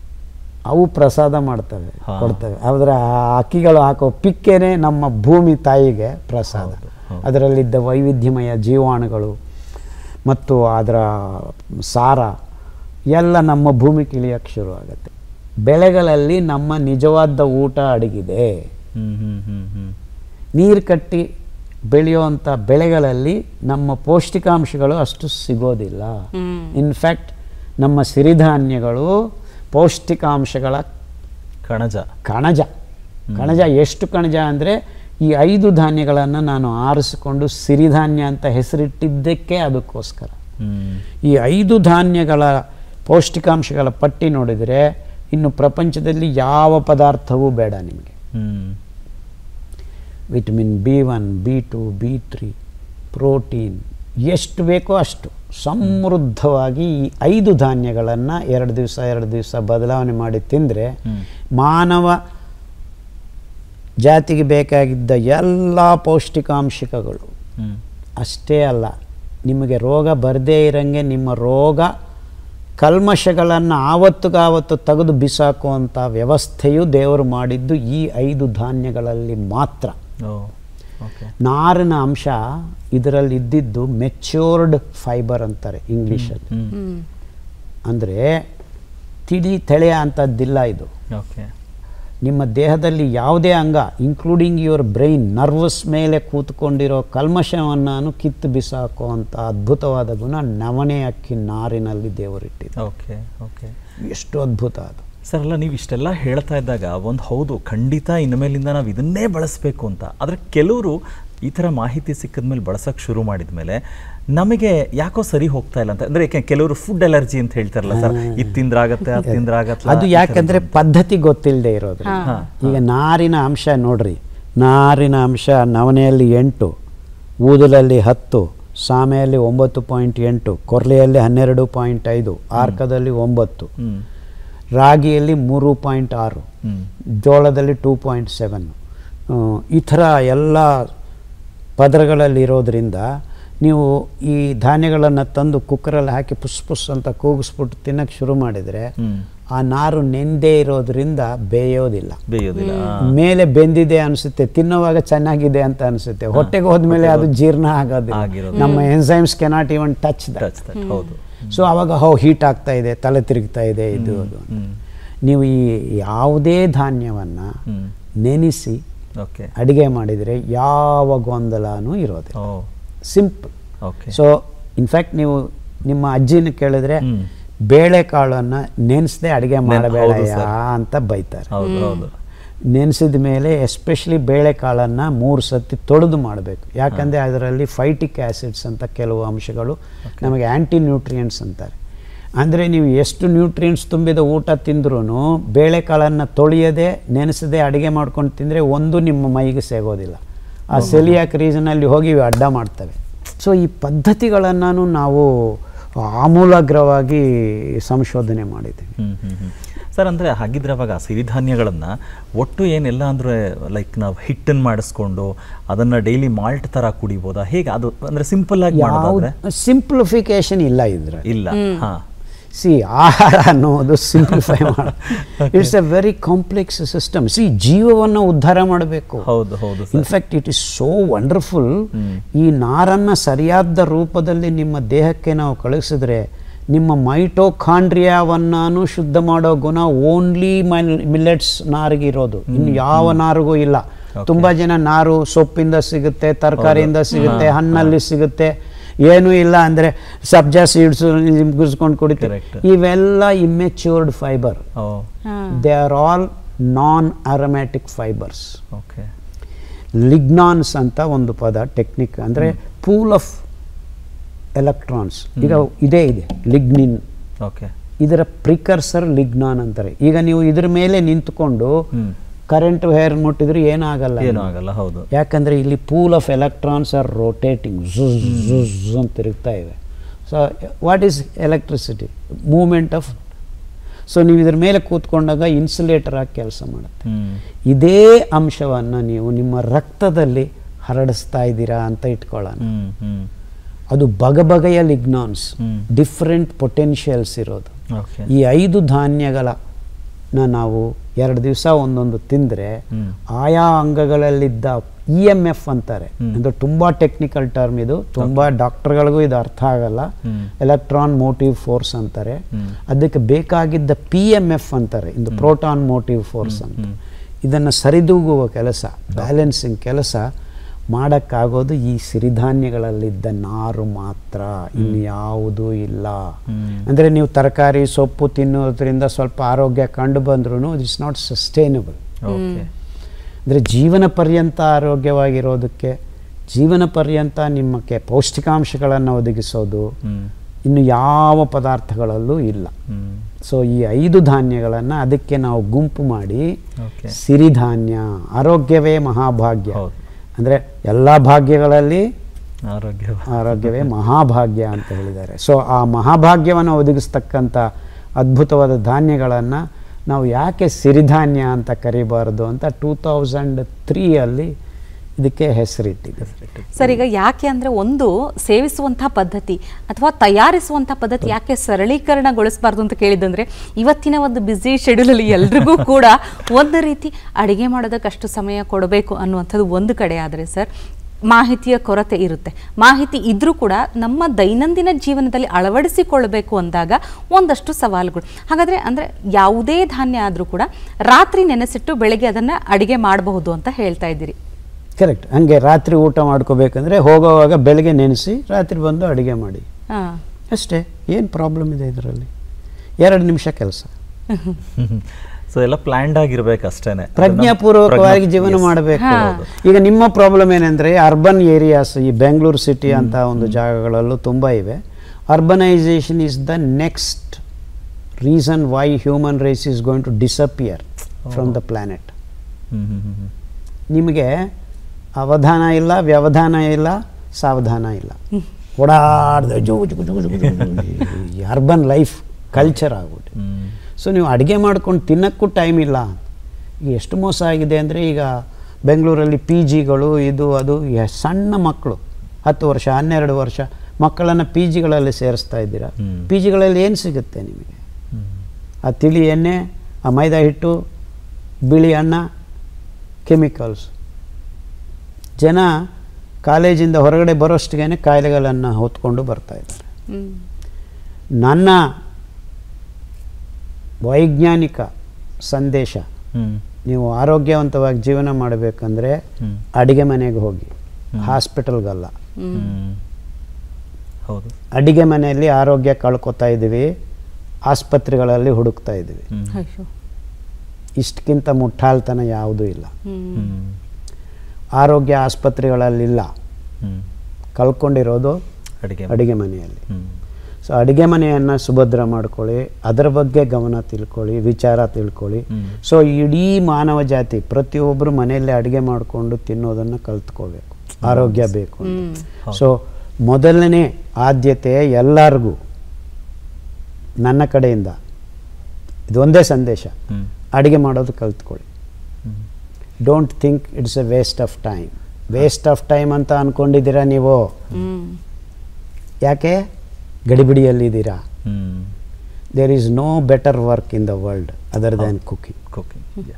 ಅವು ಪ್ರಸಾದ ಮಾಡ್ತವೆ ಹಾ. ಕೊಡ್ತವೆ ಆದರೆ ಆ ಹಕ್ಕಿಗಳು ಹಾಕೋ ಪಿಕ್ಕೆನೆ ನಮ್ಮ ಭೂಮಿ ತಾಯಿಗೆ ಪ್ರಸಾದ ಹೌದು, ಹೌದು. ಅದರಲ್ಲಿದ್ದ ವೈವಿಧ್ಯಮಯ ಜೀವಾಣುಗಳು ಮತ್ತು ಅದರ ಸಾರ ಎಲ್ಲ ನಮ್ಮ ಭೂಮಿ ಇಳಿಯೋಕ್ಕೆ ಶುರು ಆಗುತ್ತೆ ಬೆಳೆಗಳಲ್ಲಿ ನಮ್ಮ ನಿಜವಾದ ಊಟ ಅಡಗಿದೆ ಹ್ಮ್ ಹ್ಮ್ ಹ್ಮ್ ಹ್ಮ್ ನೀರು ಕಟ್ಟಿ ಬೆಳೆಯುವಂಥ ಬೆಳೆಗಳಲ್ಲಿ ನಮ್ಮ ಪೌಷ್ಟಿಕಾಂಶಗಳು ಅಷ್ಟು ಸಿಗೋದಿಲ್ಲ ಇನ್ಫ್ಯಾಕ್ಟ್ ನಮ್ಮ ಸಿರಿಧಾನ್ಯಗಳು ಪೌಷ್ಟಿಕಾಂಶಗಳ ಕಣಜ ಕಣಜ ಕಣಜ ಎಷ್ಟು ಕಣಜ ಅಂದರೆ ಈ ಐದು ಧಾನ್ಯಗಳನ್ನು ನಾನು ಆರಿಸಿಕೊಂಡು ಸಿರಿಧಾನ್ಯ ಅಂತ ಹೆಸರಿಟ್ಟಿದ್ದಕ್ಕೆ ಅದಕ್ಕೋಸ್ಕರ ಹ್ಮ್ ಈ ಐದು ಧಾನ್ಯಗಳ ಪೌಷ್ಟಿಕಾಂಶಗಳ ಪಟ್ಟಿ ನೋಡಿದರೆ ಇನ್ನು ಪ್ರಪಂಚದಲ್ಲಿ ಯಾವ ಪದಾರ್ಥವೂ ಬೇಡ ನಿಮಗೆ hmm vitamin B one B two B three protein ಎಷ್ಟು ಬೇಕೋ ಅಷ್ಟು ಸಮೃದ್ಧವಾಗಿ ಈ ಐದು ಧಾನ್ಯಗಳನ್ನು ಎರಡು ದಿವಸ ಎರಡು ದಿವಸ ಬದಲಾವಣೆ ಮಾಡಿ ತಿಂದರೆ ಮಾನವ ಜಾತಿಗೆ ಬೇಕಾಗಿದ್ದ ಎಲ್ಲ ಪೌಷ್ಟಿಕಾಂಶಗಳು ಹ್ಮ್ ಅಷ್ಟೇ ಅಲ್ಲ ನಿಮಗೆ ರೋಗ ಬರದೇ ಇರಂಗೆ ನಿಮ್ಮ ರೋಗ ಕಲ್ಮಶಗಳನ್ನು ಆವತ್ತುಗಾವತ್ತು ತೆಗೆದು ಬಿಸಾಕುವಂಥ ವ್ಯವಸ್ಥೆಯು ದೇವರು ಮಾಡಿದ್ದು ಈ ಐದು ಧಾನ್ಯಗಳಲ್ಲಿ ಮಾತ್ರ ಓ ಓಕೆ ನಾರಿನ ಅಂಶ ಇದರಲ್ಲಿ ಇದ್ದಿದ್ದು ಮೆಚ್ಯೂರ್ಡ್ ಫೈಬರ್ ಅಂತಾರೆ ಇಂಗ್ಲೀಷಲ್ಲಿ ಹ್ಮ್ ಅಂದರೆ ತಿಳಿ ತೆಳೆಯ ಅಂಥದ್ದಿಲ್ಲ ಇದು ಓಕೆ ನಿಮ್ಮ ದೇಹದಲ್ಲಿ ಯಾವುದೇ ಅಂಗ ಇನ್ಕ್ಲೂಡಿಂಗ್ ಯುವರ್ ಬ್ರೈನ್ ನರ್ವಸ್ ಮೇಲೆ ಕೂತ್ಕೊಂಡಿರೋ ಕಲ್ಮಶವನ್ನು ಕಿತ್ತು ಬಿಸಾಕೋ ಅಂತ ಅದ್ಭುತವಾದ ಗುಣ ನವಣೆ ಅಕ್ಕಿ ನಾರಿನಲ್ಲಿ ದೇವರಿಟ್ಟಿದೆ ಓಕೆ ಓಕೆ ಎಷ್ಟು ಅದ್ಭುತ ಅದು ಸರ್ ಅಲ್ಲ ನೀವು ಇಷ್ಟೆಲ್ಲ ಹೇಳ್ತಾ ಇದ್ದಾಗ ಒಂದು ಹೌದು ಖಂಡಿತ ಇನ್ಮೇಲಿಂದ ನಾವು ಇದನ್ನೇ ಬಳಸಬೇಕು ಅಂತ ಆದರೆ ಕೆಲವರು ಈ ಥರ ಮಾಹಿತಿ ಸಿಕ್ಕಿದ ಮೇಲೆ ಬಳಸೋಕೆ ಶುರು ಮಾಡಿದ ಮೇಲೆ ನಮಗೆ ಯಾಕೋ ಸರಿ ಹೋಗ್ತಾ ಇಲ್ಲ ಅಂತ ಅಂದರೆ ಕೆಲವರು ಫುಡ್ ಅಲರ್ಜಿ ಅಂತ ಹೇಳ್ತಾರಲ್ಲ ಸರ್ ಇದು ತಿಂದ್ರಾಗತ್ತೆ ಅದು ತಿಂದ್ರಾಗತ್ತೆ ಅದು ಯಾಕಂದ್ರೆ ಪದ್ಧತಿ ಗೊತ್ತಿಲ್ಲದೆ ಇರೋದು ಈಗ ನಾರಿನ ಅಂಶ ನೋಡ್ರಿ ನಾರಿನ ಅಂಶ ನವನೆಯಲ್ಲಿ ಎಂಟು ಊದಲಲ್ಲಿ ಹತ್ತು ಸಾಮೆಯಲ್ಲಿ ಒಂಬತ್ತು ಪಾಯಿಂಟ್ ಎಂಟು ಕೊರ್ಲೆಯಲ್ಲಿ ಹನ್ನೆರಡು ಪಾಯಿಂಟ್ ಐದು ಆರ್ಕದಲ್ಲಿ ಒಂಬತ್ತು ಹ್ಮ್ ರಾಗಿಯಲ್ಲಿ ಮೂರು ಪಾಯಿಂಟ್ ಆರು ಹ್ಮ್ ಜೋಳದಲ್ಲಿ ಟೂ ಪಾಯಿಂಟ್ ಸೆವೆನ್ ಈ ಥರ ಎಲ್ಲ ಪದರಗಳಲ್ಲಿ ಇರೋದ್ರಿಂದ ನೀವು ಈ ಧಾನ್ಯಗಳನ್ನು ತಂದು ಕುಕ್ಕರಲ್ಲಿ ಹಾಕಿ ಪುಸ್ ಪುಸ್ ಅಂತ ಕೂಗಿಸ್ಬಿಟ್ಟು ತಿನ್ನಕ್ಕೆ ಶುರು ಮಾಡಿದರೆ ಹ್ಮ್ ಆ ನಾರು ನೆಂದೇ ಇರೋದ್ರಿಂದ ಬೇಯೋದಿಲ್ಲ ಬೇಯೋದಿಲ್ಲ ಮೇಲೆ ಬೆಂದಿದೆ ಅನಿಸುತ್ತೆ ತಿನ್ನುವಾಗ ಚೆನ್ನಾಗಿದೆ ಅಂತ ಅನಿಸುತ್ತೆ ಹೊಟ್ಟೆಗೆ ಹೋದ್ಮೇಲೆ ಅದು ಜೀರ್ಣ ಆಗೋದಿಲ್ಲ ಆಗಿರೋದಿಲ್ಲ. ನಮ್ಮ enzymes cannot even touch touch that ಹೌದು ಸೊ ಅವಾಗ ಹೋ ಹೀಟ್ ಆಗ್ತಾ ಇದೆ ತಲೆ ತಿರುಗ್ತಾ ಇದೆ ಇದು ಅದು ಅಂತ. ಹ್ಮ್ ನೀವು ಈ ಯಾವುದೇ ಧಾನ್ಯವನ್ನು ಹ್ಮ್ ನೆನೆಸಿ ಓಕೆ ಅಡಿಗೆ ಮಾಡಿದರೆ ಯಾವ ಗೊಂದಲನೂ ಇರೋದಿಲ್ಲ oh simple okay so in fact ನೀವು ನಿಮ್ಮ ಅಜ್ಜಿನ ಕೇಳಿದ್ರೆ ಹ್ಮ್. ಬೇಳೆಕಾಳನ್ನು ನೆನೆಸದೆ ಅಡಿಗೆ ನೆನ್- ಮಾಡಬೇಡ ಹೌದು ಸರ್. ಅಂತ ಬೈತಾರೆ ಹೌದು ಹೌದು ನೆನೆಸಿದ ಮೇಲೆ ಎಸ್ಪೆಷಲಿ ಬೇಳೆಕಾಳನ್ನು ಮೂರು ಸತಿ ತೊಳೆದು ಮಾಡಬೇಕು ಯಾಕಂದರೆ ಅದರಲ್ಲಿ ಫೈಟಿಕ್ ಆ್ಯಸಿಡ್ಸ್ ಅಂತ ಕೆಲವು ಅಂಶಗಳು ನಮಗೆ ಆ್ಯಂಟಿ ನ್ಯೂಟ್ರಿಯೆಂಟ್ಸ್ ಅಂತಾರೆ ಅಂದರೆ ನೀವು ಎಷ್ಟು ನ್ಯೂಟ್ರಿಯೆಂಟ್ಸ್ ತುಂಬಿದ ಊಟ ತಿಂದ್ರೂ ಬೇಳೆಕಾಳನ್ನು ತೊಳೆಯದೆ ನೆನೆಸದೆ ಅಡುಗೆ ಮಾಡ್ಕೊಂಡು ತಿಂದರೆ ಒಂದು ನಿಮ್ಮ ಮೈಗೆ ಸೇಗೋದಿಲ್ಲ ಆ ಸೆಲಿಯಾಕ್ ರೀಸನಲ್ಲಿ ಹೋಗಿ ಇವು ಅಡ್ಡ ಮಾಡ್ತವೆ ಸೊ ಈ ಪದ್ಧತಿಗಳನ್ನು ನಾವು ಆಮೂಲಾಗ್ರವಾಗಿ ಸಂಶೋಧನೆ ಮಾಡಿದ್ದೀವಿ ಹ್ಮ್ ಹ್ಮ್ ಹ್ಮ್ ಸರ್ ಅಂದರೆ ಹಾಗಿದ್ರೆ ಅವಾಗ ಸಿರಿಧಾನ್ಯಗಳನ್ನು ಒಟ್ಟು ಏನೆಲ್ಲ ಅಂದರೆ ಲೈಕ್ ನಾವು ಹಿಟ್ಟನ್ನು ಮಾಡಿಸ್ಕೊಂಡು ಅದನ್ನು ಡೈಲಿ ಮಾಲ್ಟ್ ಥರ ಕುಡಿಬೋದಾ ಹೇಗೆ ಅದು ಅಂದರೆ ಸಿಂಪಲ್ ಆಗಿ ಮಾಡೋದಾದ್ರೆ ಸಿಂಪ್ಲಿಫಿಕೇಶನ್ ಇಲ್ಲ ಇದ್ರ ಇಲ್ಲ ಹಾಂ ಸಿ ಆಹಾರ ಅನ್ನೋದು ಸಿಂಪ್ಲಿಫೈ ಮಾಡ it's a very complex system ಸಿ ಜೀವವನ್ನು ಉದ್ಧಾರ ಮಾಡಬೇಕು ಹೌದು ಹೌದು sir in fact it is so wonderful ಈ ನಾರನ್ನು ಸರಿಯಾದ ರೂಪದಲ್ಲಿ ನಿಮ್ಮ ದೇಹಕ್ಕೆ ನಾವು ಕಳಿಸಿದ್ರೆ ನಿಮ್ಮ ಮೈಟೋಕಾಂಡ್ರಿಯಾವನ್ನಾನು ಶುದ್ಧ ಮಾಡೋ ಗುಣ ಓನ್ಲಿ ಮಿಲ್ಲೆಟ್ಸ್ ನಾರಿಗೆ ಇರೋದು ಇನ್ನು ಯಾವ ನಾರಿಗೂ ಇಲ್ಲ ತುಂಬ ಜನ ನಾರು ಸೊಪ್ಪಿಂದ ಸಿಗುತ್ತೆ ತರಕಾರಿಯಿಂದ ಸಿಗುತ್ತೆ ಹಣ್ಣಲ್ಲಿ ಸಿಗುತ್ತೆ ಏನೂ ಇಲ್ಲ ಅಂದರೆ ಸಬ್ಜಾ ಸೀಡ್ಸ್ ಗುಸ್ಕೊಂಡು ಕುಡಿತಾರೆ Correct. ಇವೆಲ್ಲ immatured fibre oh they are all non aromatic fibres okay lignans ಅಂತ ಒಂದು ಪದ ಟೆಕ್ನಿಕ್ ಅಂದರೆ ಪೂಲ್ ಆಫ್ ಎಲೆಕ್ಟ್ರಾನ್ಸ್ ಈಗ ಇದೇ ಇದೆ ಲಿಗ್ನಿನ್ ಓಕೆ ಇದರ ಪ್ರಿಕರ್ಸರ್ ಲಿಗ್ನಾನ್ ಅಂತಾರೆ ಈಗ ನೀವು ಇದ್ರ ಮೇಲೆ ನಿಂತ್ಕೊಂಡು ಹ್ಮ್ ಕರೆಂಟ್ ಹೇರ್ ಮುಟ್ಟಿದ್ರೆ ಏನಾಗಲ್ಲ ಏನೂ ಆಗಲ್ಲ ಹೌದು ಯಾಕಂದರೆ ಇಲ್ಲಿ pool of electrons are rotating ಝುಸ್ ಝುಸ್ ಅಂತ ತಿರುಗ್ತಾ ಇವೆ so what is electricity movement of so ನೀವು ಇದ್ರ ಮೇಲೆ ಕೂತ್ಕೊಂಡಾಗ ಇನ್ಸುಲೇಟರ್ ಆಗಿ ಕೆಲಸ ಮಾಡುತ್ತೆ ಹ್ಮ್ ಇದೇ ಅಂಶವನ್ನು ನೀವು ನಿಮ್ಮ ರಕ್ತದಲ್ಲಿ ಹರಡಿಸ್ತಾ ಇದ್ದೀರಾ ಅಂತ ಇಟ್ಕೊಳ್ಳೋಣ ಹ್ಮ್ ಹ್ಮ್ ಅದು ಬಗೆಬಗೆಯ ಲಿಗ್ನಾನ್ಸ್ ಹ್ಮ್. ಡಿಫ್ರೆಂಟ್ ಪೊಟೆನ್ಷಿಯಲ್ಸ್ ಇರೋದು ಓಕೆ ಈ ಐದು ಧಾನ್ಯಗಳ ನಾವು ಎರಡು ದಿವಸ ಒಂದೊಂದು ತಿಂದರೆ ಹ್ಮ್. ಆಯಾ ಅಂಗಗಳಲ್ಲಿದ್ದ ಇ ಎಮ್ ಎಫ್ ಅಂತಾರೆ ಇದು ತುಂಬ ಟೆಕ್ನಿಕಲ್ ಟರ್ಮ್ ಇದು ತುಂಬ ಡಾಕ್ಟರ್ಗಳಿಗೂ ಇದು ಅರ್ಥ ಆಗಲ್ಲ ಹ್ಮ್. ಎಲೆಕ್ಟ್ರಾನ್ ಮೋಟಿವ್ ಫೋರ್ಸ್ ಅಂತಾರೆ ಹ್ಮ್. ಅದಕ್ಕೆ ಬೇಕಾಗಿದ್ದ ಪಿ ಎಮ್ ಎಫ್ ಅಂತಾರೆ ಇದು ಪ್ರೋಟಾನ್ ಮೋಟಿವ್ ಫೋರ್ಸ್ ಅಂತ ಇದನ್ನು ಸರಿದೂಗುವ ಕೆಲಸ ಬ್ಯಾಲೆನ್ಸಿಂಗ್ ಕೆಲಸ ಮಾಡೋಕ್ಕಾಗೋದು ಈ ಸಿರಿಧಾನ್ಯಗಳಲ್ಲಿದ್ದ ನಾರು ಮಾತ್ರ ಇನ್ಯಾವುದೂ ಇಲ್ಲ ಅಂದರೆ ನೀವು ತರಕಾರಿ ಸೊಪ್ಪು ತಿನ್ನೋದ್ರಿಂದ ಸ್ವಲ್ಪ ಆರೋಗ್ಯ ಕಂಡು ಬಂದ್ರೂ ಇಟ್ಸ್ ನಾಟ್ ಸಸ್ಟೈನಬಲ್ ಓಕೆ ಅಂದರೆ ಜೀವನ ಪರ್ಯಂತ ಆರೋಗ್ಯವಾಗಿರೋದಕ್ಕೆ ಜೀವನ ಪರ್ಯಂತ ನಿಮ್ಮಕ್ಕೆ ಪೌಷ್ಟಿಕಾಂಶಗಳನ್ನು ಒದಗಿಸೋದು ಹ್ಮ್ ಇನ್ನು ಯಾವ ಪದಾರ್ಥಗಳಲ್ಲೂ ಇಲ್ಲ ಹ್ಮ್ ಸೊ ಈ ಐದು ಧಾನ್ಯಗಳನ್ನು ಅದಕ್ಕೆ ನಾವು ಗುಂಪು ಮಾಡಿ ಓಕೆ ಸಿರಿಧಾನ್ಯ ಆರೋಗ್ಯವೇ ಮಹಾಭಾಗ್ಯ ಹೌದು. ಅಂದರೆ ಎಲ್ಲ ಭಾಗ್ಯಗಳಲ್ಲಿ ಆರೋಗ್ಯ ಆರೋಗ್ಯವೇ ಮಹಾಭಾಗ್ಯ ಅಂತ ಹೇಳಿದ್ದಾರೆ ಸೊ ಆ ಮಹಾಭಾಗ್ಯವನ್ನು ಒದಗಿಸ್ತಕ್ಕಂಥ ಅದ್ಭುತವಾದ ಧಾನ್ಯಗಳನ್ನು ನಾವು ಯಾಕೆ ಸಿರಿಧಾನ್ಯ ಅಂತ ಕರಿಬಾರ್ದು ಅಂತ ಟೂ ತೌಸಂಡ್ ತ್ರೀಯಲ್ಲಿ ಇದಕ್ಕೆ ಹೆಸರಿಟ್ಟಿದೆ ಸರ್ ಈಗ ಯಾಕೆ ಅಂದ್ರೆ ಒಂದು ಸೇವಿಸುವಂತಹ ಪದ್ಧತಿ ಅಥವಾ ತಯಾರಿಸುವಂಥ ಪದ್ಧತಿ ಯಾಕೆ ಸರಳೀಕರಣಗೊಳಿಸಬಾರ್ದು ಅಂತ ಕೇಳಿದಂದ್ರೆ ಇವತ್ತಿನ ಒಂದು ಬ್ಯುಸಿ ಶೆಡ್ಯೂಲಲ್ಲಿ ಎಲ್ರಿಗೂ ಕೂಡ ಒಂದು ರೀತಿ ಅಡಿಗೆ ಮಾಡೋದಕ್ಕೆ ಅಷ್ಟು ಸಮಯ ಕೊಡಬೇಕು ಅನ್ನುವಂಥದ್ದು ಒಂದು ಕಡೆ ಆದರೆ ಸರ್ ಮಾಹಿತಿಯ ಕೊರತೆ ಇರುತ್ತೆ ಮಾಹಿತಿ ಇದ್ರೂ ಕೂಡ ನಮ್ಮ ದೈನಂದಿನ ಜೀವನದಲ್ಲಿ ಅಳವಡಿಸಿಕೊಳ್ಳಬೇಕು ಅಂದಾಗ ಒಂದಷ್ಟು ಸವಾಲುಗಳು ಹಾಗಾದ್ರೆ ಅಂದ್ರೆ ಯಾವುದೇ ಧಾನ್ಯ ಆದರೂ ಕೂಡ ರಾತ್ರಿ ನೆನೆಸಿಟ್ಟು ಬೆಳಗ್ಗೆ ಅದನ್ನ ಅಡಿಗೆ ಮಾಡಬಹುದು ಅಂತ ಹೇಳ್ತಾ ಇದ್ದೀರಿ ಕರೆಕ್ಟ್ ಹಂಗೆ ರಾತ್ರಿ ಊಟ ಮಾಡ್ಕೋಬೇಕಂದ್ರೆ ಹೋಗೋವಾಗ ಬೆಳಗ್ಗೆ ನೆನೆಸಿ ರಾತ್ರಿ ಬಂದು ಅಡುಗೆ ಮಾಡಿ ಹಾ ಅಷ್ಟೇ ಏನು ಪ್ರಾಬ್ಲಮ್ ಇದೆ ಇದರಲ್ಲಿ ಎರಡು ನಿಮಿಷ ಕೆಲಸ ಸೊ ಎಲ್ಲ ಪ್ಲಾನ್ಡ್ ಆಗಿರ್ಬೇಕು ಅಷ್ಟೇನೆ ಪ್ರಜ್ಞಾಪೂರ್ವಕವಾಗಿ ಜೀವನ ಮಾಡಬೇಕು ಈಗ ನಿಮ್ಮ ಪ್ರಾಬ್ಲಮ್ ಏನಂದ್ರೆ ಅರ್ಬನ್ ಏರಿಯಾಸ್ ಈ ಬೆಂಗಳೂರು ಸಿಟಿ ಅಂತ ಒಂದು ಜಾಗಗಳಲ್ಲೂ ತುಂಬ ಇವೆ urbanisation is the next reason why human race is going to disappear from the planet hmm hmm hmm hmm. ನಿಮಗೆ ಅವಧಾನ ಇಲ್ಲ ವ್ಯವಧಾನ ಇಲ್ಲ ಸಾವಧಾನ ಇಲ್ಲ ಓಡಾಡ್ದ ಜೋ ಜುಗು ಜುಗು ಜುಗು ಜುಗು ಅರ್ಬನ್ ಲೈಫ್ ಕಲ್ಚರ್ ಆಗ್ಬಿಟ್ಟು ಹ್ಮ್ ಸೊ ನೀವು ಅಡುಗೆ ಮಾಡ್ಕೊಂಡು ತಿನ್ನೋಕ್ಕೂ ಟೈಮ್ ಇಲ್ಲ ಈಗ ಎಷ್ಟು ಮೋಸ ಆಗಿದೆ ಅಂದರೆ ಈಗ ಬೆಂಗಳೂರಲ್ಲಿ ಪಿ ಜಿಗಳು ಇದು ಅದು ಎ- ಸಣ್ಣ ಮಕ್ಕಳು ಹತ್ತು ವರ್ಷ ಹನ್ನೆರಡು ವರ್ಷ ಮಕ್ಕಳನ್ನು ಪಿ ಜಿಗಳಲ್ಲಿ ಸೇರಿಸ್ತಾ ಇದ್ದೀರಾ ಹ್ಮ್. ಪಿ ಜಿಗಳಲ್ಲಿ ಏನು ಸಿಗುತ್ತೆ ನಿಮಗೆ ಹ್ಮ್. ಆ ತಿಳಿ ಎಣ್ಣೆ ಆ ಮೈದಾ ಹಿಟ್ಟು ಬಿಳಿ ಅನ್ನ ಕೆಮಿಕಲ್ಸ್ ಜನ ಕಾಲೇಜಿಂದ ಹೊರಗಡೆ ಬರೋಷ್ಟಿಗೆ ಕಾಯಿಲೆಗಳನ್ನು ಹೊತ್ಕೊಂಡು ಬರ್ತಾ ಇದ್ದಾರೆ ಹ್ಮ್ ನನ್ನ ವೈಜ್ಞಾನಿಕ ಸಂದೇಶ ಹ್ಮ್ ನೀವು ಆರೋಗ್ಯವಂತವಾಗಿ ಜೀವನ ಮಾಡಬೇಕಂದ್ರೆ ಹ್ಮ್. ಅಡಿಗೆ ಮನೆಗೆ ಹೋಗಿ ಹಾಸ್ಪಿಟಲ್ಗಲ್ಲ ಹ್ಮ್. ಹೌದು ಅಡಿಗೆ ಮನೆಯಲ್ಲಿ ಆರೋಗ್ಯ ಕಳ್ಕೊತಾ ಇದ್ದೀವಿ ಆಸ್ಪತ್ರೆಗಳಲ್ಲಿ ಹುಡುಕ್ತಾ ಇದ್ದೀವಿ ಹ್ಮ್. ಅಯ್ಯೋ ಇಷ್ಟಕ್ಕಿಂತ ಮುಟ್ಟಾಳ್ತನ ಯಾವುದೂ ಇಲ್ಲ ಹ್ಮ್ ಹ್ಮ್. ಆರೋಗ್ಯ ಆಸ್ಪತ್ರೆಗಳಲ್ಲಿಲ್ಲ ಹ್ಮ್. ಕಳ್ಕೊಂಡಿರೋದು ಅಡಿಗೆ ಅಡಿಗೆ ಮನೆಯಲ್ಲಿ ಹ್ಮ್. ಸೊ ಅಡಿಗೆ ಮನೆಯನ್ನು ಸುಭದ್ರ ಮಾಡ್ಕೊಳ್ಳಿ ಅದರ ಬಗ್ಗೆ ಗಮನ ತಿಳ್ಕೊಳ್ಳಿ ವಿಚಾರ ತಿಳ್ಕೊಳ್ಳಿ ಹ್ಮ್. ಸೊ ಇಡೀ ಮಾನವ ಜಾತಿ ಪ್ರತಿಯೊಬ್ಬರು ಮನೆಯಲ್ಲೇ ಅಡುಗೆ ಮಾಡಿಕೊಂಡು ತಿನ್ನೋದನ್ನು ಕಲ್ತ್ಕೋಬೇಕು ಆರೋಗ್ಯ ಬೇಕು ಅಂತ ಹೌದು. ಸೊ ಮೊದಲನೇ ಆದ್ಯತೆ ಎಲ್ಲರಿಗೂ ನನ್ನ ಕಡೆಯಿಂದ ಇದೊಂದೇ ಸಂದೇಶ ಹ್ಮ್. ಅಡುಗೆ ಮಾಡೋದು ಕಲ್ತ್ಕೊಳ್ಳಿ ಹ್ಮ್. Don't think it's a waste of time waste of time ಅಂತ ಅಂದ್ಕೊಂಡಿದ್ದೀರಾ ನೀವು ಹ್ಮ್ ಯಾಕೆ ಗಡಿಬಿಡಿಯಲ್ಲಿದ್ದೀರಾ ಹ್ಮ್. There is no better work in the world other than cooking Cooking. Yeah.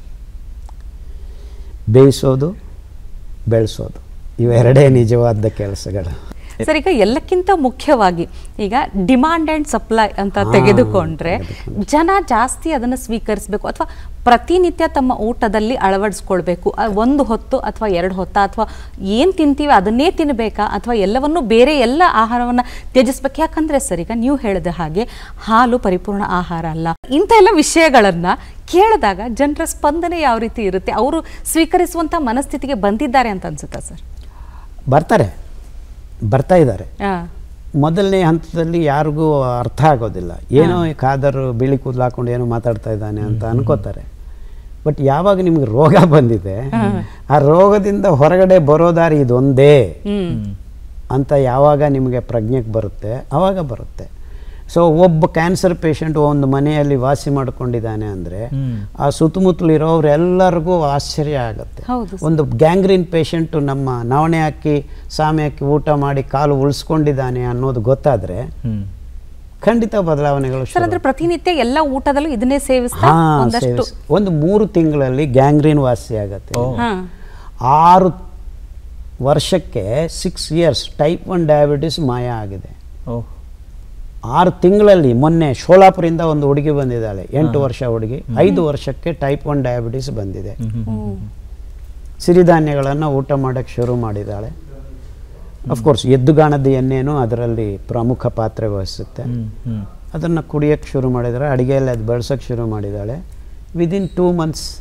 ಬೇಯಿಸೋದು ಬೆಳೆಸೋದು ಇವೆರಡೇ ನಿಜವಾದ ಕೆಲಸಗಳು ಸರ್ ಈಗ ಎಲ್ಲಕ್ಕಿಂತ ಮುಖ್ಯವಾಗಿ ಈಗ ಡಿಮಾಂಡ್ ಆ್ಯಂಡ್ ಸಪ್ಲೈ ಅಂತ ತೆಗೆದುಕೊಂಡ್ರೆ ಜನ ಜಾಸ್ತಿ ಅದನ್ನು ಸ್ವೀಕರಿಸಬೇಕು ಅಥವಾ ಪ್ರತಿನಿತ್ಯ ತಮ್ಮ ಊಟದಲ್ಲಿ ಅಳವಡಿಸ್ಕೊಳ್ಬೇಕು ಆ ಒಂದು ಹೊತ್ತು ಅಥವಾ ಎರಡು ಹೊತ್ತ ಅಥವಾ ಏನು ತಿಂತೀವಿ ಅದನ್ನೇ ತಿನ್ನಬೇಕಾ ಅಥವಾ ಎಲ್ಲವನ್ನೂ ಬೇರೆ ಎಲ್ಲ ಆಹಾರವನ್ನು ತ್ಯಜಿಸ್ಬೇಕು ಯಾಕಂದ್ರೆ ಸರ್ ಈಗ ನೀವು ಹೇಳಿದ ಹಾಗೆ ಹಾಲು ಪರಿಪೂರ್ಣ ಆಹಾರ ಅಲ್ಲ ಇಂಥ ಎಲ್ಲ ವಿಷಯಗಳನ್ನ ಕೇಳಿದಾಗ ಜನರ ಸ್ಪಂದನೆ ಯಾವ ರೀತಿ ಇರುತ್ತೆ ಅವರು ಸ್ವೀಕರಿಸುವಂಥ ಮನಸ್ಥಿತಿಗೆ ಬಂದಿದ್ದಾರೆ ಅಂತ ಅನ್ಸುತ್ತಾ ಸರ್ ಬರ್ತಾರೆ ಬರ್ತಾ ಇದ್ದಾರೆ ಹಾಂ ಮೊದಲನೇ ಹಂತದಲ್ಲಿ ಯಾರಿಗೂ ಅರ್ಥ ಆಗೋದಿಲ್ಲ ಏನೋ ಈ ಖಾದರ್ ಬಿಳಿ ಕೂದಲು ಹಾಕೊಂಡು ಏನೋ ಮಾತಾಡ್ತಾ ಇದ್ದಾನೆ ಅಂತ ಅನ್ಕೋತಾರೆ ಬಟ್ ಯಾವಾಗ ನಿಮ್ಗೆ ರೋಗ ಬಂದಿದೆ ಆ ರೋಗದಿಂದ ಹೊರಗಡೆ ಬರೋ ದಾರಿ ಇದೊಂದೇ ಹ್ಮ್ ಅಂತ ಯಾವಾಗ ನಿಮಗೆ ಪ್ರಜ್ಞೆಗೆ ಬರುತ್ತೆ ಆವಾಗ ಬರುತ್ತೆ ಸೊ ಒಬ್ಬ ಕ್ಯಾನ್ಸರ್ ಪೇಷಂಟ್ ಒಂದು ಮನೆಯಲ್ಲಿ ವಾಸಿ ಮಾಡ್ಕೊಂಡಿದ್ದಾನೆ ಅಂದರೆ ಹ್ಮ್. ಆ ಸುತ್ತಮುತ್ತಲಿರೋರೆಲ್ಲರಿಗೂ ಆಶ್ಚರ್ಯ ಆಗುತ್ತೆ ಹೌದು ಒಂದು ಗ್ಯಾಂಗ್ರೀನ್ ಪೇಷಂಟು ನಮ್ಮ ನವಣೆ ಹಾಕಿ ಸಾಮೆ ಹಾಕಿ ಊಟ ಮಾಡಿ ಕಾಲು ಉಳಿಸ್ಕೊಂಡಿದ್ದಾನೆ ಅನ್ನೋದು ಗೊತ್ತಾದರೆ ಹ್ಮ್. ಖಂಡಿತ ಬದಲಾವಣೆಗಳು ಸರ್ ಅಂದ್ರೆ ಪ್ರತಿನಿತ್ಯ ಎಲ್ಲ ಊಟದಲ್ಲೂ ಇದನ್ನೇ ಸೇವಿಸ್ತಾ ಹಾ ಒಂದಷ್ಟು ಸೇವಿಸಿ ಒಂದು ಮೂರು ತಿಂಗಳಲ್ಲಿ ಗ್ಯಾಂಗ್ರೀನ್ ವಾಸಿ ಆಗುತ್ತೆ ಓ. ಹಾ ಆರು ವರ್ಷಕ್ಕೆ six years type one diabetes ಮಾಯ ಆಗಿದೆ ಓ ಆರು ತಿಂಗಳಲ್ಲಿ ಮೊನ್ನೆ ಶೋಲಾಪುರಿಂದ ಒಂದು ಹುಡುಗಿ ಬಂದಿದ್ದಾಳೆ ಎಂಟು ವರ್ಷ ಹುಡುಗಿ ಐದು ವರ್ಷಕ್ಕೆ ಟೈಪ್ ಒನ್ ಡಯಾಬಿಟಿಸ್ ಬಂದಿದೆ ಸಿರಿಧಾನ್ಯಗಳನ್ನು ಊಟ ಮಾಡೋಕ್ಕೆ ಶುರು ಮಾಡಿದ್ದಾಳೆ ಅಫ್ಕೋರ್ಸ್ ಎದ್ದುಗಾಣದ ಎಣ್ಣೆನೂ ಅದರಲ್ಲಿ ಪ್ರಮುಖ ಪಾತ್ರ ವಹಿಸುತ್ತೆ ಹ್ಮ್. ಹ್ಮ್. ಅದನ್ನು ಕುಡಿಯೋಕ್ಕೆ ಶುರು ಮಾಡಿದರೆ ಅಡುಗೆಯಲ್ಲಿ ಅದು ಬಳಸೋಕ್ಕೆ ಶುರು ಮಾಡಿದ್ದಾಳೆ ವಿದಿನ್ ಟೂ ಮಂತ್ಸ್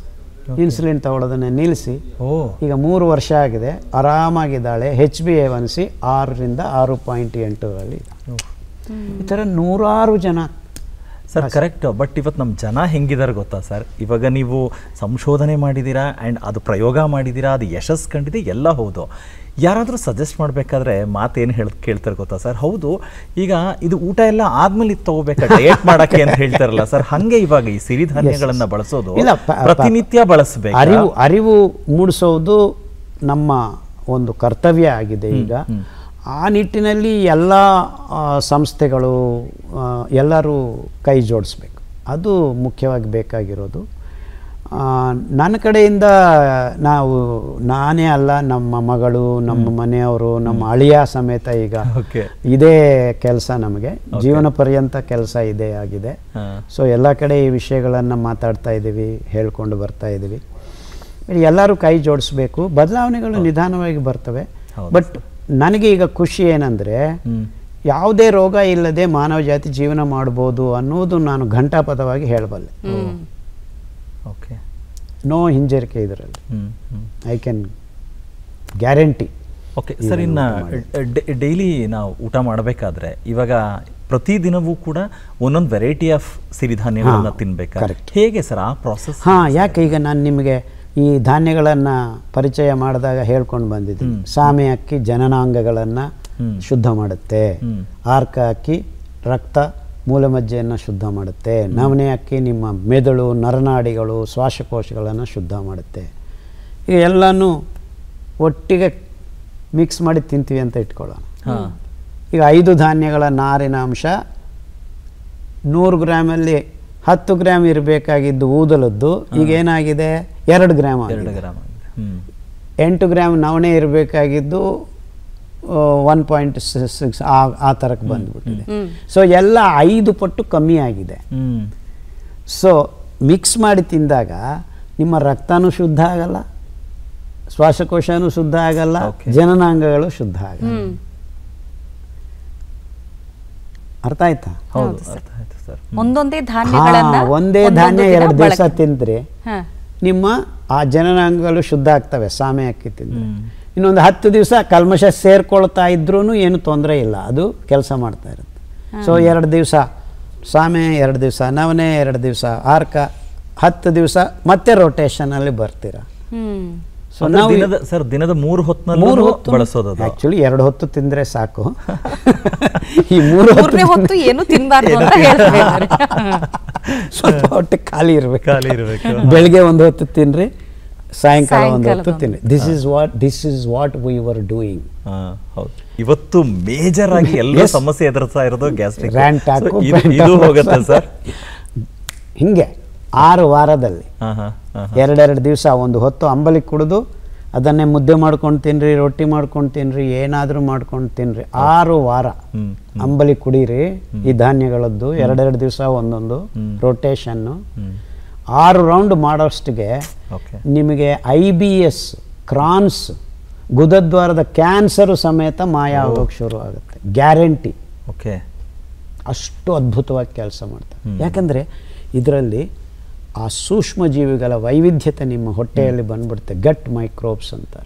ಇನ್ಸುಲಿನ್ ತಗೊಳ್ಳೋದನ್ನು ನಿಲ್ಲಿಸಿ ಓ ಈಗ ಮೂರು ವರ್ಷ ಆಗಿದೆ ಆರಾಮಾಗಿದ್ದಾಳೆ H B A one C ಆರರಿಂದ ಆರು ಪಾಯಿಂಟ್ ಎಂಟರಲ್ಲಿ ಈ ಥರ ನೂರಾರು ಜನ ಸರ್ ಕರೆಕ್ಟ್ ಬಟ್ ಇವತ್ತು ನಮ್ಮ ಜನ ಹೆಂಗಿದ್ದಾರೆ ಗೊತ್ತಾ ಸರ್ ಇವಾಗ ನೀವು ಸಂಶೋಧನೆ ಮಾಡಿದ್ದೀರಾ ಆ್ಯಂಡ್ ಅದು ಪ್ರಯೋಗ ಮಾಡಿದ್ದೀರಾ ಅದು ಯಶಸ್ಸು ಕಂಡಿದೆ ಎಲ್ಲ ಹೌದು ಯಾರಾದರೂ ಸಜೆಸ್ಟ್ ಮಾಡಬೇಕಾದ್ರೆ ಮಾತೇನು ಹೇಳಿ ಕೇಳ್ತಾರೆ ಗೊತ್ತಾ ಸರ್ ಹೌದು ಈಗ ಇದು ಊಟ ಎಲ್ಲ ಆದ್ಮೇಲೆ ಇದು ತಗೋಬೇಕಾ ಡಯಟ್ ಮಾಡಕ್ಕೆ ಅಂತ ಹೇಳ್ತಾರಲ್ಲ ಸರ್ ಹಂಗೆ ಇವಾಗ ಈ ಸಿರಿಧಾನ್ಯಗಳನ್ನ ಬಳಸೋದು ಇಲ್ಲ, ಪ- ಪ- ಪ್ರತಿನಿತ್ಯ ಬಳಸಬೇಕು ಅರಿವು ಅರಿವು ಮೂಡಿಸೋದು ನಮ್ಮ ಒಂದು ಕರ್ತವ್ಯ ಆಗಿದೆ ಈಗ ಆ ನಿಟ್ಟಿನಲ್ಲಿ ಎಲ್ಲ ಆ, ಸಂಸ್ಥೆಗಳು ಆ, ಎಲ್ಲರೂ ಕೈ ಜೋಡಿಸ್ಬೇಕು ಅದು ಮುಖ್ಯವಾಗಿ ಬೇಕಾಗಿರೋದು ಆ, ನನ್ನ ಕಡೆಯಿಂದ ನಾವು ನಾನೇ ಅಲ್ಲ ನಮ್ಮ ಮಗಳು ನಮ್ಮ ಮನೆಯವರು ನಮ್ಮ ಅಳಿಯ ಸಮೇತ ಈಗ ಓಕೆ ಇದೇ ಕೆಲಸ ನಮಗೆ ಜೀವನ ಪರ್ಯಂತ ಕೆಲಸ ಇದೇ ಆಗಿದೆ ಹಾಂ ಸೊ ಎಲ್ಲ ಕಡೆ ಈ ವಿಷಯಗಳನ್ನು ಮಾತಾಡ್ತಾ ಇದ್ದೀವಿ ಹೇಳ್ಕೊಂಡು ಬರ್ತಾ ಇದ್ದೀವಿ ಎಲ್ಲರೂ ಕೈ ಜೋಡಿಸ್ಬೇಕು ಬದಲಾವಣೆಗಳು ನಿಧಾನವಾಗಿ ಬರ್ತವೆ ಹೌದು ಬಟ್ ನನಗೆ ಈಗ ಖುಷಿ ಏನಂದರೆ ಹ್ಮ್ ಯಾವುದೇ ರೋಗ ಇಲ್ಲದೆ ಮಾನವ ಜಾತಿ ಜೀವನ ಮಾಡ್ಬೋದು ಅನ್ನೋದು ನಾನು ಘಂಟಾಪಥವಾಗಿ ಹೇಳಬಲ್ಲೆ ಓಕೆ ನೋ ಹಿಂಜರಿಕೆ ಇದರಲ್ಲಿ hmm hmm I can guarantee okay sir ಇನ್ನು ಡೈಲಿ ನಾವು ಊಟ ಮಾಡಬೇಕಾದ್ರೆ ಇವಾಗ ಪ್ರತಿದಿನವೂ ಕೂಡ ಒಂದೊಂದು ವೆರೈಟಿ ಆಫ್ ಸಿರಿಧಾನ್ಯಗಳನ್ನ ಹಾ, ತಿನ್ಬೇಕಾ correct. ಹೇಗೆ ಸರ್ ಆ ಪ್ರಾಸೆಸ್ ಹಾಂ ಯಾಕೆ ಈಗ ನಾನು ನಿಮಗೆ ಈ ಧಾನ್ಯಗಳನ್ನು ಪರಿಚಯ ಮಾಡಿದಾಗ ಹೇಳ್ಕೊಂಡು ಬಂದಿದ್ದೀನಿ ಸಾಮೆ ಅಕ್ಕಿ ಜನನಾಂಗಗಳನ್ನು ಹ್ಮ್. ಶುದ್ಧ ಮಾಡುತ್ತೆ ಹ್ಮ್. ಆರ್ಕ ಅಕ್ಕಿ ರಕ್ತ ಮೂಲಮಜ್ಜೆಯನ್ನು ಶುದ್ಧ ಮಾಡುತ್ತೆ ನವಣೆ ಅಕ್ಕಿ ನಿಮ್ಮ ಮೆದುಳು ನರನಾಡಿಗಳು ಶ್ವಾಸಕೋಶಗಳನ್ನು ಶುದ್ಧ ಮಾಡುತ್ತೆ ಈಗ ಎಲ್ಲನೂ ಒಟ್ಟಿಗೆ ಮಿಕ್ಸ್ ಮಾಡಿ ತಿಂತೀವಿ ಅಂತ ಇಟ್ಕೊಳ್ಳೋಣ ಹಾಂ ಈಗ ಐದು ಧಾನ್ಯಗಳ ನಾರಿನ ಅಂಶ ನೂರು ಗ್ರಾಮಲ್ಲಿ ಹತ್ತು ಗ್ರಾಮ್ ಇರಬೇಕಾಗಿದ್ದು ಊದಲದ್ದು ಈಗ ಏನಾಗಿದೆ ಎರಡು ಗ್ರಾಮ್ ಎರಡು ಆಗಿದೆ ಗ್ರಾಮ್ ಆಗಿದೆ ಹ್ಮ್ ಎಂಟು ಗ್ರಾಮ್ ನವಣೆ ಇರಬೇಕಾಗಿದ್ದು ಒನ್ ಪಾಯಿಂಟ್ ಸಿಕ್ಸ್ ಆ ಆ ಥರಕ್ಕೆ ಬಂದ್ಬಿಟ್ಟಿದೆ ಸೊ ಎಲ್ಲ ಐದು ಪಟ್ಟು ಕಮ್ಮಿ ಆಗಿದೆ ಹ್ಮ್ ಸೊ ಮಿಕ್ಸ್ ಮಾಡಿ ತಿಂದಾಗ ನಿಮ್ಮ ರಕ್ತನೂ ಶುದ್ಧ ಆಗಲ್ಲ ಶ್ವಾಸಕೋಶನೂ ಶುದ್ಧ ಆಗಲ್ಲ Okay. ಜನನಾಂಗಗಳು ಶುದ್ಧ ಆಗಲ್ಲ ಅರ್ಥ ಆಯ್ತಾ ಹೌದು ಅರ್ಥ ಆಯ್ತು ಸರ್ ಒಂದೊಂದೇ ಧಾನ್ಯಗಳನ್ನ ಹಾ, ಒಂದೇ ಒಂದೊಂದು ಧಾನ್ಯ ದಿನ ಎರಡು ದಿವಸ ಬಳಕೆ- ತಿಂದ್ರೆ ಹಾ. ನಿಮ್ಮ ಆ ಜನನಾಂಗಗಳು ಶುದ್ಧ ಆಗ್ತವೆ ಸಾಮೆ ಅಕ್ಕಿ ತಿಂದ್ರೆ ಹ್ಮ್. ಇನ್ನೊಂದು ಹತ್ತು ದಿವಸ ಕಲ್ಮಶ ಸೇರ್ಕೊಳ್ತಾ ಇದ್ರೂ ಏನು ತೊಂದರೆ ಇಲ್ಲ ಅದು ಕೆಲಸ ಮಾಡ್ತಾ ಇರುತ್ತೆ ಸೊ ಎರಡು ದಿವಸ ಸಾಮೆ ಎರಡು ದಿವಸ ನವನೆ ಎರಡು ದಿವಸ ಆರ್ಕ ಹತ್ತು ದಿವಸ ಮತ್ತೆ ರೊಟೇಷನಲ್ಲಿ ಬರ್ತೀರಾ ಹ್ಮ್ ಸೊ ಅಂದ್ರೆ ನಾವು ದಿನದ ಸರ್ ದಿನದ ಮೂರು ಹೊತ್ತಿನಲ್ಲಿ ಮೂರು ಹೊತ್ತು ಬಳಸೋದು ಅದು. ಆಕ್ಚುಲಿ ಎರಡು ಹೊತ್ತು ತಿಂದ್ರೆ ಸಾಕು ಈ ಮೂರು ಮೂರನೇ ಹೊತ್ತು ಏನು ತಿನ್ಬಾರ್ದು ಅಂತ ಹೇಳ್ತಾರೆ ಇವ್ರು. ಸ್ವಲ್ಪ ಹೊಟ್ಟೆ ಖಾಲಿ ಇರಬೇಕು ಖಾಲಿ ಇರಬೇಕು ಬೆಳಿಗ್ಗೆ ಒಂದು ಹೊತ್ತು ತಿನ್ರಿ ಸಾಯಂಕಾಲ ಒಂದು ಸಾಯಂಕಾಲದ ಹೊತ್ತು ತಿನ್ನಿ this is what this is what we were doing ಹಾ, ಹೌದು ಇವತ್ತು ಮೇಜರ್ ಆಗಿ ಎಲ್ಲ Yes. ಸಮಸ್ಯೆ ಎದುರಿಸ್ತಾ ಇರೋದು ಗ್ಯಾಸ್ಟ್ರಿಕ್ ರ್ಯಾಂಟ್ ಹಾಕು ಇದು ಹೋಗುತ್ತೆ ಸರ್ ಹಿಂಗೆ ಆರು ವಾರದಲ್ಲಿ ಹಾ ಹಾ ಹಾ ಎರಡೆರಡು ದಿವಸ ಒಂದು ಹೊತ್ತು ಅಂಬಲಿ ಕುಡಿದು ಅದನ್ನೇ ಮುದ್ದೆ ಮಾಡ್ಕೊಂಡು ತಿನ್ರಿ ರೊಟ್ಟಿ ಮಾಡ್ಕೊಂಡು ತಿನ್ರಿ ಏನಾದರೂ ಮಾಡ್ಕೊಂಡು ತಿನ್ರಿ ಆರು ವಾರ ಹ್ಮ್ ಅಂಬಲಿ ಕುಡೀರಿ ಈ ಧಾನ್ಯಗಳದ್ದು ಎರಡೆರಡು ದಿವಸ ಒಂದೊಂದು ರೊಟೇಷನ್ನು ಹ್ಮ್ ಆರು ರೌಂಡ್ ಮಾಡೋಷ್ಟಿಗೆ ಓಕೆ ನಿಮಗೆ ಐ ಬಿ ಎಸ್ ಕ್ರಾನ್ಸ್ ಗುದದ್ವಾರದ ಕ್ಯಾನ್ಸರು ಸಮೇತ ಮಾಯ ಆಗೋಕ್ಕೆ ಶುರು ಆಗುತ್ತೆ ಗ್ಯಾರಂಟಿ ಓಕೆ ಅಷ್ಟು ಅದ್ಭುತವಾಗಿ ಕೆಲಸ ಮಾಡ್ತಾರೆ ಯಾಕಂದರೆ ಇದರಲ್ಲಿ ಆ ಸೂಕ್ಷ್ಮ ಜೀವಿಗಳ ವೈವಿಧ್ಯತೆ ನಿಮ್ಮ ಹೊಟ್ಟೆಯಲ್ಲಿ ಬಂದ್ಬಿಡುತ್ತೆ ಗಟ್ ಮೈಕ್ರೋಬ್ಸ್ ಅಂತಾರೆ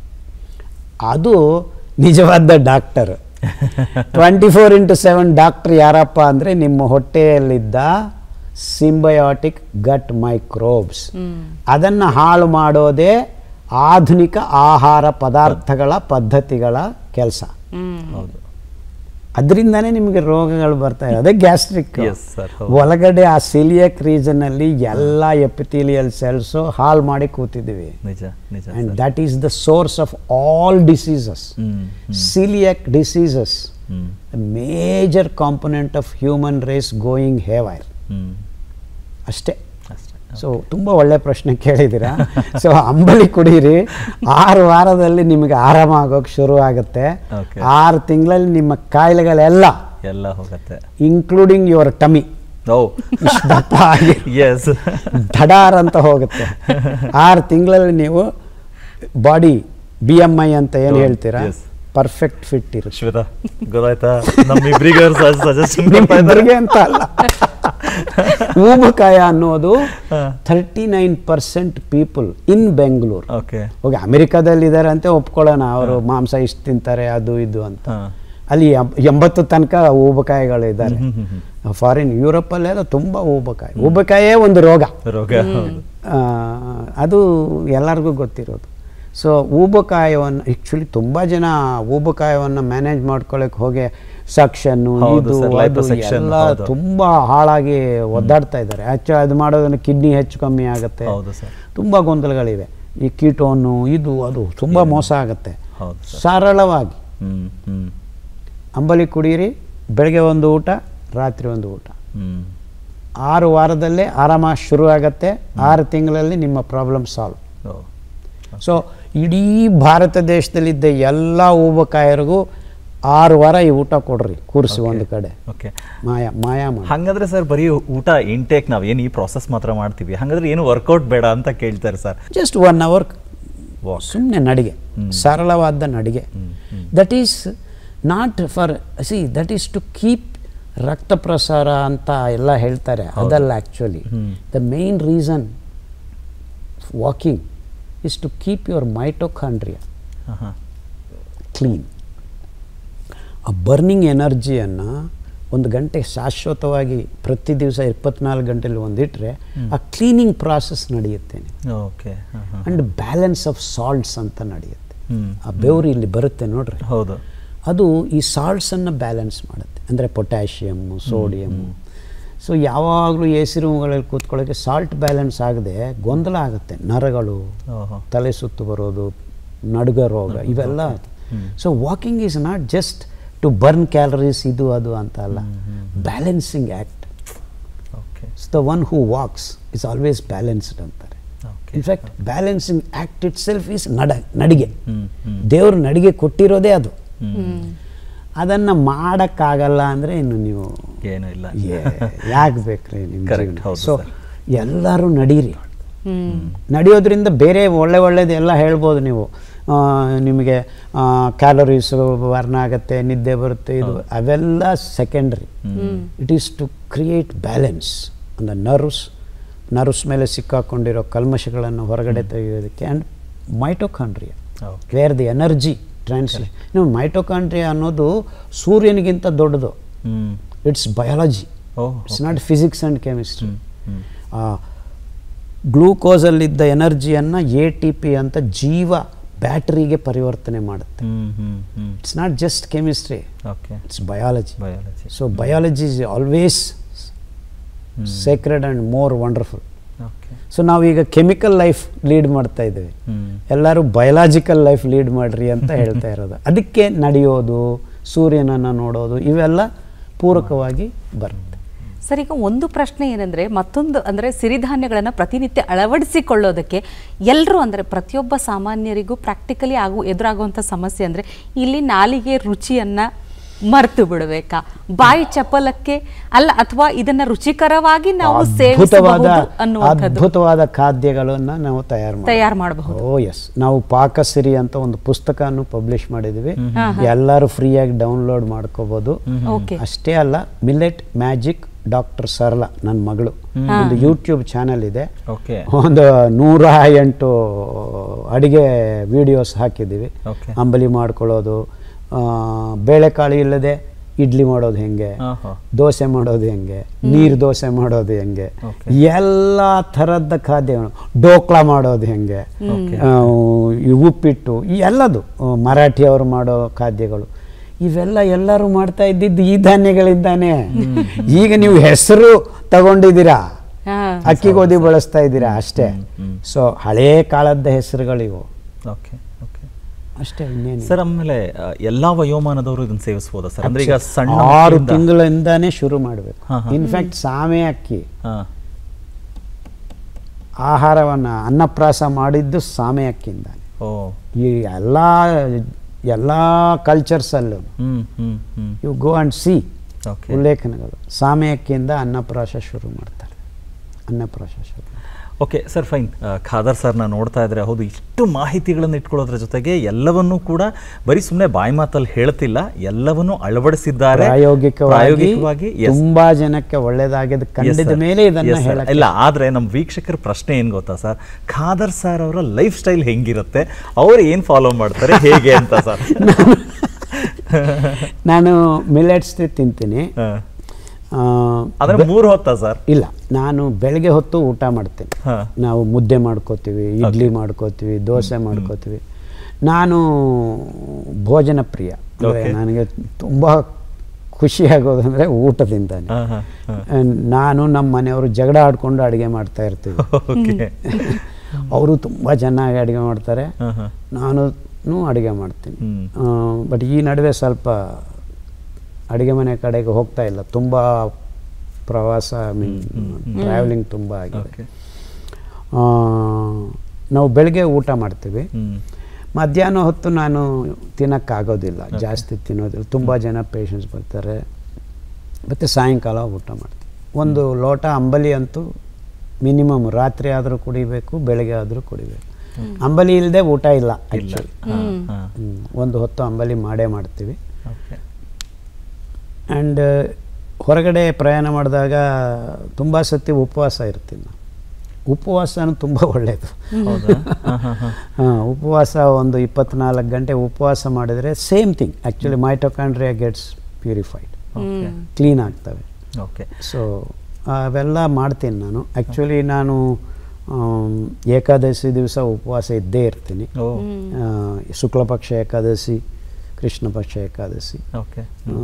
ಅದು ನಿಜವಾದ doctor twenty four into seven doctor ಯಾರಪ್ಪ ಅಂದರೆ ನಿಮ್ಮ ಹೊಟ್ಟೆಯಲ್ಲಿದ್ದ ಸಿಂಬಯೋಟಿಕ್ ಗಟ್ ಮೈಕ್ರೋಬ್ಸ್ ಅದನ್ನು ಹಾಳು ಮಾಡೋದೇ ಆಧುನಿಕ ಆಹಾರ ಪದಾರ್ಥಗಳ ಪದ್ಧತಿಗಳ ಕೆಲಸ ಹೌದು ಅದರಿಂದನೇ ನಿಮಗೆ ರೋಗಗಳು ಬರ್ತಾ ಇದೆ ಅದೇ ಗ್ಯಾಸ್ಟ್ರಿಕ್ Yes, sir, ಹೌದು. ಒಳಗಡೆ ಆ ಸಿಲಿಯಕ್ ರೀಜನಲ್ಲಿ ಎಲ್ಲ ಎಪಿಥೀಲಿಯಲ್ ಸೆಲ್ಸು ಹಾಳು ಮಾಡಿ ಕೂತಿದ್ದೀವಿ ನಿಜ ನಿಜ and sir. That is the source of all diseases hmm celiac diseases hmm major component of human race going haywire hmm ಅಷ್ಟೇ ಅಷ್ಟೇ ಸೊ ತುಂಬ ಒಳ್ಳೆ ಪ್ರಶ್ನೆ ಕೇಳಿದ್ದೀರಾ ಸೊ ಅಂಬಲಿ ಕುಡೀರಿ ಆರು ವಾರದಲ್ಲಿ ನಿಮಗೆ ಆರಾಮ ಆಗೋಕೆ ಶುರು ಆಗುತ್ತೆ Okay. ಆರು ತಿಂಗಳಲ್ಲಿ ನಿಮ್ಮ ಕಾಯಿಲೆಗಳೆಲ್ಲ ಎಲ್ಲ ಹೋಗತ್ತೆ ಇನ್ಕ್ಲೂಡಿಂಗ್ ಯುವರ್ ಟಮಿ ಓ ಇಷ್ಟು ದಪ್ಪ ಆಗಿ ಎಸ್ ಧಡಾರ್ ಅಂತ ಹೋಗುತ್ತೆ ಆರು ತಿಂಗಳಲ್ಲಿ ನೀವು ಬಾಡಿ ಬಿ ಎಮ್ ಐ ಅಂತ ಏನು Oh, ಹೇಳ್ತೀರಾ yes. ಪರ್ಫೆಕ್ಟ್ ಫಿಟ್ ಇರುತ್ತೆ ಶ್ವೇತಾ ಗೊತ್ತಾಯ್ತಾ ನಮ್ಮಿಬ್ರಿಗೆ ಸಜೆಷನ್ ನಿಮ್ಮಿಬ್ಬರಿಗೆ ಅಂತ ಅಲ್ಲ ಊಬಕಾಯ ಅನ್ನೋದು thirty nine percent people in Bengaluru okay ಹೋಗಿ ಅಮೆರಿಕಾದಲ್ಲಿ ಇದ್ದಾರೆ ಅಂತ ಒಪ್ಕೊಳ್ಳೋಣ ಅವರು ಮಾಂಸ ಇಷ್ಟು ತಿಂತಾರೆ ಅದು ಇದು ಅಂತ ಹಾ. ಅಲ್ಲಿ ಎಂಬ- ಎಂಬತ್ತು ತನಕ ಊಬಕಾಯಿಗಳಿದ್ದಾರೆ ಫಾರಿನ್ ಯುರೋಪಲ್ಲೆಲ್ಲ ತುಂಬ ಊಬಕಾಯಿ ಊಬಕಾಯೇ ಒಂದು ರೋಗ ರೋಗ ಹೌದು ಆ, ಅದು ಎಲ್ಲರಿಗೂ ಗೊತ್ತಿರೋದು ಸೊ ಊಬಕಾಯವನ್ನು ಆ್ಯಕ್ಚುಲಿ ತುಂಬ ಜನ ಊಬಕಾಯವನ್ನು ಮ್ಯಾನೇಜ್ ಮಾಡ್ಕೊಳ್ಳೋಕೆ ಹೋಗಿ ಸಕ್ಷನ್ನು ಹೌದು ಇದು sir, ಅದು liposuction, ಎಲ್ಲ ಹೌದು. ತುಂಬ ಹಾಳಾಗಿ ಒದ್ದಾಡ್ತಾ ಇದ್ದಾರೆ ಆ್ಯಕ್ಚುಲಿ ಅದು ಮಾಡೋದನ್ನು ಕಿಡ್ನಿ ಹೆಚ್ಚು ಕಮ್ಮಿ ಆಗುತ್ತೆ ಹೌದು ಸರ್ ತುಂಬ ಗೊಂದಲಗಳಿವೆ ಈ ಕೀಟೋನು ಇದು ಅದು ತುಂಬ ಮೋಸ ಆಗುತ್ತೆ ಹೌದು ಸರ್ ಸರಳವಾಗಿ ಹ್ಮ್ ಹ್ಮ್ ಅಂಬಲಿ ಕುಡೀರಿ ಬೆಳಗ್ಗೆ ಒಂದು ಊಟ ರಾತ್ರಿ ಒಂದು ಊಟ ಹ್ಮ್ ಆರು ವಾರದಲ್ಲೇ ಆರಾಮ ಶುರು ಆಗತ್ತೆ ಆರು ತಿಂಗಳಲ್ಲಿ ನಿಮ್ಮ ಪ್ರಾಬ್ಲಮ್ ಸಾಲ್ವ್ ಓ ಸೊ ಇಡೀ ಭಾರತ ದೇಶದಲ್ಲಿದ್ದ ಎಲ್ಲ ಊಬಕಾಯರಿಗೂ ಆರು ವಾರ ಈ ಊಟ ಕೊಡ್ರಿ ಕೂರಿಸಿ ಒಂದು ಕಡೆ ಓಕೆ ಮಾಯಾ ಮಾಯಾ ಮಾಡಿ ಹಂಗಾದ್ರೆ ಸರ್ ಬರೀ ಊಟ ಇಂಟೇಕ್ ನಾವು ಏನು ಈ ಪ್ರಾಸೆಸ್ ಮಾತ್ರ ಮಾಡ್ತೀವಿ ಹಂಗಾದ್ರೆ ಏನು ವರ್ಕೌಟ್ ಬೇಡ ಅಂತ ಕೇಳ್ತಾರೆ sir just one hour Walk. ಸುಮ್ಮನೆ ನಡಿಗೆ ಸರಳವಾದ ನಡಿಗೆ that is not for see that is to keep ರಕ್ತ ಪ್ರಸಾರ ಅಂತ ಎಲ್ಲ ಹೇಳ್ತಾರೆ ಅದಲ್ಲ actually the main reason walking is to keep your mitochondria ಹಾಂ ಹಾಂ ಕ್ಲೀನ್ ಆ ಬರ್ನಿಂಗ್ ಎನರ್ಜಿಯನ್ನು ಒಂದು ಗಂಟೆ ಶಾಶ್ವತವಾಗಿ ಪ್ರತಿ ದಿವಸ ಇಪ್ಪತ್ನಾಲ್ಕು ಗಂಟೆಲಿ ಒಂದಿಟ್ರೆ ಆ ಕ್ಲೀನಿಂಗ್ ಪ್ರಾಸೆಸ್ ನಡೆಯುತ್ತೆ ಓಕೆ ಹಾಂ ಹಾಂ ಆ್ಯಂಡ್ ಬ್ಯಾಲೆನ್ಸ್ ಆಫ್ ಸಾಲ್ಟ್ಸ್ ಅಂತ ನಡೆಯುತ್ತೆ ಹ್ಮ್. ಆ ಬೆವರು ಇಲ್ಲಿ ಬರುತ್ತೆ ನೋಡ್ರಿ ಹೌದು ಅದು ಈ ಸಾಲ್ಟ್ಸನ್ನು ಬ್ಯಾಲೆನ್ಸ್ ಮಾಡುತ್ತೆ ಅಂದರೆ ಪೊಟ್ಯಾಷಿಯಮ್ಮು ಸೋಡಿಯಮ್ಮು ಸೊ ಯಾವಾಗಲೂ ಎ ಸಿ ರೂಮ್ಗಳಲ್ಲಿ ಕೂತ್ಕೊಳ್ಳೋಕ್ಕೆ ಸಾಲ್ಟ್ ಬ್ಯಾಲೆನ್ಸ್ ಆಗದೆ ಗೊಂದಲ ಆಗುತ್ತೆ ನರಗಳು ಓಹೋ ತಲೆ ಸುತ್ತು ಬರೋದು ನಡುಗ ರೋಗ ಇವೆಲ್ಲ so walking is not just to burn calories ಇದು ಅದು ಅಂತ ಅಲ್ಲ balancing act okay the one who walks is always balanced ಅಂತಾರೆ ಓಕೆ in fact balancing act itself is ನಡ ನಡಿಗೆ ಹ್ಮ್ ಹ್ಮ್ ದೇವರು ನಡಿಗೆ ಕೊಟ್ಟಿರೋದೇ ಅದು ಹ್ಮ್ ಅದನ್ನು ಮಾಡೋಕ್ಕಾಗಲ್ಲ ಅಂದರೆ ಇನ್ನು ನೀವು ಏನೂ ಇಲ್ಲ ಯಾಕೆ ಬೇಕ್ರಿ ನಿಮ್ಮ Correct, ಜೀವನ ಹೌದು ಸೊ sir. ಎಲ್ಲರೂ ನಡೀರಿ ಹ್ಮ್ ನಡೆಯೋದ್ರಿಂದ ಬೇರೆ ಒಳ್ಳೆ ಒಳ್ಳೇದು ಎಲ್ಲ ಹೇಳ್ಬೋದು ನೀವು ಆ, ನಿಮಗೆ ಕ್ಯಾಲರೀಸ್ ವರ್ಣ ಆಗುತ್ತೆ ನಿದ್ದೆ ಬರುತ್ತೆ ಇದು ಅವೆಲ್ಲ secondary it is to create balance ಅಂದ ನರ್ವ್ಸ್ ನರ್ವ್ಸ್ ಮೇಲೆ ಸಿಕ್ಕಾಕೊಂಡಿರೋ ಕಲ್ಮಶಗಳನ್ನು ಹೊರಗಡೆ ತೆಗೆಯೋದಕ್ಕೆ and mitochondria okay where the energy translate ನೀವು ಮೈಟೋಕಾಂಡ್ರಿಯಾ ಅನ್ನೋದು ಸೂರ್ಯನಿಗಿಂತ ದೊಡ್ಡದು hmm it's biology oh it's not physics and chemistry hmm ಗ್ಲೂಕೋಸಲ್ಲಿದ್ದ ಎನರ್ಜಿಯನ್ನು ಎ ಟಿ ಪಿ ಅಂತ ಜೀವ ಬ್ಯಾಟ್ರಿಗೆ ಪರಿವರ್ತನೆ ಮಾಡುತ್ತೆ hmm hmm hmm it's not just chemistry okay it's biology biology so biology is always sacred and more wonderful okay so ನಾವೀಗ chemical life lead ಮಾಡ್ತಾ ಇದ್ದೇವೆ ಹ್ಮ್ ಎಲ್ಲರೂ ಬಯಲಾಜಿಕಲ್ ಲೈಫ್ ಲೀಡ್ ಮಾಡ್ರಿ ಅಂತ ಹೇಳ್ತಾ ಇರೋದು ಅದಕ್ಕೆ ನಡೆಯೋದು ಸೂರ್ಯನನ್ನು ನೋಡೋದು ಇವೆಲ್ಲ ಪೂರಕವಾಗಿ ಬರುತ್ತೆ ಸರ್ ಈಗ ಒಂದು ಪ್ರಶ್ನೆ ಏನಂದ್ರೆ ಮತ್ತೊಂದು ಅಂದ್ರೆ ಸಿರಿಧಾನ್ಯಗಳನ್ನು ಪ್ರತಿನಿತ್ಯ ಅಳವಡಿಸಿಕೊಳ್ಳೋದಕ್ಕೆ ಎಲ್ಲರೂ ಅಂದ್ರೆ ಪ್ರತಿಯೊಬ್ಬ ಸಾಮಾನ್ಯರಿಗೂ ಪ್ರಾಕ್ಟಿಕಲಿ ಆಗು ಎದುರಾಗುವಂಥ ಸಮಸ್ಯೆ ಅಂದ್ರೆ ಇಲ್ಲಿ ನಾಲಿಗೆ ರುಚಿಯನ್ನ ಮರೆತು ಬಿಡಬೇಕಾ ಬಾಯಿ ಚಪಲಕ್ಕೆ ಅಲ್ಲ ಅಥವಾ ಇದನ್ನ ರುಚಿಕರವಾಗಿ ನಾವು ಅದ್ಭುತವಾದ ಸೇವಿಸಬಹುದು ಅನ್ನುವಂಥದ್ದು ಅದ್ಭುತವಾದ ಖಾದ್ಯಗಳನ್ನು ನಾವು ತಯಾರು ಮಾಡಿ ತಯಾರು ಮಾಡಬಹುದು ಓ ಎಸ್ ನಾವು ಪಾಕಸಿರಿ ಅಂತ ಒಂದು ಪುಸ್ತಕವನ್ನು ಪಬ್ಲಿಷ್ ಮಾಡಿದ್ವಿ ಎಲ್ಲರೂ ಫ್ರೀಯಾಗಿ ಡೌನ್ಲೋಡ್ ಮಾಡ್ಕೋಬಹುದು ಓಕೆ ಅಷ್ಟೇ ಅಲ್ಲ ಮಿಲೆಟ್ ಮ್ಯಾಜಿಕ್ ಡಾಕ್ಟರ್ ಸರಳ ನನ್ನ ಮಗಳು ಒಂದು ಯೂಟ್ಯೂಬ್ ಚಾನೆಲ್ ಇದೆ ಓಕೆ ಒಂದು ನೂರ ಎಂಟು ಅಡಿಗೆ ವಿಡಿಯೋಸ್ ಹಾಕಿದ್ದೀವಿ ಓಕೆ ಅಂಬಲಿ ಮಾಡ್ಕೊಳ್ಳೋದು ಆ, ಬೇಳೆಕಾಳು ಇಲ್ಲದೆ ಇಡ್ಲಿ ಮಾಡೋದು ಹೆಂಗೆ ಆಹಾ ದೋಸೆ ಮಾಡೋದು ಹೆಂಗೆ ನೀರು ದೋಸೆ ಮಾಡೋದು ಹೆಂಗೆ Okay. ಎಲ್ಲ ಥರದ ಖಾದ್ಯಗಳು ಡೋಕ್ಲಾ ಮಾಡೋದು ಹೆಂಗೆ ಆ, ಈ ಉಪ್ಪಿಟ್ಟು ಈ ಎಲ್ಲದು ಆ, ಮರಾಠಿಯವರು ಮಾಡೋ ಖಾದ್ಯಗಳು ಇವೆಲ್ಲ ಎಲ್ಲರೂ ಮಾಡ್ತಾ ಇದ್ದಿದ್ದು ಈ ಧಾನ್ಯಗಳಿಂದಾನೆ ಈಗ ನೀವು ಹೆಸರು ತಗೊಂಡಿದ್ದೀರಾ ಹಾ ಅಕ್ಕಿ ಗೋಧಿ ಬಳಸ್ತಾ ಇದ್ದೀರಾ ಅಷ್ಟೇ ಸೊ ಹಳೇ ಕಾಲದ ಹೆಸರುಗಳಿವು ಓಕೆ ಓಕೆ ಅಷ್ಟೇ ಇನ್ನೇನು ಸರ್ ಆಮೇಲೆ ಆ, ಎಲ್ಲಾ ವಯೋಮಾನದವರು ಇದನ್ನ ಸೇವಿಸಬಹುದಾ ಸರ್ ಅಂದ್ರೆ ಈಗ ಸಣ್ಣ ಆರು ಮಕ್ಕಳಿಂದ- ತಿಂಗಳಿಂದಾನೇ ಶುರು ಮಾಡಬೇಕು ಹಾ, ಹಾ. ಇನ್ಫ್ಯಾಕ್ಟ್ ಸಾಮೆ ಅಕ್ಕಿ ಹಾ ಆಹಾರವನ್ನು ಅನ್ನಪ್ರಾಸ ಮಾಡಿದ್ದು ಸಾಮೆ ಅಕ್ಕಿಯಿಂದಾನೆ ಓ ಈ ಎಲ್ಲ ಎಲ್ಲ ಕಲ್ಚರ್ಸಲ್ಲೂ hmm hmm hmm you go and see okay ಉಲ್ಲೇಖನಗಳು ಸಾಮೆ ಅಕ್ಕಿಯಿಂದ ಅನ್ನಪ್ರಾಶ ಶುರು ಮಾಡ್ತಾರೆ ಅನ್ನಪ್ರಾಶ ಶುರು ಮಾಡ್ತಾರೆ. ಓಕೆ ಸರ್ ಫೈನ್ ಖಾದರ್ ಸರ್ನ ನೋಡ್ತಾ ಇದ್ರೆ ಹೌದು ಇಷ್ಟು ಮಾಹಿತಿಗಳನ್ನು ಇಟ್ಕೊಳ್ಳೋದ್ರ ಜೊತೆಗೆ ಎಲ್ಲವನ್ನೂ ಕೂಡ ಬರೀ ಸುಮ್ಮನೆ ಬಾಯಿ ಮಾತಲ್ಲಿ ಹೇಳ್ತಿಲ್ಲ ಎಲ್ಲವನ್ನೂ ಅಳವಡಿಸಿದ್ದಾರೆ ಪ್ರಾಯೋಗಿಕವಾಗಿ ಪ್ರಾಯೋಗಿಕವಾಗಿ yes. ತುಂಬಾ ಜನಕ್ಕೆ ಒಳ್ಳೇದಾಗಿದ್ದು Yes, ಕಂಡಿದ sir. ಮೇಲೆ ಇದನ್ನ Yes, sir. ಹೇಳಕ್ಕೆ ಇಲ್ಲ ಆದ್ರೆ ನಮ್ಮ ವೀಕ್ಷಕರ ಪ್ರಶ್ನೆ ಏನ್ ಗೊತ್ತಾ ಸರ್ ಖಾದರ್ ಸರ್ ಅವರ ಲೈಫ್ ಸ್ಟೈಲ್ ಹೆಂಗಿರುತ್ತೆ ಅವ್ರು ಏನ್ ಫಾಲೋ ಮಾಡ್ತಾರೆ ಹೇಗೆ ಅಂತ ಸರ್ ನಾನು ಮಿಲೆಟ್ಸ್ ತಿಂತೀನಿ ಆ, ಆದ್ರೆ ಮೂರು ಹೊತ್ತಾ ಸರ್ ಇಲ್ಲ ನಾನು ಬೆಳಗ್ಗೆ ಹೊತ್ತು ಊಟ ಮಾಡ್ತೀನಿ ಹಾ. ನಾವು ಮುದ್ದೆ ಮಾಡ್ಕೋತೀವಿ ಇಡ್ಲಿ ಮಾಡ್ಕೋತೀವಿ ದೋಸೆ ಮಾಡ್ಕೋತೀವಿ ನಾನು ಭೋಜನ ಪ್ರಿಯ ಅಂದ್ರೆ Okay. ನನಗೆ ತುಂಬಾ ಖುಷಿಯಾಗೋದಂದ್ರೆ ಊಟದಿಂದಾನೆ ಹಾ, ಹಾ, ಹಾ. ನಾನು ನಮ್ಮ ಮನೆಯವರು ಜಗಳ ಆಡ್ಕೊಂಡು ಅಡುಗೆ ಮಾಡ್ತಾ ಇರ್ತೀವಿ ಓಕೆ ಅವರು ತುಂಬ ಚೆನ್ನಾಗಿ ಅಡುಗೆ ಮಾಡ್ತಾರೆ ಹಾ, ಹಾ. ನಾನು ಅಡುಗೆ ಮಾಡ್ತೀನಿ ಹ್ಮ್. ಬಟ್ ಈ ನಡುವೆ ಸ್ವಲ್ಪ ಅಡುಗೆ ಮನೆ ಕಡೆಗೆ ಹೋಗ್ತಾ ಇಲ್ಲ ತುಂಬ ಪ್ರವಾಸ ಮೀನ್ ಟ್ರಾವೆಲಿಂಗ್ ತುಂಬ ಆಗಿದೆ ಓಕೆ ಆ, ನಾವು ಬೆಳಗ್ಗೆ ಊಟ ಮಾಡ್ತೀವಿ ಹ್ಮ್ ಮಧ್ಯಾಹ್ನ ಹೊತ್ತು ನಾನು ತಿನ್ನೋಕ್ಕಾಗೋದಿಲ್ಲ ಜಾಸ್ತಿ ತಿನ್ನೋದಿಲ್ಲ ತುಂಬ ಜನ ಪೇಷಂಟ್ಸ್ ಬರ್ತಾರೆ ಮತ್ತು ಸಾಯಂಕಾಲ ಊಟ ಮಾಡ್ತೀವಿ ಒಂದು ಲೋಟ ಅಂಬಲಿ ಅಂತೂ ಮಿನಿಮಮ್ ರಾತ್ರಿ ಆದರೂ ಕುಡಿಬೇಕು ಬೆಳಗ್ಗೆ ಆದರೂ ಕುಡಿಬೇಕು ಅಂಬಲಿ ಇಲ್ಲದೆ ಊಟ ಇಲ್ಲ ಇಲ್ಲ ಆ್ಯಕ್ಚುಲಿ ಹಾ, ಹಾ. ಒಂದು ಹೊತ್ತು ಅಂಬಲಿ ಮಾಡೇ ಮಾಡ್ತೀವಿ ಓಕೆ ಆ್ಯಂಡ್ ಹೊರಗಡೆ ಪ್ರಯಾಣ ಮಾಡಿದಾಗ ತುಂಬ ಸತಿ ಉಪವಾಸ ಇರ್ತೀನಿ ನಾನು ಉಪವಾಸನೂ ತುಂಬ ಒಳ್ಳೆಯದು ಹೌದಾ ಹಾ, ಹಾ, ಹಾ. ಹಾಂ ಉಪವಾಸ ಒಂದು ಇಪ್ಪತ್ನಾಲ್ಕು ಗಂಟೆ ಉಪವಾಸ ಮಾಡಿದರೆ same thing actually mitochondria gets purified okay clean ಆಗ್ತವೆ ಓಕೆ ಸೊ ಅವೆಲ್ಲ ಮಾಡ್ತೀನಿ ನಾನು ಆ್ಯಕ್ಚುಲಿ ನಾನು ಆಮ್, ಏಕಾದಶಿ ದಿವಸ ಉಪವಾಸ ಇದ್ದೇ ಇರ್ತೀನಿ ಓ ಆ, ಶುಕ್ಲ ಪಕ್ಷ ಏಕಾದಶಿ ಕೃಷ್ಣ ಪಕ್ಷ ಏಕಾದಶಿ ಓಕೆ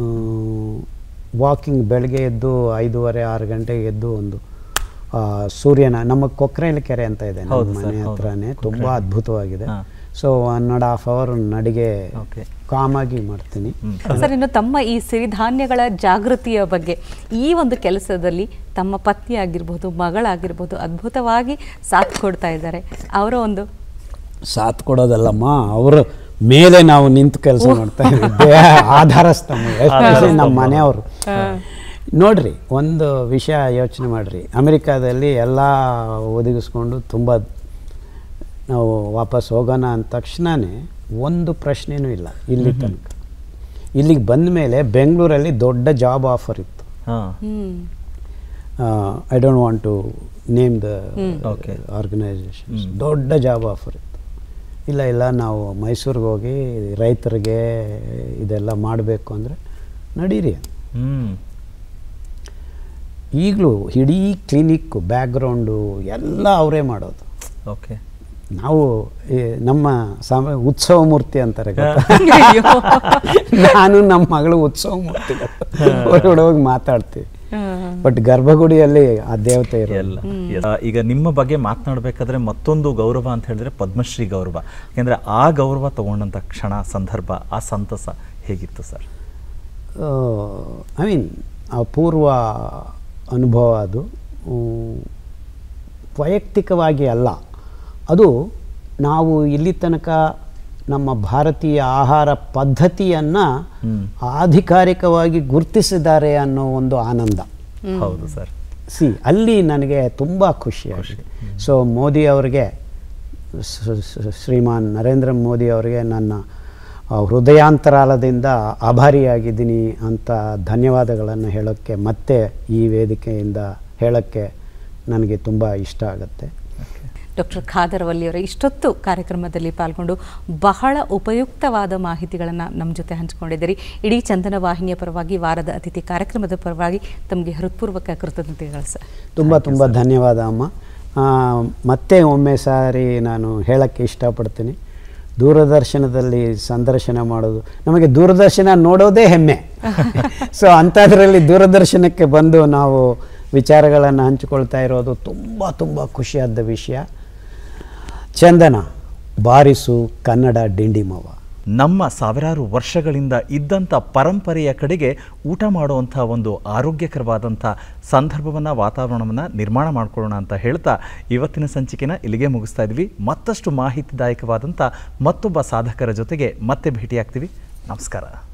ವಾಕಿಂಗ್ ಬೆಳಗ್ಗೆ ಎದ್ದು ಐದೂವರೆ ಆರು ಗಂಟೆಗೆ ಎದ್ದು ಒಂದು ಆ, ಸೂರ್ಯನ ನಮ್ಮ ಕೊಕ್ರೇಲಿ ಕೆರೆ ಅಂತ ಇದೆ ನಮ್ಮ ಹೌದು sir, ಮನೆ ಹೌದು. ಹತ್ರನೇ ತುಂಬ ಕೊಕ್ರೇಲಿ. ಅದ್ಭುತವಾಗಿದೆ ಹಾ. So one and half hour ನಡಿಗೆ Okay. ಕಾಮಾಗಿ ಮಾಡ್ತೀನಿ ಹ್ಮ್ ಸರ್ ಇನ್ನು ತಮ್ಮ ಈ ಸಿರಿಧಾನ್ಯಗಳ ಜಾಗೃತಿಯ ಬಗ್ಗೆ ಈ ಒಂದು ಕೆಲಸದಲ್ಲಿ ತಮ್ಮ ಪತ್ನಿ ಆಗಿರ್ಬೋದು ಮಗಳಾಗಿರ್ಬೋದು ಅದ್ಭುತವಾಗಿ ಸಾಥ್ ಕೊಡ್ತಾ ಇದ್ದಾರೆ ಅವರ ಒಂದು ಸಾಥ್ ಕೊಡೋದಲ್ಲಮ್ಮ ಅವರ ಮೇಲೆ ನಾವು ನಿಂತು ಕೆಲಸ ಮಾಡ್ತಾ ಇದ್ದೆ ಆಧಾರ ಸ್ತಂಭ ಎಸ್ಪೆಷಲಿ ನಮ್ಮ ಮನೆಯವರು ನೋಡ್ರಿ ಒಂದು ವಿಷಯ ಯೋಚನೆ ಮಾಡ್ರಿ ಅಮೆರಿಕಾದಲ್ಲಿ ಎಲ್ಲ ಒದಗಿಸ್ಕೊಂಡು ತುಂಬ ನಾವು ವಾಪಸ್ ಹೋಗೋಣ ಅಂದ ತಕ್ಷಣವೇ ಒಂದು ಪ್ರಶ್ನೆನೂ ಇಲ್ಲ ಇಲ್ಲಿ ತನಕ ಇಲ್ಲಿಗೆ ಬಂದ ಮೇಲೆ ಬೆಂಗಳೂರಲ್ಲಿ ದೊಡ್ಡ ಜಾಬ್ ಆಫರ್ ಇತ್ತು ಹಾ hmm I don't want to name the Okay. Organisations ದೊಡ್ಡ ಜಾಬ್ ಆಫರ್ ಇತ್ತು ಇಲ್ಲ ಇಲ್ಲ ನಾವು ಮೈಸೂರಿಗೆ ಹೋಗಿ ರೈತರಿಗೆ ಇದೆಲ್ಲ ಮಾಡಬೇಕು ಅಂದರೆ ನಡೀರಿ ಅಂತ. ಹ್ಮ್ ಈಗಲೂ ಇಡೀ ಕ್ಲಿನಿಕ್ಕು ಬ್ಯಾಕ್ಗ್ರೌಂಡು ಎಲ್ಲ ಅವರೇ ಮಾಡೋದು ಓಕೆ ನಾವು ಈ ನಮ್ಮ ಸಾಮ ಉತ್ಸವ ಮೂರ್ತಿ ಅಂತಾರೆ ಗೊತ್ತಾ? ಅಯ್ಯೋ. ನಾನು ನಮ್ಮ ಮಗಳು ಉತ್ಸವ ಮೂರ್ತಿ ಹೊರಗಡೆ ಹೋಗಿ ಮಾತಾಡ್ತೀವಿ ಬಟ್ ಗರ್ಭಗುಡಿಯಲ್ಲಿ ಆ ದೇವತೆ ಇರೋಲ್ಲ ಎಲ್ಲ Yes. ಆ, ಈಗ ನಿಮ್ಮ ಬಗ್ಗೆ ಮಾತನಾಡಬೇಕಾದ್ರೆ ಮತ್ತೊಂದು ಗೌರವ ಅಂತ ಹೇಳಿದ್ರೆ ಪದ್ಮಶ್ರೀ ಗೌರವ ಯಾಕೆಂದ್ರೆ ಆ ಗೌರವ ತಗೊಂಡಂತ ಕ್ಷಣ ಸಂದರ್ಭ ಆ ಸಂತಸ ಹೇಗಿತ್ತು ಸರ್ ಐ ಮೀನ್ ಅಪೂರ್ವ ಅನುಭವ ಅದು ಉಮ್, ವೈಯಕ್ತಿಕವಾಗಿ ಅಲ್ಲ ಅದು ನಾವು ಇಲ್ಲಿ ತನಕ ನಮ್ಮ ಭಾರತೀಯ ಆಹಾರ ಪದ್ಧತಿಯನ್ನು ಹ್ಮ್. ಆಧಿಕಾರಿಕವಾಗಿ ಗುರುತಿಸಿದ್ದಾರೆ ಅನ್ನೋ ಒಂದು ಆನಂದ ಹೌದು ಸರ್ ಸಿ ಅಲ್ಲಿ ನನಗೆ ತುಂಬ ಖುಷಿಯಾಗಿದೆ ಸೊ ಮೋದಿ ಅವರಿಗೆ ಸ- ಸ- ಶ್ರೀಮಾನ್ ನರೇಂದ್ರ ಮೋದಿ ಅವರಿಗೆ ನನ್ನ ಆ, ಹೃದಯಾಂತರಾಳದಿಂದ ಆಭಾರಿಯಾಗಿದ್ದೀನಿ ಅಂತ ಧನ್ಯವಾದಗಳನ್ನು ಹೇಳೋಕ್ಕೆ ಮತ್ತೆ ಈ ವೇದಿಕೆಯಿಂದ ಹೇಳೋಕ್ಕೆ ನನಗೆ ತುಂಬ ಇಷ್ಟ ಆಗುತ್ತೆ ಡಾಕ್ಟರ್ ಖಾದರ್ ವಲ್ಲಿಯವರ ಇಷ್ಟೊತ್ತು ಕಾರ್ಯಕ್ರಮದಲ್ಲಿ ಪಾಲ್ಗೊಂಡು ಬಹಳ ಉಪಯುಕ್ತವಾದ ಮಾಹಿತಿಗಳನ್ನು ನಮ್ಮ ಜೊತೆ ಹಂಚಿಕೊಂಡಿದ್ದೀರಿ ಇಡೀ ಚಂದನ ವಾಹಿನಿಯ ಪರವಾಗಿ ವಾರದ ಅತಿಥಿ ಕಾರ್ಯಕ್ರಮದ ಪರವಾಗಿ ತಮಗೆ ಹೃತ್ಪೂರ್ವಕ ಕೃತಜ್ಞತೆಗಳು ಸರ್ ತುಂಬ ತುಂಬ ಧನ್ಯವಾದ ಅಮ್ಮ ಆ, ಮತ್ತೆ ಒಮ್ಮೆ ಸಾರಿ ನಾನು ಹೇಳೋಕ್ಕೆ ಇಷ್ಟಪಡ್ತೀನಿ ದೂರದರ್ಶನದಲ್ಲಿ ಸಂದರ್ಶನ ಮಾಡೋದು ನಮಗೆ ದೂರದರ್ಶನ ನೋಡೋದೇ ಹೆಮ್ಮೆ ಸೊ ಅಂಥದ್ರಲ್ಲಿ ದೂರದರ್ಶನಕ್ಕೆ ಬಂದು ನಾವು ವಿಚಾರಗಳನ್ನು ಹಂಚಿಕೊಳ್ತಾ ಇರೋದು ತುಂಬ ತುಂಬ ಖುಷಿಯಾದ ವಿಷಯ ಚಂದನ ಬಾರಿಸು ಕನ್ನಡ ಡಿಂಡಿಮವ ನಮ್ಮ ಸಾವಿರಾರು ವರ್ಷಗಳಿಂದ ಇದ್ದಂಥ ಪರಂಪರೆಯ ಕಡೆಗೆ ಊಟ ಮಾಡುವಂಥ ಒಂದು ಆರೋಗ್ಯಕರವಾದಂಥ ಸಂದರ್ಭವನ್ನು ವಾತಾವರಣವನ್ನು ನಿರ್ಮಾಣ ಮಾಡ್ಕೊಳ್ಳೋಣ ಅಂತ ಹೇಳ್ತಾ ಇವತ್ತಿನ ಸಂಚಿಕೆನ ಇಲ್ಲಿಗೆ ಮುಗಿಸ್ತಾ ಇದ್ವಿ ಮತ್ತಷ್ಟು ಮಾಹಿತಿದಾಯಕವಾದಂಥ ಮತ್ತೊಬ್ಬ ಸಾಧಕರ ಜೊತೆಗೆ ಮತ್ತೆ ಭೇಟಿಯಾಗ್ತೀವಿ ನಮಸ್ಕಾರ